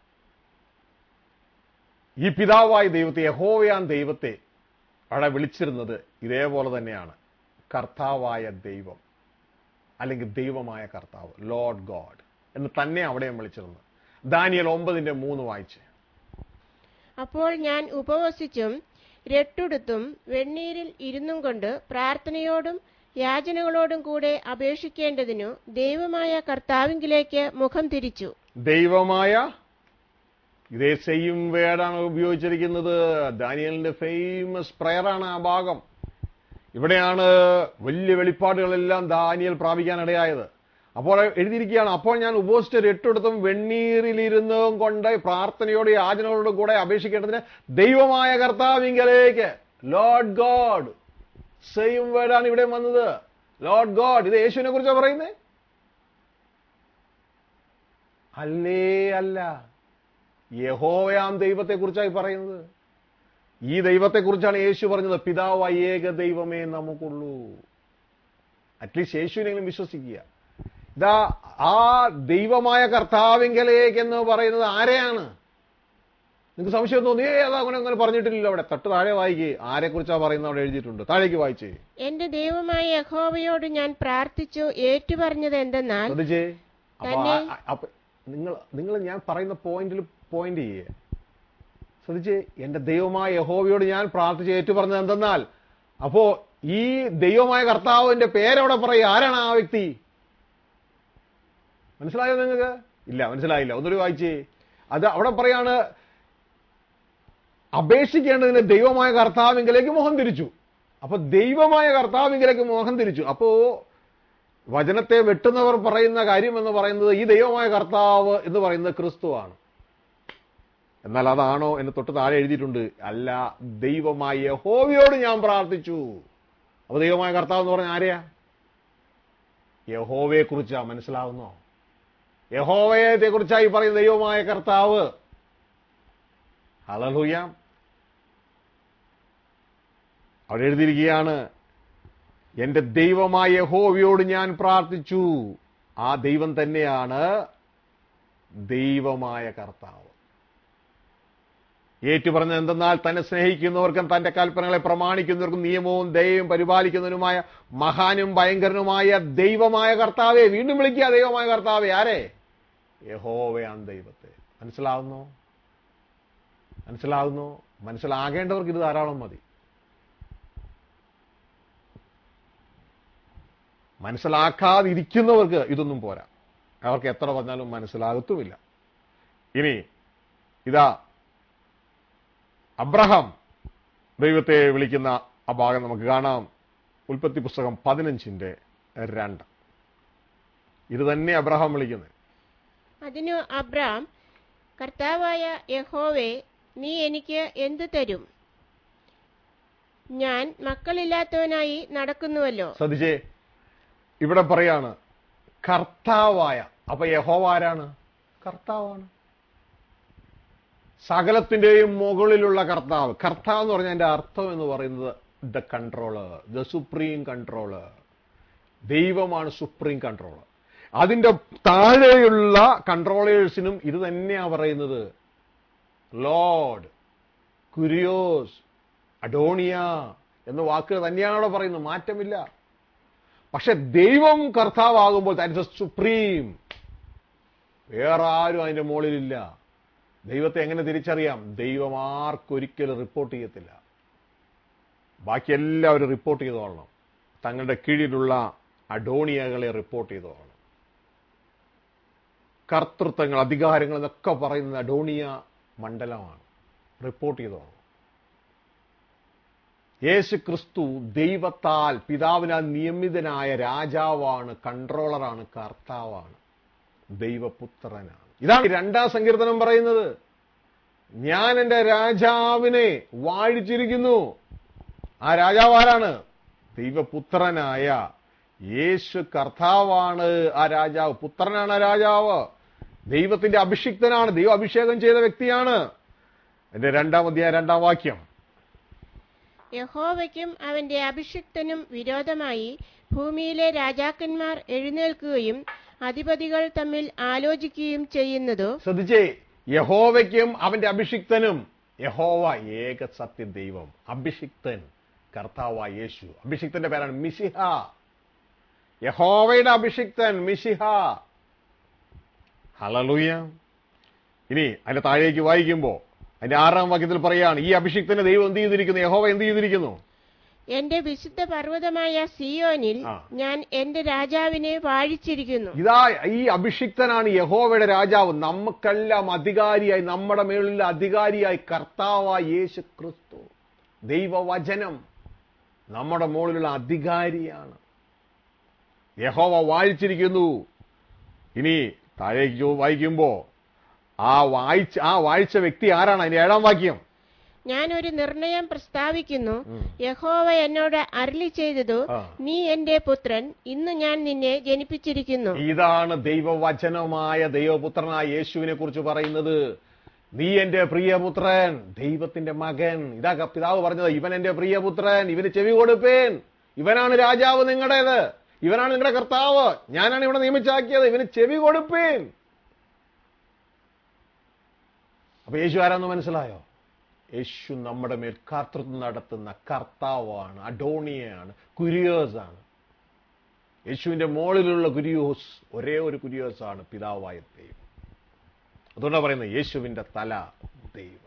ഈ പിതാവായ ദൈവത്തെ യഹോവയാൻ ദൈവത്തെ അവിടെ വിളിച്ചിരുന്നത് ഇതേപോലെ തന്നെയാണ് കർത്താവായ ദൈവം അല്ലെങ്കിൽ ദൈവമായ കർത്താവ് ലോർഡ് ഗോഡ് എന്ന് തന്നെ അവിടെയും വിളിച്ചിരുന്നത് ദാനിയൽ ഒമ്പതിന്റെ മൂന്ന് വായിച്ച് അപ്പോൾ ഞാൻ ഉപവസിച്ചും രട്ടുടുത്തും വെണ്ണീരിൽ ഇരുന്നും കൊണ്ട് പ്രാർത്ഥനയോടും യാചനകളോടും കൂടെ അപേക്ഷിക്കേണ്ടതിനു ദൈവമായ കർത്താവിങ്കിലേക്ക് മുഖം തിരിച്ചു ദൈവമായ ഇതേ സെയിം വേർഡാണ് ഉപയോഗിച്ചിരിക്കുന്നത് ദാനിയലിന്റെ ഫേമസ് പ്രയറാണ് ആ ഭാഗം ഇവിടെയാണ് വലിയ വെളിപ്പാടുകളെല്ലാം ദാനിയൽ പ്രാപിക്കാനിടയായത് അപ്പോൾ എഴുതിയിരിക്കുകയാണ് അപ്പോൾ ഞാൻ ഉപവസിച്ച് രട്ടെടുത്തും വെണ്ണീറിലിരുന്നതും കൊണ്ട് പ്രാർത്ഥനയോടും യാചനകളോടും കൂടെ അപേക്ഷിക്കേണ്ടതിന് ദൈവമായ കർത്താവിങ്കലേക്ക് ലോർഡ് ഗോഡ് സെയിം വേർഡാണ് ഇവിടെ വന്നത് ലോർഡ് ഗോഡ് ഇത് യേശുവിനെ കുറിച്ചാണ് പറയുന്നത് അല്ലേ അല്ല യഹോവയാം ദൈവത്തെ കുറിച്ചായി പറയുന്നത് ഈ ദൈവത്തെക്കുറിച്ചാണ് യേശു പറഞ്ഞത് പിതാവായ ഏക ദൈവമേ നമുക്കുള്ളൂ അറ്റ്ലീസ്റ്റ് യേശുവിനെങ്കിലും വിശ്വസിക്കുക ഇതാ ആ ദൈവമായ കർത്താവിങ്കലേക്ക് എന്ന് പറയുന്നത് ആരെയാണ് നിങ്ങൾക്ക് സംശയം തോന്നി ഏ അതാ അങ്ങനെ അങ്ങനെ പറഞ്ഞിട്ടില്ലല്ലോ അവിടെ തൊട്ട് താഴെ വായിക്കേ ആരെ കുറിച്ചാ പറയുന്നത് അവിടെ എഴുതിയിട്ടുണ്ട് താഴേക്ക് വായിച്ചേ എന്റെ ദൈവമായ യഹോവയോട് ഞാൻ പ്രാർത്ഥിച്ചു ഏറ്റുപറഞ്ഞത് എന്തെന്നാൽ ശ്രദ്ധിച്ചേ അപ്പൊ തന്നെ- ആ- ആ- അപ്പൊ നിങ്ങൾ നിങ്ങൾ ഞാൻ പറയുന്ന പോയിന്റിൽ പോയിന്റ് ചെയ്യേ ശ്രദ്ധിച്ചേ എന്റെ ദൈവമായ യഹോവയോട് ഞാൻ പ്രാർത്ഥിച്ച് ഏറ്റു പറഞ്ഞത് എന്തെന്നാൽ അപ്പോ ഈ ദൈവമായ കർത്താവിന്റെ പേരവിടെ പറയുക ആരാണ് ആ വ്യക്തി മനസ്സിലായോ നിങ്ങൾക്ക് ഇല്ല മനസ്സിലായില്ല ഒന്നൊരു വായിച്ചേ അത് അവിടെ പറയാണ് അപേക്ഷിക്കേണ്ടതിന് ദൈവമായ കർത്താവിങ്കിലേക്ക് മുഖം തിരിച്ചു അപ്പൊ ദൈവമായ കർത്താവിങ്കിലേക്ക് മുഖം തിരിച്ചു അപ്പോ വചനത്തെ വെട്ടുന്നവർ പറയുന്ന കാര്യം എന്ന് പറയുന്നത് ഈ ദൈവമായ കർത്താവ് എന്ന് പറയുന്നത് ക്രിസ്തുവാണ് എന്നാൽ അതാണോ എന്ന് തൊട്ട് താഴെ എഴുതിയിട്ടുണ്ട് അല്ല ദൈവമായ യഹോവയോട് ഞാൻ പ്രാർത്ഥിച്ചു അപ്പൊ ദൈവമായ കർത്താവ് എന്ന് പറഞ്ഞ ആരെയാ യഹോവയെ കുറിച്ചാ മനസ്സിലാവുന്നോ യഹോവയത്തെ കുറിച്ചായി പറയുന്ന ദൈവമായ കർത്താവ് ഹലലൂയ അവിടെ എഴുതിയിരിക്കുകയാണ് എന്റെ ദൈവമായ യഹോവയോട് ഞാൻ പ്രാർത്ഥിച്ചു ആ ദൈവം തന്നെയാണ് ദൈവമായ കർത്താവ് ഏറ്റുപറഞ്ഞത് എന്തെന്നാൽ തന്നെ സ്നേഹിക്കുന്നവർക്കും തന്റെ കൽപ്പനകളെ പ്രമാണിക്കുന്നവർക്കും നിയമവും ദയവും പരിപാലിക്കുന്നതിനുമായ മഹാനും ഭയങ്കരനുമായ ദൈവമായ കർത്താവെ വീണ്ടും വിളിക്കുക ദൈവമായ കർത്താവെ ആരെ യഹോവയാൻ ദൈവത്തെ മനസ്സിലാവുന്നോ മനസ്സിലാകുന്നു മനസ്സിലാകേണ്ടവർക്ക് ഇത് ധാരാളം മതി മനസ്സിലാക്കാതിരിക്കുന്നവർക്ക് ഇതൊന്നും പോരാ അവർക്ക് എത്ര പറഞ്ഞാലും മനസ്സിലാകത്തുമില്ല ഇനി ഇതാ അബ്രഹാം ദൈവത്തെ വിളിക്കുന്ന ആ ഭാഗം നമുക്ക് കാണാം ഉൽപ്പത്തി പുസ്തകം പതിനഞ്ചിന്റെ രണ്ട് ഇത് തന്നെ അബ്രഹാം വിളിക്കുന്നത് അതിനു അബ്രാം കർത്താവായ യഹോവേ നീ എനിക്ക് എന്തു തരും ഞാൻ മക്കളില്ലാത്തവനായി നടക്കുന്നുവല്ലോ ശ്രദ്ധിച്ചേ ഇവിടെ പറയാണ് കർത്താവായ അപ്പൊ യഹോവ ആരാണ് കർത്താവാണ് സകലത്തിന്റെയും മുകളിലുള്ള കർത്താവ് കർത്താവ് എന്ന് പറഞ്ഞാൽ അതിന്റെ അർത്ഥം എന്ന് പറയുന്നത് the controller the supreme controller ദൈവമാണ് സുപ്രീം കൺട്രോളർ അതിന്റെ താഴെയുള്ള കൺട്രോളേഴ്സിനും ഇത് തന്നെയാ പറയുന്നത് ലോഡ് കുരിയോസ് അഡോണിയ എന്ന വാക്കുകൾ തന്നെയാണ് അവിടെ പറയുന്നത് മാറ്റമില്ല പക്ഷെ ദൈവം കർത്താവാകുമ്പോൾ ദാറ്റ് ഇസ് സുപ്രീം വേറെ ആരും അതിന്റെ മുകളിലില്ല ദൈവത്തെ എങ്ങനെ തിരിച്ചറിയാം ദൈവം ആർക്കൊരിക്കലും റിപ്പോർട്ട് ചെയ്യത്തില്ല ബാക്കി എല്ലാവരും റിപ്പോർട്ട് ചെയ്തോളണം തങ്ങളുടെ കീഴിലുള്ള അഡോണിയകളെ റിപ്പോർട്ട് ചെയ്തോളണം കർത്തൃത്വങ്ങൾ അധികാരങ്ങൾ എന്നൊക്കെ പറയുന്നത് അഡോണിയ മണ്ഡലമാണ് റിപ്പോർട്ട് ചെയ്തോളണം യേശു ക്രിസ്തു ദൈവത്താൽ പിതാവിനാൽ നിയമിതനായ രാജാവാണ് കൺട്രോളറാണ് കർത്താവാണ് ദൈവപുത്രനാണ് ഇതാണ് ഈ രണ്ടാം സങ്കീർത്തനം പറയുന്നത് ഞാൻ എന്റെ രാജാവിനെ വാഴിച്ചിരിക്കുന്നു ആ രാജാവ് ആരാണ് ദൈവപുത്രനായ യേശു കർത്താവാണ് ആ രാജാവ് പുത്രനാണ് ആ രാജാവ് ദൈവത്തിന്റെ അഭിഷിക്തനാണ് ദൈവം അഭിഷേകം ചെയ്ത വ്യക്തിയാണ് എന്റെ രണ്ടാം അധ്യായ രണ്ടാം വാക്യം യഹോവയ്ക്കും അവന്റെ അഭിഷിക്തനും വിരോധമായി ഭൂമിയിലെ രാജാക്കന്മാർ എഴുന്നേൽക്കുകയും അധിപതികൾ തമ്മിൽ ആലോചിക്കുകയും ചെയ്യുന്നതോ ശ്രദ്ധിച്ചേ യഹോവയ്ക്കും അവന്റെ അഭിഷിക്തനും യഹോവ ഏക സത്യ ദൈവം അഭിഷിക്തൻ കർത്താവ യേശു അഭിഷിക്തന്റെ പേരാണ് മിശിഹ യഹോവയുടെ അഭിഷിക്തൻ മിശിഹ ഹലലൂയ ഇനി അതിന്റെ താഴേക്ക് വായിക്കുമ്പോ അതിന്റെ ആറാം വാക്യത്തിൽ പറയാണ് ഈ അഭിഷിക്തന്റെ ദൈവം എന്ത് ചെയ്തിരിക്കുന്നു യഹോവ എന്ത് ചെയ്തിരിക്കുന്നു എന്റെ വിശുദ്ധ പർവ്വതമായ സിയോനിൽ ആ. ഞാൻ എന്റെ രാജാവിനെ വാഴിച്ചിരിക്കുന്നു ഇതാ ഈ അഭിഷിക്തനാണ് യഹോവയുടെ രാജാവ് നമുക്കെല്ലാം അധികാരിയായി നമ്മുടെ മേളിൽ അധികാരിയായി കർത്താവായ യേശു ക്രിസ്തു ദൈവവചനം നമ്മുടെ മുകളിലുള്ള അധികാരിയാണ് യഹോവ വായിച്ചിരിക്കുന്നു ഇനി താഴേക്ക് വായിക്കുമ്പോ ആ വായിച്ച ആ വായിച്ച വ്യക്തി ആരാണ് അതിന്റെ ഏഴാം വാക്യം ഞാൻ ഒരു നിർണയം പ്രസ്താവിക്കുന്നു യഹോവ എന്നോട് അരളി ചെയ്തതു ആ. നീ എന്റെ പുത്രൻ ഇന്ന് ഞാൻ നിന്നെ ജനിപ്പിച്ചിരിക്കുന്നു ഇതാണ് ദൈവവചനമായ ദൈവപുത്രനായ യേശുവിനെ കുറിച്ച് പറയുന്നത് നീ എന്റെ പ്രിയപുത്രൻ ദൈവത്തിന്റെ മകൻ ഇതാ ക- പിതാവ് പറഞ്ഞത് ഇവൻ എന്റെ പ്രിയപുത്രൻ ഇവന് ചെവി കൊടുപ്പേൻ ഇവനാണ് രാജാവ് നിങ്ങളുടേത് ഇവനാണ് നിങ്ങളുടെ കർത്താവ് ഞാനാണ് ഇവിടെ നിയമിച്ചാക്കിയത് ഇവന് ചെവി കൊടുപ്പേൻ അപ്പൊ യേശു ആരാന്ന് മനസ്സിലായോ യേശു നമ്മുടെ മേൽ കർത്തൃത്വം നടത്തുന്ന കർത്താവാണ് അഡോണിയയാണ് കുരിയോസ് ആണ് യേശുവിന്റെ മുകളിലുള്ള കുരിയോസ് ഒരേ ഒരു കുരിയോസ് ആണ് പിതാവായ ദൈവം അതുകൊണ്ടാണ് പറയുന്നത് യേശുവിന്റെ തല ദൈവം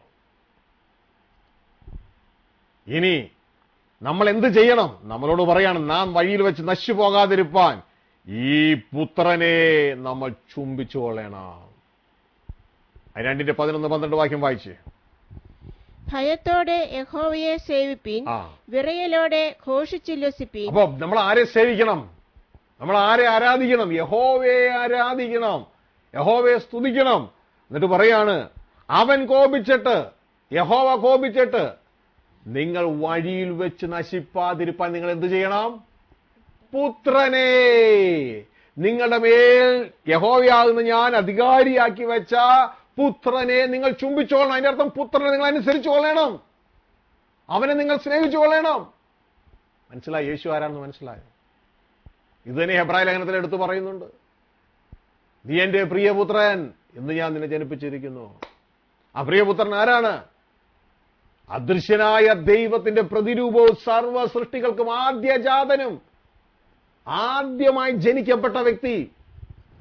ഇനി നമ്മൾ എന്ത് ചെയ്യണം നമ്മളോട് പറയാണ് നാം വഴിയിൽ വെച്ച് നശിച്ചു പോകാതിരിപ്പാൻ ഈ പുത്രനെ നമ്മൾ ചുംബിച്ചു കൊള്ളണം അത് രണ്ടിന്റെ പതിനൊന്ന് പന്ത്രണ്ട് വാക്യം വായിച്ചേ ഭയത്തോടെ യഹോവയെ സേവിപ്പീൻ ആ വിറയലോടെ ഘോഷിച്ചുല്ലസിപ്പീൻ അപ്പൊ നമ്മൾ ആരെ സേവിക്കണം നമ്മൾ ആരെ ആരാധിക്കണം യഹോവയെ ആരാധിക്കണം യഹോവയെ സ്തുതിക്കണം എന്നിട്ട് പറയാണ് അവൻ കോപിച്ചിട്ട് യഹോവ കോപിച്ചിട്ട് നിങ്ങൾ വഴിയിൽ വെച്ച് നശിപ്പാതിരിപ്പാൻ നിങ്ങൾ എന്ത് ചെയ്യണം പുത്രനെ നിങ്ങളുടെ മേൽ യഹോവയാകുന്ന ഞാൻ അധികാരിയാക്കി വെച്ച പുത്രനെ നിങ്ങൾ ചുംബിച്ചോളണം അതിന്റെ അർത്ഥം പുത്രനെ നിങ്ങൾ അനുസരിച്ചു കൊള്ളണം അവനെ നിങ്ങൾ സ്നേഹിച്ചു കൊള്ളണം മനസ്സിലായി യേശു ആരാണെന്ന് മനസ്സിലായോ ഇത് തന്നെ ഹെബ്രായ ലേഖനത്തിൽ എടുത്തു പറയുന്നുണ്ട് നീ എന്റെ പ്രിയപുത്രൻ എന്ന് ഞാൻ നിന്നെ ജനിപ്പിച്ചിരിക്കുന്നു ആ പ്രിയപുത്രൻ ആരാണ് അദൃശ്യനായ ദൈവത്തിന്റെ പ്രതിരൂപവും സർവ്വ സൃഷ്ടികൾക്കും ആദ്യജാതനും ആദ്യമായി ജനിക്കപ്പെട്ട വ്യക്തി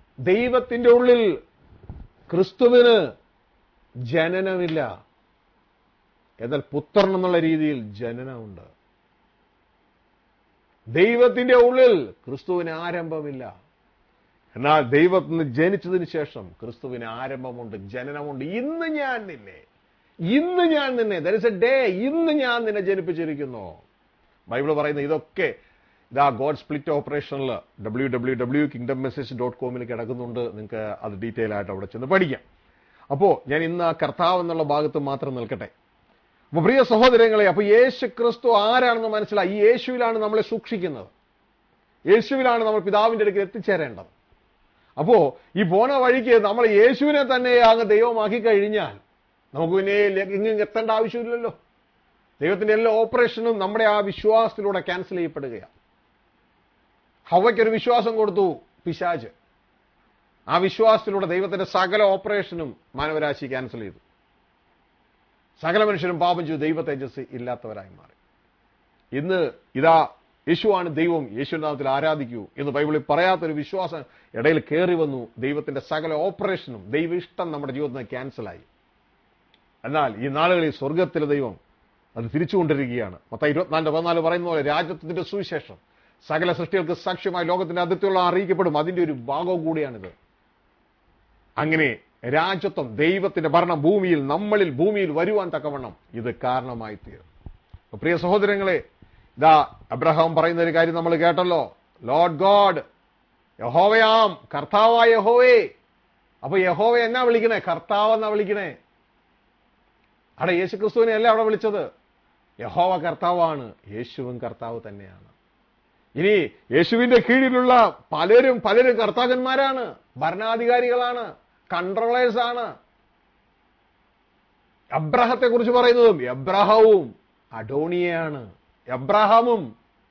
ദൈവത്തിന്റെ ഉള്ളിൽ ക്രിസ്തുവിന് ജനനമില്ല എന്നാൽ പുത്രൻ എന്നുള്ള രീതിയിൽ ജനനമുണ്ട് ദൈവത്തിന്റെ ഉള്ളിൽ ക്രിസ്തുവിന് ആരംഭമില്ല എന്നാൽ ദൈവത്തിൽ നിന്ന് ജനിച്ചതിന് ശേഷം ക്രിസ്തുവിന് ആരംഭമുണ്ട് ജനനമുണ്ട് ഇന്ന് ഞാൻ നിന്നെ ഇന്ന് ഞാൻ നിന്നെ ദർ ഇസ് എ ഡേ ഇന്ന് ഞാൻ നിന്നെ ജനിപ്പിച്ചിരിക്കുന്നു ബൈബിൾ പറയുന്ന ഇതൊക്കെ ഇതാ ഗോഡ് സ്പ്ലിറ്റ് ഓപ്പറേഷനിൽ W W W kingdom message dot കോമിൽ കിടക്കുന്നുണ്ട് നിങ്ങൾക്ക് അത് ഡീറ്റെയിൽ ആയിട്ട് അവിടെ ചെന്ന് പഠിക്കാം അപ്പോ ഞാൻ ഇന്ന് ആ കർത്താവ് എന്നുള്ള ഭാഗത്ത് മാത്രം നിൽക്കട്ടെ അപ്പൊ പ്രിയ സഹോദരങ്ങളെ അപ്പൊ യേശു ക്രിസ്തു ആരാണെന്ന് മനസ്സിലായി ഈ യേശുവിലാണ് നമ്മളെ സൂക്ഷിക്കുന്നത് യേശുവിലാണ് നമ്മൾ പിതാവിന്റെ അടുക്കൽ എത്തിച്ചേരേണ്ടത് അപ്പോ ഈ പോണ വഴിക്ക് നമ്മൾ യേശുവിനെ തന്നെ അങ്ങ് ദൈവമാക്കി കഴിഞ്ഞാൽ നമുക്ക് പിന്നെ ഇങ്ങ് എത്തേണ്ട ആവശ്യമില്ലല്ലോ ദൈവത്തിന്റെ എല്ലാ ഓപ്പറേഷനും നമ്മുടെ ആ വിശ്വാസത്തിലൂടെ ക്യാൻസൽ ചെയ്യപ്പെടുകയാണ് ഹവയ്ക്കൊരു വിശ്വാസം കൊടുത്തു പിശാജ് ആ വിശ്വാസത്തിലൂടെ ദൈവത്തിന്റെ സകല ഓപ്പറേഷനും മാനവരാശി ക്യാൻസൽ ചെയ്തു സകല മനുഷ്യരും പാപം ചെയ്തു ദൈവ തേജസ് ഇല്ലാത്തവരായി മാറി ഇന്ന് ഇതാ യേശുവാണ് ദൈവം യേശുവിന്റെ നാമത്തിൽ ആരാധിക്കൂ എന്ന് ബൈബിളിൽ പറയാത്തൊരു വിശ്വാസം ഇടയിൽ കയറി വന്നു ദൈവത്തിന്റെ സകല ഓപ്പറേഷനും ദൈവ ഇഷ്ടം നമ്മുടെ ജീവിതത്തിൽ ക്യാൻസലായി എന്നാൽ ഈ നാളുകളിൽ സ്വർഗത്തിലെ ദൈവം അത് തിരിച്ചുകൊണ്ടിരിക്കുകയാണ് മൊത്തം ഇരുപത്തിനാലിന്റെ പതിനാല് പറയുന്ന പോലെ രാജ്യത്തിന്റെ സുവിശേഷം സകല സൃഷ്ടികൾക്ക് സാക്ഷ്യമായി ലോകത്തിന്റെ അതിർത്തിയുള്ള അറിയിക്കപ്പെടും അതിന്റെ ഒരു ഭാഗവും കൂടിയാണിത് അങ്ങനെ രാജ്യത്വം ദൈവത്തിന്റെ ഭരണം ഭൂമിയിൽ നമ്മളിൽ ഭൂമിയിൽ വരുവാൻ തക്കവണ്ണം ഇത് കാരണമായി തീരും അപ്പൊ പ്രിയ സഹോദരങ്ങളെ ഇതാ അബ്രഹാം പറയുന്ന ഒരു കാര്യം നമ്മൾ കേട്ടല്ലോ ലോർഡ് ഗോഡ് യഹോവയാം കർത്താവായ യഹോവേ അപ്പൊ യഹോവ എന്നാ വിളിക്കണേ കർത്താവ് എന്നാ വിളിക്കണേ അവിടെ യേശു ക്രിസ്തുവിനെ അല്ല അവിടെ വിളിച്ചത് യഹോവ കർത്താവാണ് യേശുവും കർത്താവ് തന്നെയാണ് ഇനി യേശുവിന്റെ കീഴിലുള്ള പലരും പലരും കർത്താക്കന്മാരാണ് ഭരണാധികാരികളാണ് കൺട്രോളേഴ്സ് ആണ് എബ്രഹത്തെ കുറിച്ച് പറയുന്നതും എബ്രഹവും അഡോണിയാണ് എബ്രഹാമും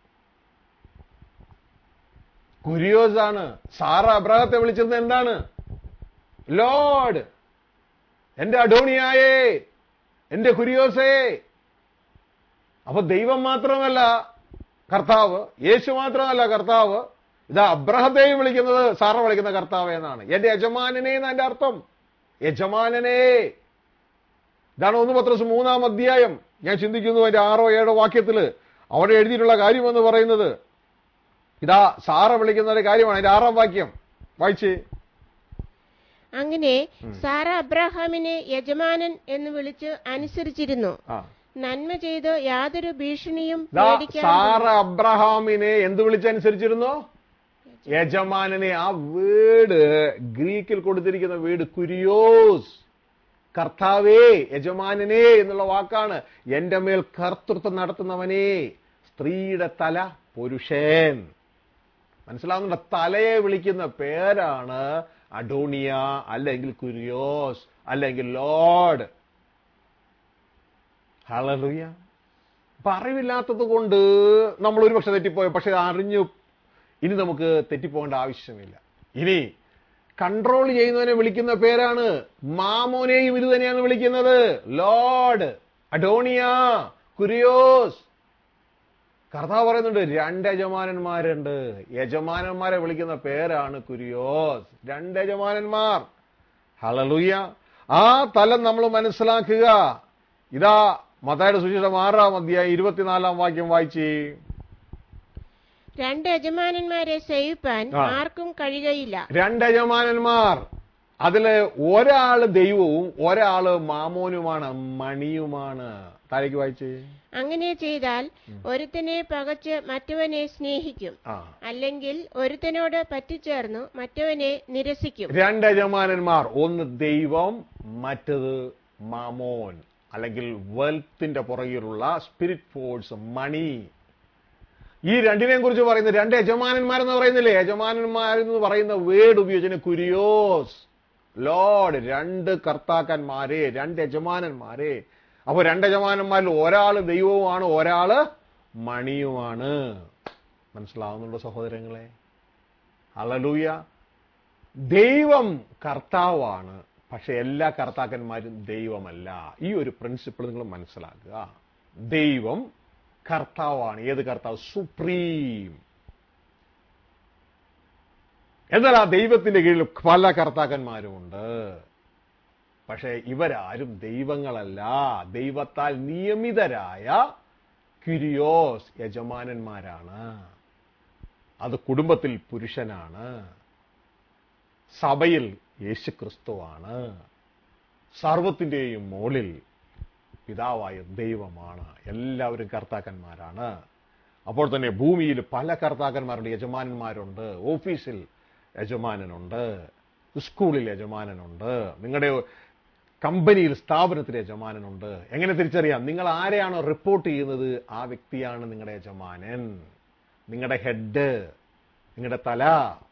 കുരിയോസ് ആണ് സാറ അബ്രഹത്തെ വിളിച്ചിരുന്നത് എന്താണ് ലോഡ് എന്റെ അഡോണിയായേ എന്റെ കുരിയോസേ അപ്പൊ ദൈവം മാത്രമല്ല കർത്താവ് യേശു മാത്രമല്ല കർത്താവ് ഇതാ അബ്രഹത്തെയും വിളിക്കുന്നത് സാറ വിളിക്കുന്ന കർത്താവ് എന്നാണ് എന്റെ യജമാനനെ എന്ന് എന്റെ അർത്ഥം യജമാനനെ ഇതാണ് ഒന്ന് പത്രസ് മൂന്നാം അധ്യായം ഞാൻ ചിന്തിക്കുന്നു അതിന്റെ ആറോ ഏഴോ വാക്യത്തില് അവിടെ എഴുതിയിട്ടുള്ള കാര്യമെന്ന് പറയുന്നത് ഇതാ സാറ വിളിക്കുന്ന ഒരു കാര്യമാണ് അതിന്റെ ആറാം വാക്യം വായിച്ചേ അങ്ങനെ സാറ അബ്രഹാമിനെ യജമാനൻ എന്ന് വിളിച്ച് അനുസരിച്ചിരുന്നു ആ നന്മ ചെയ്ത് യാതൊരു ഭീഷണിയും ദാ പേടിക്കാതെ സാറ അബ്രഹാമിനെ എന്ത് വിളിച്ചനുസരിച്ചിരുന്നു യജമാനനെ ആ വീട് ഗ്രീക്കിൽ കൊടുത്തിരിക്കുന്ന വീട് കുരിയോസ് കർത്താവേ യജമാനനെ എന്നുള്ള വാക്കാണ് എന്റെ മേൽ കർത്തൃത്വം നടത്തുന്നവനെ സ്ത്രീയുടെ തല പുരുഷൻ മനസ്സിലാവുന്നുണ്ട് തലയെ വിളിക്കുന്ന പേരാണ് അഡോണിയ അല്ലെങ്കിൽ കുരിയോസ് അല്ലെങ്കിൽ ലോഡ് ഹളലുയ അപ്പൊ അറിവില്ലാത്തത് കൊണ്ട് നമ്മൾ ഒരുപക്ഷെ തെറ്റിപ്പോയി പക്ഷെ അറിഞ്ഞു ഇനി നമുക്ക് തെറ്റിപ്പോകേണ്ട ആവശ്യമില്ല ഇനി കൺട്രോൾ ചെയ്യുന്നവനെ വിളിക്കുന്ന പേരാണ് മാമോനെയും ഇത് തന്നെയാണ് വിളിക്കുന്നത് ലോഡ് അഡോണിയ കുരിയോസ് കർത്താവ് പറയുന്നുണ്ട് രണ്ട് യജമാനന്മാരുണ്ട് യജമാനന്മാരെ വിളിക്കുന്ന പേരാണ് കുരിയോസ് രണ്ട് യജമാനന്മാർ ഹളലുയ്യ ആ തലം നമ്മൾ മനസ്സിലാക്കുക ഇതാ മത്തായുടെ സുവിശേഷം ആറാം അധ്യായം ഇരുപത്തിനാലാം വാക്യം വായിച്ചേ രണ്ട് യജമാനന്മാരെ സേവിപ്പാൻ ആ. ആർക്കും കഴിയുകയില്ല രണ്ട് യജമാനന്മാർ അതില് ഒരാള് ദൈവവും ഒരാള് മാമോനുമാണ് മണിയുമാണ് താഴേക്ക് വായിച്ചേ അങ്ങനെ ചെയ്താൽ ഒരുത്തനെ പകച്ച് മറ്റവനെ സ്നേഹിക്കും ആ അല്ലെങ്കിൽ ഒരുത്തനോട് പറ്റിച്ചേർന്നു മറ്റവനെ നിരസിക്കും രണ്ട് യജമാനന്മാർ ഒന്ന് ദൈവം മറ്റത് മാമോൻ അല്ലെങ്കിൽ വെൽത്തിന്റെ പുറകിലുള്ള സ്പിരിറ്റ് ഫോഴ്സ് മണി ഈ രണ്ടിനെയും കുറിച്ച് പറയുന്ന രണ്ട് യജമാനന്മാരെന്ന് പറയുന്നില്ലേ യജമാനന്മാരെന്ന് പറയുന്ന വേർഡ് ഉപയോഗിച്ച കുരിയോസ് ലോഡ് രണ്ട് കർത്താക്കന്മാരെ രണ്ട് യജമാനന്മാരെ അപ്പൊ രണ്ട് യജമാനന്മാരിൽ ഒരാള് ദൈവവുമാണ് ഒരാള് മണിയുമാണ് മനസ്സിലാവുന്നുണ്ടോ സഹോദരങ്ങളെ അലലൂയ ദൈവം കർത്താവാണ് പക്ഷെ എല്ലാ കർത്താക്കന്മാരും ദൈവമല്ല ഈ ഒരു പ്രിൻസിപ്പിൾ നിങ്ങൾ മനസ്സിലാക്കുക ദൈവം കർത്താവാണ് ഏത് കർത്താവ് സുപ്രീം എന്നാൽ ആ ദൈവത്തിന്റെ കീഴിൽ പല കർത്താക്കന്മാരുമുണ്ട് പക്ഷേ ഇവരാരും ദൈവങ്ങളല്ല ദൈവത്താൽ നിയമിതരായ ക്യുരിയോസ് യജമാനന്മാരാണ് അത് കുടുംബത്തിൽ പുരുഷനാണ് സഭയിൽ യേശുക്രിസ്തുവാണ് സർവത്തിൻ്റെയും മുകളിൽ പിതാവായ ദൈവമാണ് എല്ലാവരും കർത്താക്കന്മാരാണ് അപ്പോൾ തന്നെ ഭൂമിയിൽ പല കർത്താക്കന്മാരുണ്ട് യജമാനന്മാരുണ്ട് ഓഫീസിൽ യജമാനനുണ്ട് സ്കൂളിൽ യജമാനനുണ്ട് നിങ്ങളുടെ കമ്പനിയിൽ സ്ഥാപനത്തിൽ യജമാനനുണ്ട് എങ്ങനെ തിരിച്ചറിയാം നിങ്ങൾ ആരെയാണോ റിപ്പോർട്ട് ചെയ്യുന്നത് ആ വ്യക്തിയാണ് നിങ്ങളുടെ യജമാനൻ നിങ്ങളുടെ ഹെഡ് നിങ്ങളുടെ തല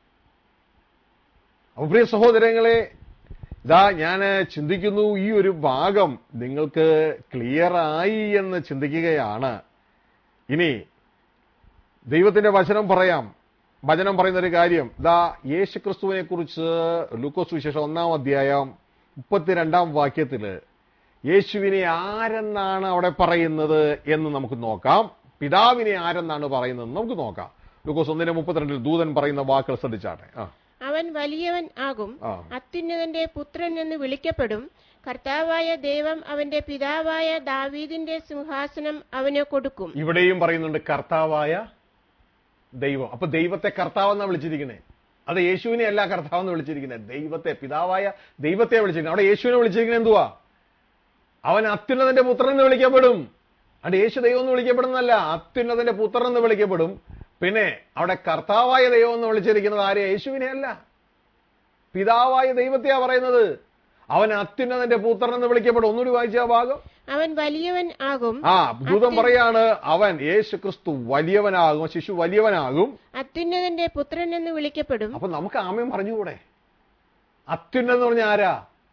അപ്പൊ പ്രിയ സഹോദരങ്ങളെ ഇതാ ഞാൻ ചിന്തിക്കുന്നു ഈ ഒരു ഭാഗം നിങ്ങൾക്ക് ക്ലിയർ ആയി എന്ന് ചിന്തിക്കുകയാണ് ഇനി ദൈവത്തിന്റെ വചനം പറയാം വചനം പറയുന്ന ഒരു കാര്യം ഇതാ യേശു ക്രിസ്തുവിനെ കുറിച്ച് ലൂക്കോസ് വിശേഷം ഒന്നാം അധ്യായം മുപ്പത്തിരണ്ടാം വാക്യത്തില് യേശുവിനെ ആരെന്നാണ് അവിടെ പറയുന്നത് എന്ന് നമുക്ക് നോക്കാം പിതാവിനെ ആരെന്നാണ് പറയുന്നത് നമുക്ക് നോക്കാം ലൂക്കോസ് ഒന്നിന്റെ മുപ്പത്തിരണ്ടിൽ ദൂതൻ പറയുന്ന വാക്കുകൾ ശ്രദ്ധിച്ചാട്ടെ ആ അവൻ വലിയവൻ ആകും ആ അത്യുന്നതന്റെ പുത്രൻ എന്ന് വിളിക്കപ്പെടും കർത്താവായ ദൈവം അവന്റെ പിതാവായ ദാവീദിന്റെ സിംഹാസനം അവന് കൊടുക്കും ഇവിടെയും പറയുന്നുണ്ട് കർത്താവായ ദൈവം അപ്പൊ ദൈവത്തെ കർത്താവെന്നാ വിളിച്ചിരിക്കണേ അത് യേശുവിനെ അല്ല കർത്താവെന്ന് വിളിച്ചിരിക്കുന്നത് ദൈവത്തെ പിതാവായ ദൈവത്തെ വിളിച്ചിരിക്കുന്നത് അവിടെ യേശുവിനെ വിളിച്ചിരിക്കുന്നത് എന്തുവാ അവൻ അത്യുന്നതന്റെ പുത്രൻ എന്ന് വിളിക്കപ്പെടും അവിടെ യേശു ദൈവം എന്ന് വിളിക്കപ്പെടുന്നതല്ല അത്യുന്നതന്റെ പുത്രൻ എന്ന് വിളിക്കപ്പെടും പിന്നെ അവിടെ കർത്താവായ ദൈവം എന്ന് വിളിച്ചിരിക്കുന്നത് ആരെ യേശുവിനെ അല്ല പിതാവായ ദൈവത്തെയാ പറയുന്നത് അവൻ അത്യുന്നതന്റെ പുത്രൻ എന്ന് വിളിക്കപ്പെടും ഒന്നുകൂടി വായിച്ച ആ ഭാഗം അവൻ വലിയവൻ ആകും ആ ദൂതം പറയാണ് അവൻ യേശു ക്രിസ്തു വലിയവനാകും ശിശു വലിയവനാകും അത്യുന്നതന്റെ പുത്രൻ എന്ന് വിളിക്കപ്പെടും അപ്പൊ നമുക്ക് ആമയം പറഞ്ഞുകൂടെ അത്യുന്നതം എന്ന് പറഞ്ഞ ആരാ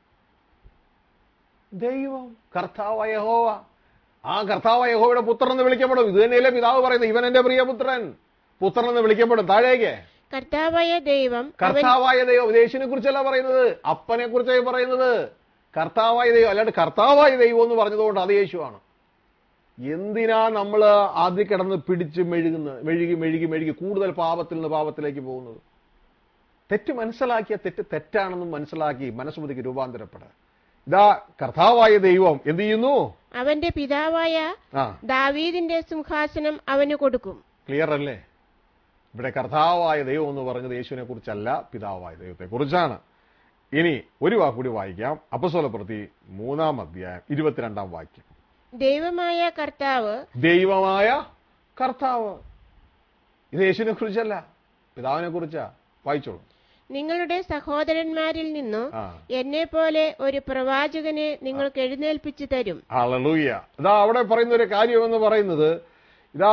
ദൈവം കർത്താവായ യഹോവ ആ കർത്താവായ യഹോവയുടെ പുത്രൻ എന്ന് വിളിക്കപ്പെടും ഇത് തന്നെയല്ലേ പിതാവ് പറയുന്നത് ഇവൻ എന്റെ പ്രിയപുത്രൻ പുത്രൻ എന്ന് വിളിക്കപ്പെടും താഴേക്ക് കർത്താവായ ദൈവം അവൻ കർത്താവായ ദൈവം യേശുവിനെ കുറിച്ചല്ല പറയുന്നത് അപ്പനെ കുറിച്ചായി പറയുന്നത് കർത്താവായ ദൈവം അല്ലാണ്ട് കർത്താവായ ദൈവം എന്ന് പറഞ്ഞതുകൊണ്ട് അത് യേശുവാണ് എന്തിനാ നമ്മൾ ആദ്യം കിടന്ന് പിടിച്ച് മെഴുകുന്നത് മെഴുകി മെഴുകി മെഴുകി കൂടുതൽ പാപത്തിൽ നിന്ന് പാപത്തിലേക്ക് പോകുന്നത് തെറ്റ് മനസ്സിലാക്കിയ തെറ്റ് തെറ്റാണെന്നും മനസ്സിലാക്കി മനസ്സുമതിക്ക് രൂപാന്തരപ്പെടാൻ ഇതാ കർത്താവായ ദൈവം എന്ത് ചെയ്യുന്നു അവന്റെ പിതാവായ ആ ദാവീദിന്റെ സിംഹാസനം അവന് കൊടുക്കും ക്ലിയർ അല്ലേ ഇവിടെ കർത്താവായ ദൈവം എന്ന് പറഞ്ഞത് യേശുവിനെ കുറിച്ചല്ല പിതാവായ ദൈവത്തെ കുറിച്ചാണ് ഇനി ഒരു വാക്കുകൂടി വായിക്കാം അപ്പസോലപ്രതി മൂന്നാം അധ്യായം ഇരുപത്തിരണ്ടാം വാക്യം ദൈവമായ കർത്താവ് ദൈവമായ കർത്താവ് ഇത് യേശുവിനെ കുറിച്ചല്ല പിതാവിനെ കുറിച്ചാ വായിച്ചോളൂ നിങ്ങളുടെ സഹോദരന്മാരിൽ നിന്നു ആ എന്നെ പോലെ ഒരു പ്രവാചകനെ നിങ്ങൾക്ക് എഴുന്നേൽപ്പിച്ചു തരും ഹല്ലേലൂയ ഇതാ അവിടെ പറയുന്ന ഒരു കാര്യം എന്ന് പറയുന്നത് ഇതാ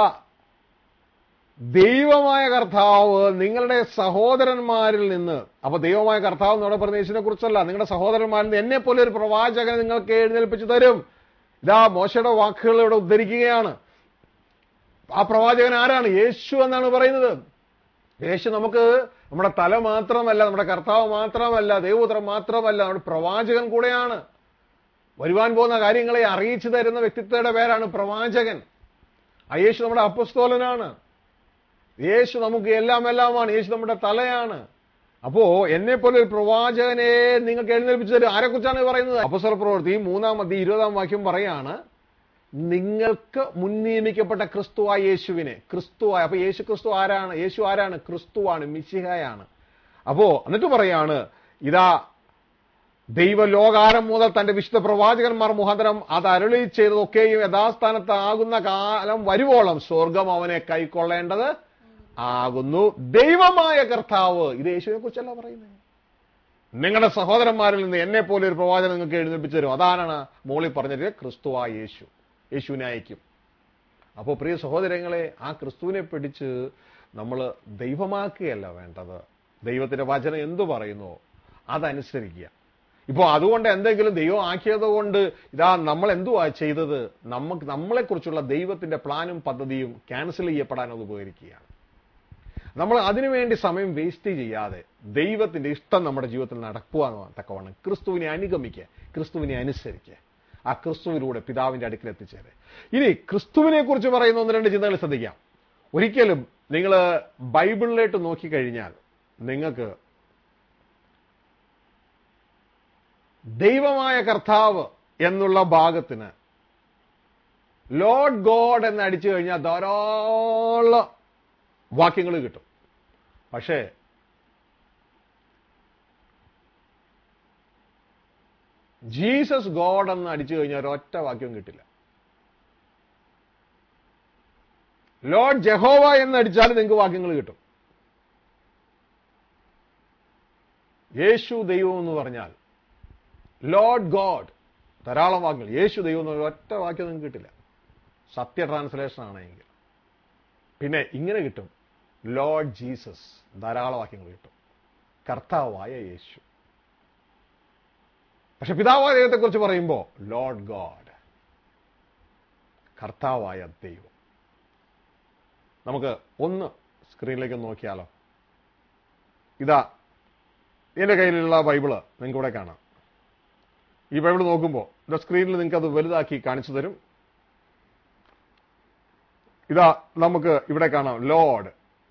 ദൈവമായ കർത്താവ് നിങ്ങളുടെ സഹോദരന്മാരിൽ നിന്ന് അപ്പൊ ദൈവമായ കർത്താവ് എന്ന് അവിടെ പറഞ്ഞ യേശുവിനെ കുറിച്ചല്ല നിങ്ങളുടെ സഹോദരന്മാരിൽ നിന്ന് എന്നെ പോലെ ഒരു പ്രവാചകനെ നിങ്ങൾക്ക് എഴുന്നേൽപ്പിച്ചു തരും ഇതാ മോശയുടെ വാക്കുകൾ ഇവിടെ ഉദ്ധരിക്കുകയാണ് ആ പ്രവാചകൻ ആരാണ് യേശു എന്നാണ് പറയുന്നത് യേശു നമുക്ക് നമ്മുടെ തല മാത്രമല്ല നമ്മുടെ കർത്താവ് മാത്രമല്ല ദൈവപുത്രൻ മാത്രമല്ല നമ്മുടെ പ്രവാചകൻ കൂടെയാണ് വരുവാൻ പോകുന്ന കാര്യങ്ങളെ അറിയിച്ചു തരുന്ന വ്യക്തിത്വയുടെ പേരാണ് പ്രവാചകൻ ആ യേശു നമ്മുടെ അപ്പസ്തോലനാണ് യേശു നമുക്ക് എല്ലാം എല്ലാമാണ് യേശു നമ്മുടെ തലയാണ് അപ്പോ എന്നെ പോലെ ഒരു പ്രവാചകനെ നിങ്ങൾക്ക് എഴുന്നേൽപ്പിച്ചു തരും ആരെക്കുറിച്ചാണ് ഈ പറയുന്നത് അപ്പസ്വല പ്രവൃത്തി മൂന്നാം മതി ഇരുപതാം വാക്യം പറയാണ് നിങ്ങൾക്ക് മുൻനിയമിക്കപ്പെട്ട ക്രിസ്തുവായ യേശുവിനെ ക്രിസ്തുവായ അപ്പൊ യേശു ക്രിസ്തു ആരാണ് യേശു ആരാണ് ക്രിസ്തുവാണ് മിശിഹയാണ് അപ്പോ എന്നിട്ട് പറയാണ് ഇതാ ദൈവലോകാരം മുതൽ തന്റെ വിശുദ്ധ പ്രവാചകന്മാർ മുഖാന്തരം അത് അരുളി ചെയ്തതൊക്കെയും യഥാസ്ഥാനത്ത് ആകുന്ന കാലം വരുവോളം സ്വർഗം അവനെ കൈക്കൊള്ളേണ്ടത് ആകുന്നു ദൈവമായ കർത്താവ് ഇത് യേശുവിനെ കുറിച്ചല്ല പറയുന്നത് നിങ്ങളുടെ സഹോദരന്മാരിൽ നിന്ന് എന്നെ പോലെ ഒരു പ്രവാചകൻ നിങ്ങൾക്ക് എഴുന്നേൽപ്പിച്ചു തരും അതാണ് മോളിൽ പറഞ്ഞത് ക്രിസ്തുവായ യേശു യേശുവിനെ അയക്കും അപ്പോൾ പ്രിയ സഹോദരങ്ങളെ ആ ക്രിസ്തുവിനെ പിടിച്ച് നമ്മൾ ദൈവമാക്കുകയല്ല വേണ്ടത് ദൈവത്തിന്റെ വചനം എന്തു പറയുന്നു അതനുസരിക്കുക ഇപ്പോൾ അതുകൊണ്ട് എന്തെങ്കിലും ദൈവം ആക്കിയത് കൊണ്ട് ഇതാ നമ്മൾ എന്തുവാ ചെയ്തത് നമുക്ക് നമ്മളെക്കുറിച്ചുള്ള ദൈവത്തിന്റെ പ്ലാനും പദ്ധതിയും ക്യാൻസൽ ചെയ്യപ്പെടാൻ അത് ഉപകരിക്കുകയാണ് നമ്മൾ അതിനുവേണ്ടി സമയം വേസ്റ്റ് ചെയ്യാതെ ദൈവത്തിന്റെ ഇഷ്ടം നമ്മുടെ ജീവിതത്തിൽ നടക്കുവാൻ തക്കവണ്ണം ക്രിസ്തുവിനെ അനുഗമിക്കുക ക്രിസ്തുവിനെ അനുസരിക്കുക ആ ക്രിസ്തുവിലൂടെ പിതാവിന്റെ അടുക്കൽ എത്തിച്ചേരെ ഇനി ക്രിസ്തുവിനെ കുറിച്ച് പറയുന്ന ഒന്ന് രണ്ട് ചിന്തകൾ ശ്രദ്ധിക്കാം ഒരിക്കലും നിങ്ങൾ ബൈബിളിലേക്ക് നോക്കിക്കഴിഞ്ഞാൽ നിങ്ങൾക്ക് ദൈവമായ കർത്താവ് എന്നുള്ള ഭാഗത്തിന് ലോഡ് ഗോഡ് എന്ന് അടിച്ചു കഴിഞ്ഞാൽ ധാരാളം വാക്യങ്ങൾ കിട്ടും പക്ഷേ ജീസസ് ഗോഡ് എന്ന് അടിച്ചു കഴിഞ്ഞാൽ ഒരൊറ്റ വാക്യവും കിട്ടില്ല ലോർഡ് ജഹോവ എന്ന് അടിച്ചാൽ നിങ്ങൾക്ക് വാക്യങ്ങൾ കിട്ടും യേശു ദൈവം എന്ന് പറഞ്ഞാൽ ലോർഡ് ഗോഡ് ധാരാളം വാക്യങ്ങൾ യേശു ദൈവം എന്ന് ഒറ്റ വാക്യം നിങ്ങൾക്ക് കിട്ടില്ല സത്യ ട്രാൻസ്ലേഷൻ ആണെങ്കിൽ പിന്നെ ഇങ്ങനെ കിട്ടും ലോർഡ് ജീസസ് ധാരാളം വാക്യങ്ങൾ കിട്ടും കർത്താവായ യേശു പക്ഷെ പിതാവായ ദൈവത്തെക്കുറിച്ച് പറയുമ്പോൾ ലോർഡ് ഗോഡ് കർത്താവായ ദൈവം നമുക്ക് ഒന്ന് സ്ക്രീനിലേക്ക് നോക്കിയാലോ ഇതാ എൻ്റെ കയ്യിലുള്ള ബൈബിള് നിങ്ങൾക്ക് ഇവിടെ കാണാം ഈ ബൈബിൾ നോക്കുമ്പോൾ ഇതാ സ്ക്രീനിൽ നിങ്ങൾക്ക് അത് വലുതാക്കി കാണിച്ചു തരും ഇതാ നമുക്ക് ഇവിടെ കാണാം ലോഡ്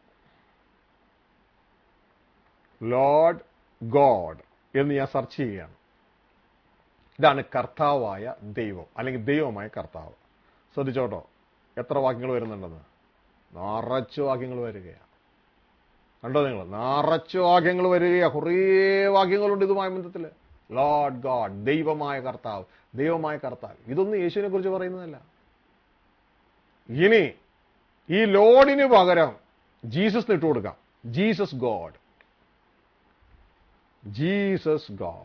ലോഡ് ഗോഡ് എന്ന് ഞാൻ സെർച്ച് ചെയ്യുകയാണ് ഇതാണ് കർത്താവായ ദൈവം അല്ലെങ്കിൽ ദൈവമായ കർത്താവ് ശ്രദ്ധിച്ചോട്ടോ എത്ര വാക്യങ്ങൾ വരുന്നുണ്ടെന്ന് നിറച്ചു വാക്യങ്ങൾ വരികയാണ് കണ്ടോ നിങ്ങൾ നിറച്ചു വാക്യങ്ങൾ വരികയാ കുറേ വാക്യങ്ങളുണ്ട് ഇതുമായ ബന്ധത്തിൽ ലോഡ് ഗോഡ് ദൈവമായ കർത്താവ് ദൈവമായ കർത്താവ് ഇതൊന്നും യേശുവിനെ കുറിച്ച് പറയുന്നതല്ല ഇനി ഈ ലോഡിന് പകരം ജീസസ് ഇട്ട് കൊടുക്കാം ജീസസ് ഗോഡ് ജീസസ് ഗോഡ്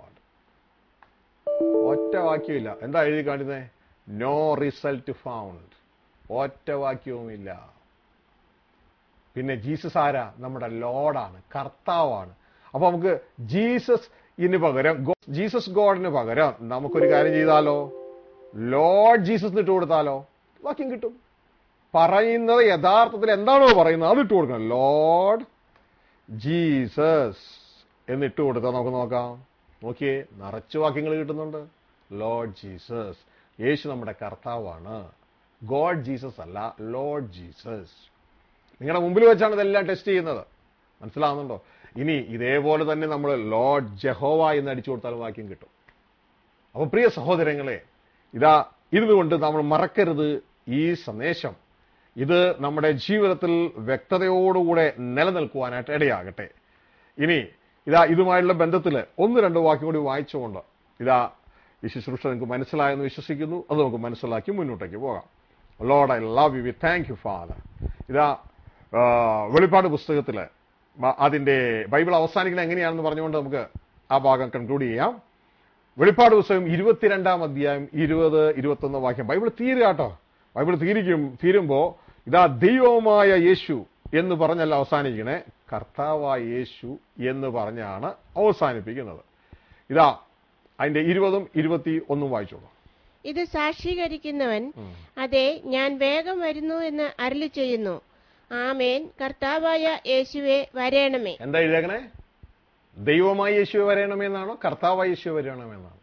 ഒറ്റ വാക്യമില്ല എന്താ എഴുതി കാണിക്കുന്നത് നോ റിസൾട്ട് ഫൗണ്ട് ഒറ്റ വാക്യവുമില്ല പിന്നെ ജീസസ് ആരാ നമ്മുടെ ലോഡാണ് കർത്താവാണ് അപ്പൊ നമുക്ക് ജീസസ് ഇതിന് പകരം ഗോ- ജീസസ് ഗോഡിന് പകരം നമുക്കൊരു കാര്യം ചെയ്താലോ ലോഡ് ജീസസ് ഇട്ട് കൊടുത്താലോ വാക്യം കിട്ടും പറയുന്നത് യഥാർത്ഥത്തിൽ എന്താണോ പറയുന്നത് അത് ഇട്ട് കൊടുക്കണം ലോഡ് ജീസസ് എന്ന് ഇട്ട് കൊടുത്താൽ നമുക്ക് നോക്കാം നോക്കിയേ നിറച്ചു വാക്യങ്ങൾ കിട്ടുന്നുണ്ട് ലോഡ് ജീസസ് യേശു നമ്മുടെ കർത്താവാണ് ഗോഡ് ജീസസ് അല്ല ലോഡ് ജീസസ് നിങ്ങളുടെ മുമ്പിൽ വെച്ചാണ് ഇതെല്ലാം ടെസ്റ്റ് ചെയ്യുന്നത് മനസ്സിലാവുന്നുണ്ടോ ഇനി ഇതേപോലെ തന്നെ നമ്മൾ ലോർഡ് ജഹോവ എന്ന് അടിച്ചു കൊടുത്താൽ വാക്യം കിട്ടും അപ്പൊ പ്രിയ സഹോദരങ്ങളെ ഇതാ ഇതുകൊണ്ട് നമ്മൾ മറക്കരുത് ഈ സന്ദേശം ഇത് നമ്മുടെ ജീവിതത്തിൽ വ്യക്തതയോടുകൂടെ നിലനിൽക്കുവാനായിട്ട് ഇടയാകട്ടെ ഇനി ഇതാ ഇതുമായുള്ള ബന്ധത്തിൽ ഒന്ന് രണ്ട് വാക്യം കൂടി വായിച്ചുകൊണ്ട് ഇതാ ഈ ശുശ്രൂഷ നിങ്ങൾക്ക് മനസ്സിലായെന്ന് വിശ്വസിക്കുന്നു അത് നമുക്ക് മനസ്സിലാക്കി മുന്നോട്ടേക്ക് പോകാം lord I love you we thank you Father ഇതാ ആ, വെളിപ്പാട് പുസ്തകത്തില് മ- അതിന്റെ ബൈബിൾ അവസാനിക്കുന്നത് എങ്ങനെയാണെന്ന് പറഞ്ഞുകൊണ്ട് നമുക്ക് ആ ഭാഗം കൺക്ലൂഡ് ചെയ്യാം വെളിപ്പാട് പുസ്തകം ഇരുപത്തിരണ്ടാം അധ്യായം ഇരുപത് ഇരുപത്തൊന്ന് വാക്യം ബൈബിൾ തീരുക കേട്ടോ ബൈബിൾ തീരിക്കും തീരുമ്പോ ഇതാ ദൈവമായ യേശു എന്ന് പറഞ്ഞല്ല അവസാനിക്കണേ കർത്താവായ യേശു എന്ന് പറഞ്ഞാണ് അവസാനിപ്പിക്കുന്നത് ഇതാ അതിന്റെ ഇരുപതും ഇരുപത്തി ഒന്നും വായിച്ചോളൂ ഇത് സാക്ഷീകരിക്കുന്നവൻ അതെ ഞാൻ വേഗം വരുന്നു എന്ന് അരുളി ചെയ്യുന്നു ആമേൻ കർത്താവായ യേശുവെ വരേണമേ എന്താ എഴുതേക്കണേ ദൈവമായ യേശു വരണമെന്നാണോ കർത്താവായ യേശു വരണമെന്നാണോ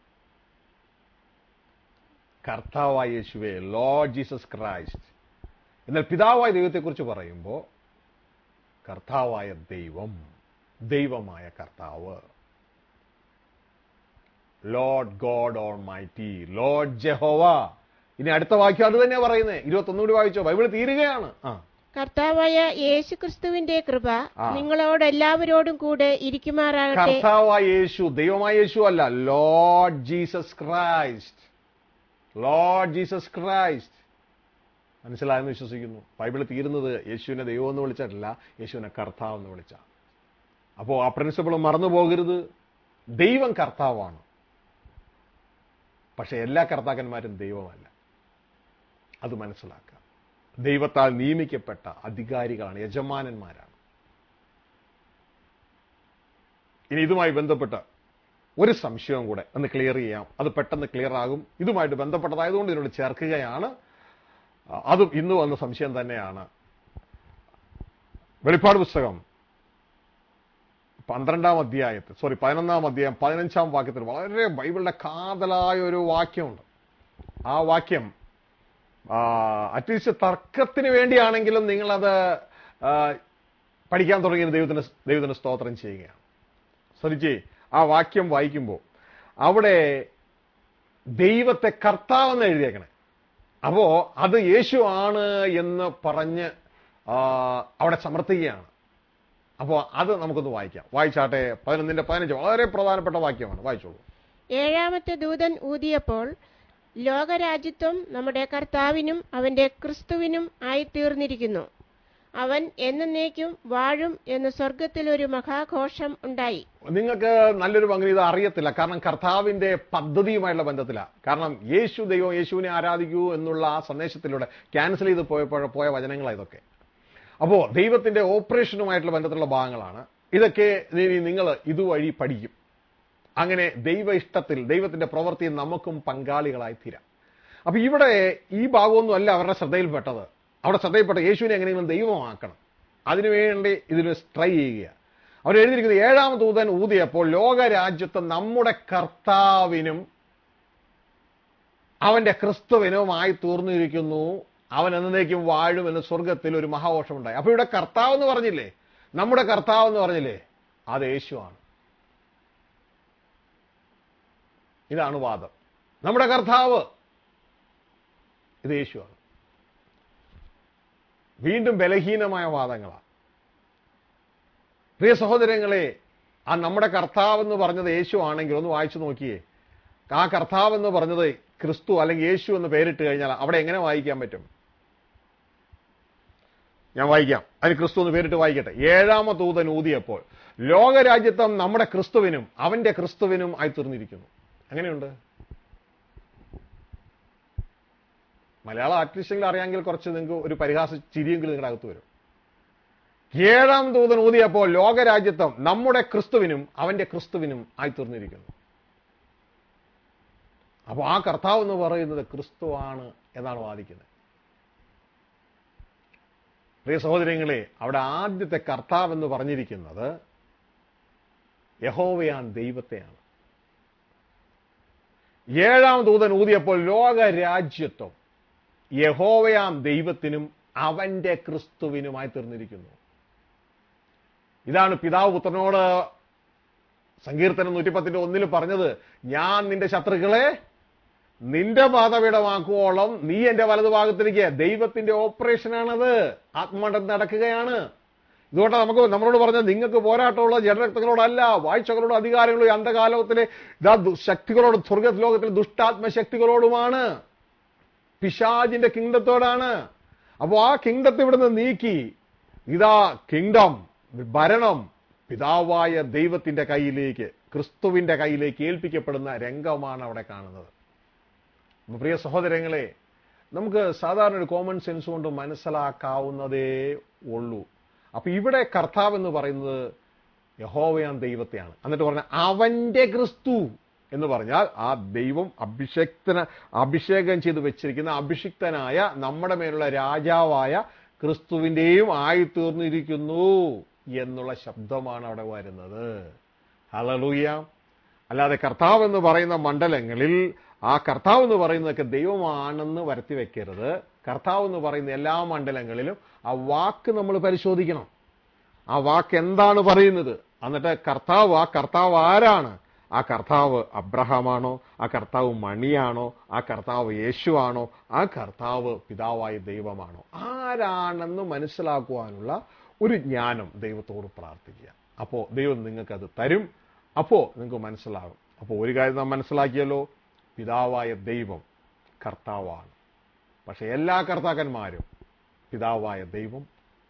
കർത്താവായ യേശുവെ ലോർഡ് ജീസസ് ക്രൈസ്റ്റ് എന്നാൽ പിതാവായ ദൈവത്തെക്കുറിച്ച് പറയുമ്പോൾ കർത്താവായ ദൈവം ദൈവമായ കർത്താവ് lord God almighty lord Jehovah ഇനി അടുത്ത വാക്യം അത് തന്നെയാ പറയുന്നത് ഇരുപത്തൊന്നും കൂടി വായിച്ചോ ബൈബിൾ തീരുകയാണ് ആ കർത്താവായ യേശുക്രിസ്തുവിന്റെ കൃപ ആ. നിങ്ങളോട് എല്ലാവരോടും കൂടെ ഇരിക്കുമാറാകട്ടെ കർത്താവായ യേശു ദൈവമായ യേശു അല്ല lord Jesus Christ lord Jesus Christ മനസ്സിലായെന്ന് വിശ്വസിക്കുന്നു ബൈബിൾ തീരുന്നത് യേശുവിനെ ദൈവം എന്ന് വിളിച്ചിട്ടില്ല യേശുവിനെ കർത്താവ് എന്ന് വിളിച്ച അപ്പോൾ ആ പ്രിൻസിപ്പിൾ മറന്നു പോകരുത് ദൈവം കർത്താവാണ് പക്ഷെ എല്ലാ കർത്താക്കന്മാരും ദൈവമല്ല അത് മനസ്സിലാക്കുക ദൈവത്താൽ നിയമിക്കപ്പെട്ട അധികാരികളാണ് യജമാനന്മാരാണ് ഇനി ഇതുമായി ബന്ധപ്പെട്ട് ഒരു സംശയവും കൂടെ ഒന്ന് ക്ലിയർ ചെയ്യാം അത് പെട്ടെന്ന് ക്ലിയർ ആകും ഇതുമായിട്ട് ബന്ധപ്പെട്ടതായതുകൊണ്ട് ഇതിനോട് ചേർക്കുകയാണ് ആ, അതും ഇന്ന് വന്ന സംശയം തന്നെയാണ് വെളിപ്പാട് പുസ്തകം പന്ത്രണ്ടാം അധ്യായത്തിൽ സോറി പതിനൊന്നാം അധ്യായം പതിനഞ്ചാം വാക്യത്തിൽ വളരെ ബൈബിളിന്റെ കാതലായ ഒരു വാക്യമുണ്ട് ആ വാക്യം അറ്റ്ലീസ്റ്റ് തർക്കത്തിന് വേണ്ടിയാണെങ്കിലും നിങ്ങളത് ആ, പഠിക്കാൻ തുടങ്ങിയത് ദൈവത്തിന് ദൈവത്തിന് സ്തോത്രം ചെയ്യുകയാണ് ശ്രദ്ധിച്ചേ ആ വാക്യം വായിക്കുമ്പോൾ അവിടെ ദൈവത്തെ കർത്താവെന്ന് എഴുതിയേക്കണേ അപ്പോ അത് യേശു ആണ് എന്ന് പറഞ്ഞ് ആ, അവിടെ സമർത്ഥിക്കുകയാണ് അപ്പോൾ അത് നമുക്കൊന്ന് വായിക്കാം വായിച്ചാട്ടെ പതിനൊന്നിന്റെ പതിനഞ്ച് വളരെ പ്രധാനപ്പെട്ട വാക്യമാണ് വായിച്ചോളൂ ഏഴാമത്തെ ദൂതൻ ഊതിയപ്പോൾ ലോകരാജ്യത്വം നമ്മുടെ കർത്താവിനും അവന്റെ ക്രിസ്തുവിനും ആയിത്തീർന്നിരിക്കുന്നു അവൻ എന്നേക്കും വാഴും എന്ന് സ്വർഗത്തിൽ ഒരു മഹാഘോഷം ഉണ്ടായി നിങ്ങൾക്ക് നല്ലൊരു പങ്ക് ഇത് അറിയത്തില്ല കാരണം കർത്താവിന്റെ പദ്ധതിയുമായുള്ള ബന്ധത്തില കാരണം യേശു ദൈവം യേശുവിനെ ആരാധിക്കൂ എന്നുള്ള ആ സന്ദേശത്തിലൂടെ ക്യാൻസൽ ചെയ്ത് പോയപ്പോൾ പോയ വചനങ്ങളാണ് ഇതൊക്കെ അപ്പോ ദൈവത്തിന്റെ ഓപ്പറേഷനുമായിട്ടുള്ള ബന്ധത്തിലുള്ള ഭാഗങ്ങളാണ് ഇതൊക്കെ നിങ്ങൾ ഇതുവഴി പഠിക്കും അങ്ങനെ ദൈവ ഇഷ്ടത്തിൽ ദൈവത്തിന്റെ പ്രവൃത്തിയിൽ നമുക്കും പങ്കാളികളായി തീരാം അപ്പൊ ഇവിടെ ഈ ഭാഗമൊന്നും അല്ല അവരുടെ ശ്രദ്ധയിൽപ്പെട്ടത് അവിടെ ശ്രദ്ധയിൽപ്പെട്ട യേശുവിനെ എങ്ങനെയെങ്കിലും ദൈവമാക്കണം അതിനുവേണ്ടി ഇതിൽ ട്രൈ ചെയ്യുക അവർ എഴുതിയിരിക്കുന്നത് ഏഴാം ദൂതൻ ഊതിയപ്പോൾ ലോകരാജ്യത്ത് നമ്മുടെ കർത്താവിനും അവന്റെ ക്രിസ്തുവിനുമായി തീർന്നിരിക്കുന്നു അവൻ എന്നേക്കും വാഴും എന്ന് സ്വർഗത്തിൽ ഒരു മഹാഘോഷമുണ്ടായി അപ്പൊ ഇവിടെ കർത്താവ് എന്ന് പറഞ്ഞില്ലേ നമ്മുടെ കർത്താവ് എന്ന് പറഞ്ഞില്ലേ അത് യേശുവാണ് ഇതാണ് വാദം നമ്മുടെ കർത്താവ് ഇത് യേശുവാണ് വീണ്ടും ബലഹീനമായ വാദങ്ങളാണ് പ്രിയ സഹോദരങ്ങളെ ആ നമ്മുടെ കർത്താവ് എന്ന് പറഞ്ഞത് യേശു ആണെങ്കിൽ ഒന്ന് വായിച്ചു നോക്കിയേ ആ കർത്താവ് എന്ന് പറഞ്ഞത് ക്രിസ്തു അല്ലെങ്കിൽ യേശു എന്ന് പേരിട്ട് കഴിഞ്ഞാൽ അവിടെ എങ്ങനെ വായിക്കാൻ പറ്റും ഞാൻ വായിക്കാം അതിന് ക്രിസ്തു എന്ന് പേരിട്ട് വായിക്കട്ടെ ഏഴാമ ദൂതൻ ഊതിയപ്പോൾ ലോകരാജ്യത്വം നമ്മുടെ ക്രിസ്തുവിനും അവന്റെ ക്രിസ്തുവിനും ആയി തീർന്നിരിക്കുന്നു എങ്ങനെയുണ്ട് മലയാളം ആർട്ടിസ്റ്റിൽ അറിയാമെങ്കിൽ കുറച്ച് നിങ്ങൾക്ക് ഒരു പരിഹാസ ചിരിയെങ്കിലും നിങ്ങളുടെ അകത്ത് വരും ഏഴാം ദൂതൻ ഊതിയപ്പോൾ ലോകരാജ്യത്വം നമ്മുടെ ക്രിസ്തുവിനും അവന്റെ ക്രിസ്തുവിനും ആയി തീർന്നിരിക്കുന്നു അപ്പോൾ ആ കർത്താവ് എന്ന് പറയുന്നത് ക്രിസ്തുവാണ് എന്നാണ് വാദിക്കുന്നത് പ്രിയ സഹോദരങ്ങളെ അവിടെ ആദ്യത്തെ കർത്താവ് എന്ന് പറഞ്ഞിരിക്കുന്നത് യഹോവയാൻ ദൈവത്തെയാണ് ഏഴാം ദൂതൻ ഊതിയപ്പോൾ ലോകരാജ്യത്വം യഹോവയാം ദൈവത്തിനും അവന്റെ ക്രിസ്തുവിനുമായി തീർന്നിരിക്കുന്നു ഇതാണ് പിതാവ് പുത്രനോട് സങ്കീർത്തനം നൂറ്റിപ്പത്തിന്റെ ഒന്നിൽ പറഞ്ഞത് ഞാൻ നിന്റെ ശത്രുക്കളെ നിന്റെ പാതപീഠമാക്കുവോളം നീ എന്റെ വലതുഭാഗത്തിരിക്കുക ദൈവത്തിന്റെ ഓപ്പറേഷനാണത് ആത്മമണ്ഡലം നടക്കുകയാണ് ഇതുകൊണ്ട് നമുക്ക് നമ്മളോട് പറഞ്ഞത് നിങ്ങൾക്ക് പോരാട്ടമുള്ള ജഡരക്തങ്ങളോടല്ല വാഴ്ചകളോടും അധികാരങ്ങളും ഈ അന്ധകാലത്തിലെ ഇതാ ദു- ശക്തികളോടും സ്വർഗ ലോകത്തിലെ ദുഷ്ടാത്മശക്തികളോടുമാണ് പിശാജിന്റെ കിങ്ഡത്തോടാണ് അപ്പോൾ ആ കിങ്ഡത്തെ ഇവിടുന്ന് നീക്കി ഇതാ കിങ്ഡം ഭരണം പിതാവായ ദൈവത്തിന്റെ കയ്യിലേക്ക് ക്രിസ്തുവിന്റെ കയ്യിലേക്ക് ഏൽപ്പിക്കപ്പെടുന്ന രംഗമാണ് അവിടെ കാണുന്നത് അപ്പൊ പ്രിയ സഹോദരങ്ങളെ നമുക്ക് സാധാരണ ഒരു കോമൺ സെൻസ് കൊണ്ട് മനസ്സിലാക്കാവുന്നതേ ഉള്ളൂ അപ്പൊ ഇവിടെ കർത്താവ് എന്ന് പറയുന്നത് യഹോവയാൻ ദൈവത്തെയാണ് എന്നിട്ട് പറഞ്ഞ അവന്റെ ക്രിസ്തു എന്ന് പറഞ്ഞാൽ ആ ദൈവം അഭിഷക്തന അഭിഷേകം ചെയ്ത് വെച്ചിരിക്കുന്ന അഭിഷിക്തനായ നമ്മുടെ മേലുള്ള രാജാവായ ക്രിസ്തുവിന്റെയും ആയി തീർന്നിരിക്കുന്നു എന്നുള്ള ശബ്ദമാണ് അവിടെ വരുന്നത് ഹലലൂയ അല്ലാതെ കർത്താവ് എന്ന് പറയുന്ന മണ്ഡലങ്ങളിൽ ആ കർത്താവ് എന്ന് പറയുന്നതൊക്കെ ദൈവമാണെന്ന് വരുത്തി വെക്കരുത് കർത്താവ് എന്ന് പറയുന്ന എല്ലാ മണ്ഡലങ്ങളിലും ആ വാക്ക് നമ്മൾ പരിശോധിക്കണം ആ വാക്ക് എന്താണ് പറയുന്നത് എന്നിട്ട് കർത്താവ് ആ കർത്താവ് ആരാണ് ആ കർത്താവ് അബ്രഹാമാണോ ആ കർത്താവ് മണിയാണോ ആ കർത്താവ് യേശുവാണോ ആ കർത്താവ് പിതാവായ ദൈവമാണോ ആരാണെന്ന് മനസ്സിലാക്കുവാനുള്ള ഒരു ജ്ഞാനം ദൈവത്തോട് പ്രാർത്ഥിക്കുക അപ്പോൾ ദൈവം നിങ്ങൾക്കത് തരും അപ്പോൾ നിങ്ങൾക്ക് മനസ്സിലാകും അപ്പോൾ ഒരു കാര്യം നാം മനസ്സിലാക്കിയല്ലോ പിതാവായ ദൈവം കർത്താവാണ് പക്ഷെ എല്ലാ കർത്താക്കന്മാരും പിതാവായ ദൈവം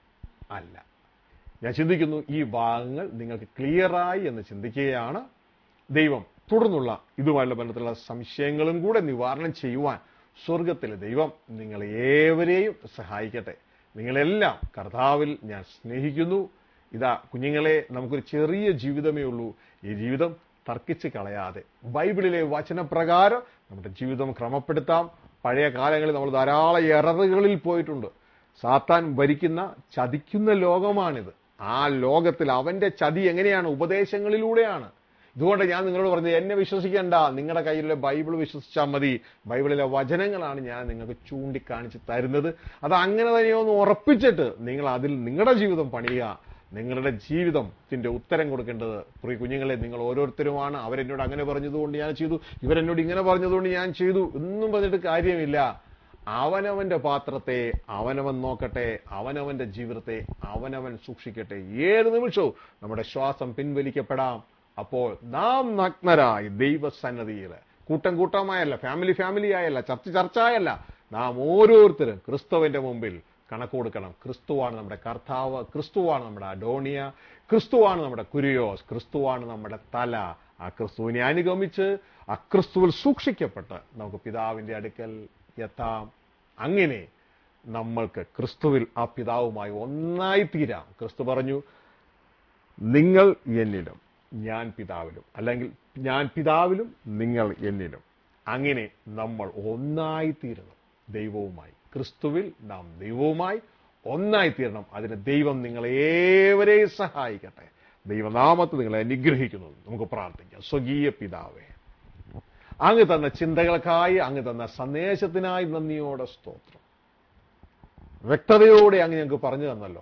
അല്ല ഞാൻ ചിന്തിക്കുന്നു ഈ ഭാഗങ്ങൾ നിങ്ങൾക്ക് ക്ലിയറായി എന്ന് ചിന്തിക്കുകയാണ് ദൈവം തുടർന്നുള്ള ഇതുമായുള്ള ബന്ധത്തിലുള്ള സംശയങ്ങളും കൂടെ നിവാരണം ചെയ്യുവാൻ സ്വർഗത്തിലെ ദൈവം നിങ്ങളെ ഏവരെയും സഹായിക്കട്ടെ നിങ്ങളെല്ലാം കർത്താവിൽ ഞാൻ സ്നേഹിക്കുന്നു ഇതാ കുഞ്ഞുങ്ങളെ നമുക്കൊരു ചെറിയ ജീവിതമേ ഉള്ളൂ ഈ ജീവിതം തർക്കിച്ച് കളയാതെ ബൈബിളിലെ വചനപ്രകാരം നമ്മുടെ ജീവിതം ക്രമപ്പെടുത്താം പഴയ കാലങ്ങളിൽ നമ്മൾ ധാരാളം എററുകളിൽ പോയിട്ടുണ്ട് സാത്താൻ ഭരിക്കുന്ന ചതിക്കുന്ന ലോകമാണിത് ആ ലോകത്തിൽ അവന്റെ ചതി എങ്ങനെയാണ് ഉപദേശങ്ങളിലൂടെയാണ് ഇതുകൊണ്ട് ഞാൻ നിങ്ങളോട് പറഞ്ഞത് എന്നെ വിശ്വസിക്കേണ്ട നിങ്ങളുടെ കയ്യിലെ ബൈബിൾ വിശ്വസിച്ചാൽ മതി ബൈബിളിലെ വചനങ്ങളാണ് ഞാൻ നിങ്ങൾക്ക് ചൂണ്ടിക്കാണിച്ച് തരുന്നത് അത് അങ്ങനെ തന്നെ ഒന്ന് ഉറപ്പിച്ചിട്ട് നിങ്ങൾ അതിൽ നിങ്ങളുടെ ജീവിതം പണിയുക നിങ്ങളുടെ ജീവിതത്തിന്റെ ഉത്തരം കൊടുക്കേണ്ടത് പ്രിയ കുഞ്ഞുങ്ങളെ നിങ്ങൾ ഓരോരുത്തരുമാണ് അവരെന്നോട് അങ്ങനെ പറഞ്ഞതുകൊണ്ട് ഞാൻ ചെയ്തു ഇവരെന്നോട് ഇങ്ങനെ പറഞ്ഞതുകൊണ്ട് ഞാൻ ചെയ്തു എന്നും പറഞ്ഞിട്ട് കാര്യമില്ല അവനവന്റെ പാത്രത്തെ അവനവൻ നോക്കട്ടെ അവനവന്റെ ജീവിതത്തെ അവനവൻ സൂക്ഷിക്കട്ടെ ഏത് നിമിഷവും നമ്മുടെ ശ്വാസം പിൻവലിക്കപ്പെടാം അപ്പോൾ നാം നഗ്നരായി ദൈവസന്നതിയിൽ കൂട്ടം കൂട്ടമായല്ല ഫാമിലി ഫാമിലി ആയല്ല ചർച്ച ചർച്ചയായല്ല നാം ഓരോരുത്തരും ക്രിസ്തുവിന്റെ മുമ്പിൽ കണക്ക് കൊടുക്കണം ക്രിസ്തുവാണ് നമ്മുടെ കർത്താവ് ക്രിസ്തുവാണ് നമ്മുടെ അഡോണിയ ക്രിസ്തുവാണ് നമ്മുടെ കുരിയോസ് ക്രിസ്തുവാണ് നമ്മുടെ തല ആ ക്രിസ്തുവിനെ അനുഗമിച്ച് ആ ക്രിസ്തുവിൽ സൂക്ഷിക്കപ്പെട്ട് നമുക്ക് പിതാവിന്റെ അടുക്കൽ എത്താം അങ്ങനെ നമ്മൾക്ക് ക്രിസ്തുവിൽ ആ പിതാവുമായി ഒന്നായി തീരാം ക്രിസ്തു പറഞ്ഞു നിങ്ങൾ എന്നിലും ഞാൻ പിതാവിലും അല്ലെങ്കിൽ ഞാൻ പിതാവിലും നിങ്ങൾ എന്നിലും അങ്ങനെ നമ്മൾ ഒന്നായി തീരണം ദൈവവുമായി ക്രിസ്തുവിൽ നാം ദൈവവുമായി ഒന്നായി തീരണം അതിന് ദൈവം നിങ്ങളെ ഏവരെയും സഹായിക്കട്ടെ ദൈവനാമത്തിൽ നിങ്ങളെ അനുഗ്രഹിക്കുന്നു നമുക്ക് പ്രാർത്ഥിക്കാം സ്വകീയ പിതാവേ അങ്ങ് തന്ന ചിന്തകൾക്കായി അങ്ങ് തന്ന സന്ദേശത്തിനായി നന്ദിയോടെ സ്തോത്രം വ്യക്തതയോടെ അങ്ങ് ഞങ്ങൾക്ക് പറഞ്ഞു തന്നല്ലോ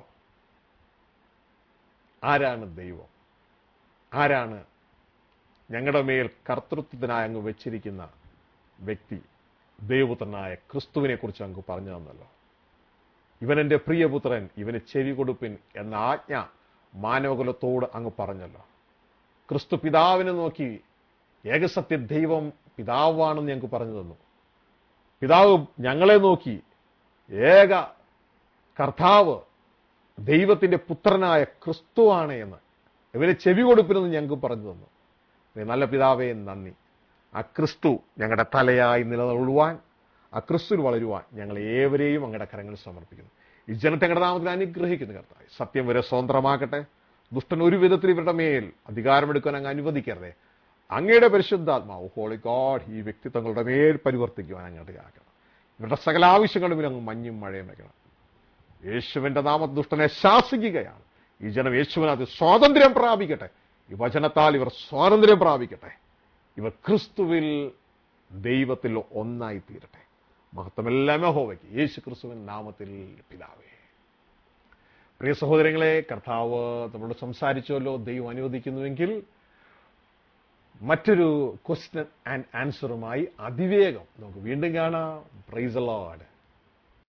ആരാണ് ദൈവം ആരാണ് ഞങ്ങളുടെ മേൽ കർത്തൃത്വത്തിനായി അങ്ങ് വെച്ചിരിക്കുന്ന വ്യക്തി ദൈവപുത്രനായ ക്രിസ്തുവിനെ കുറിച്ച് അങ്ങ് പറഞ്ഞു തന്നല്ലോ ഇവൻ എൻ്റെ പ്രിയപുത്രൻ ഇവന് ചെവി കൊടുപ്പിൻ എന്ന ആജ്ഞ മാനവകുലത്തോട് അങ്ങ് പറഞ്ഞല്ലോ ക്രിസ്തു പിതാവിനെ നോക്കി ഏകസത്യ ദൈവം പിതാവാണെന്ന് ഞങ്ങൾക്ക് പറഞ്ഞു തന്നു പിതാവ് ഞങ്ങളെ നോക്കി ഏക കർത്താവ് ദൈവത്തിന്റെ പുത്രനായ ക്രിസ്തുവാണ് എന്ന് ഇവരെ ചെവി കൊടുപ്പിനെന്ന് ഞങ്ങൾക്ക് പറഞ്ഞു തന്നു ദേ നല്ല പിതാവേ നന്ദി ആ ക്രിസ്തു ഞങ്ങളുടെ തലയായി നിലനിൽക്കുവാൻ ആ ക്രിസ്തുവിൽ വളരുവാൻ ഞങ്ങൾ ഏവരെയും അങ്ങയുടെ കരങ്ങളിൽ സമർപ്പിക്കുന്നു ഈ ജനത്തെ ഞങ്ങളുടെ നാമത്തിൽ അനുഗ്രഹിക്കുന്നു കർത്താവ് സത്യം വരെ സ്വതന്ത്രമാക്കട്ടെ ദുഷ്ടൻ ഒരു വിധത്തിൽ ഇവരുടെ മേൽ അധികാരമെടുക്കാൻ അങ്ങ് അനുവദിക്കരുതേ അങ്ങയുടെ പരിശുദ്ധാത്മാവ് ഹോളി ഗോഡ് ഈ വ്യക്തിത്വങ്ങളുടെ മേൽ പരിവർത്തിക്കുവാൻ അങ്ങോട്ട് ആക്കണം ഇവരുടെ സകല ആവശ്യങ്ങളും അങ്ങ് മഞ്ഞും മഴയും വയ്ക്കണം യേശുവിന്റെ നാമത്തിൽ ദുഷ്ടനെ ശാസിക്കുകയാണ് ഈ ജനം യേശുവിനകത്ത് സ്വാതന്ത്ര്യം പ്രാപിക്കട്ടെ ഈ വചനത്താൽ ഇവർ സ്വാതന്ത്ര്യം പ്രാപിക്കട്ടെ ഇവർ ക്രിസ്തുവിൽ ദൈവത്തിൽ ഒന്നായി തീരട്ടെ മഹത്വമെല്ലാം യഹോവയ്ക്ക് യേശു ക്രിസ്തുവിൻ നാമത്തിൽ പിതാവേ പ്രിയ സഹോദരങ്ങളെ കർത്താവ് നമ്മളോട് സംസാരിച്ചുവല്ലോ ദൈവം അനുവദിക്കുന്നുവെങ്കിൽ മറ്റൊരു ക്വസ്റ്റ്യൻ ആൻഡ് ആൻസറുമായി അതിവേഗം നമുക്ക് വീണ്ടും കാണാം പ്രൈസ് ലോഡ്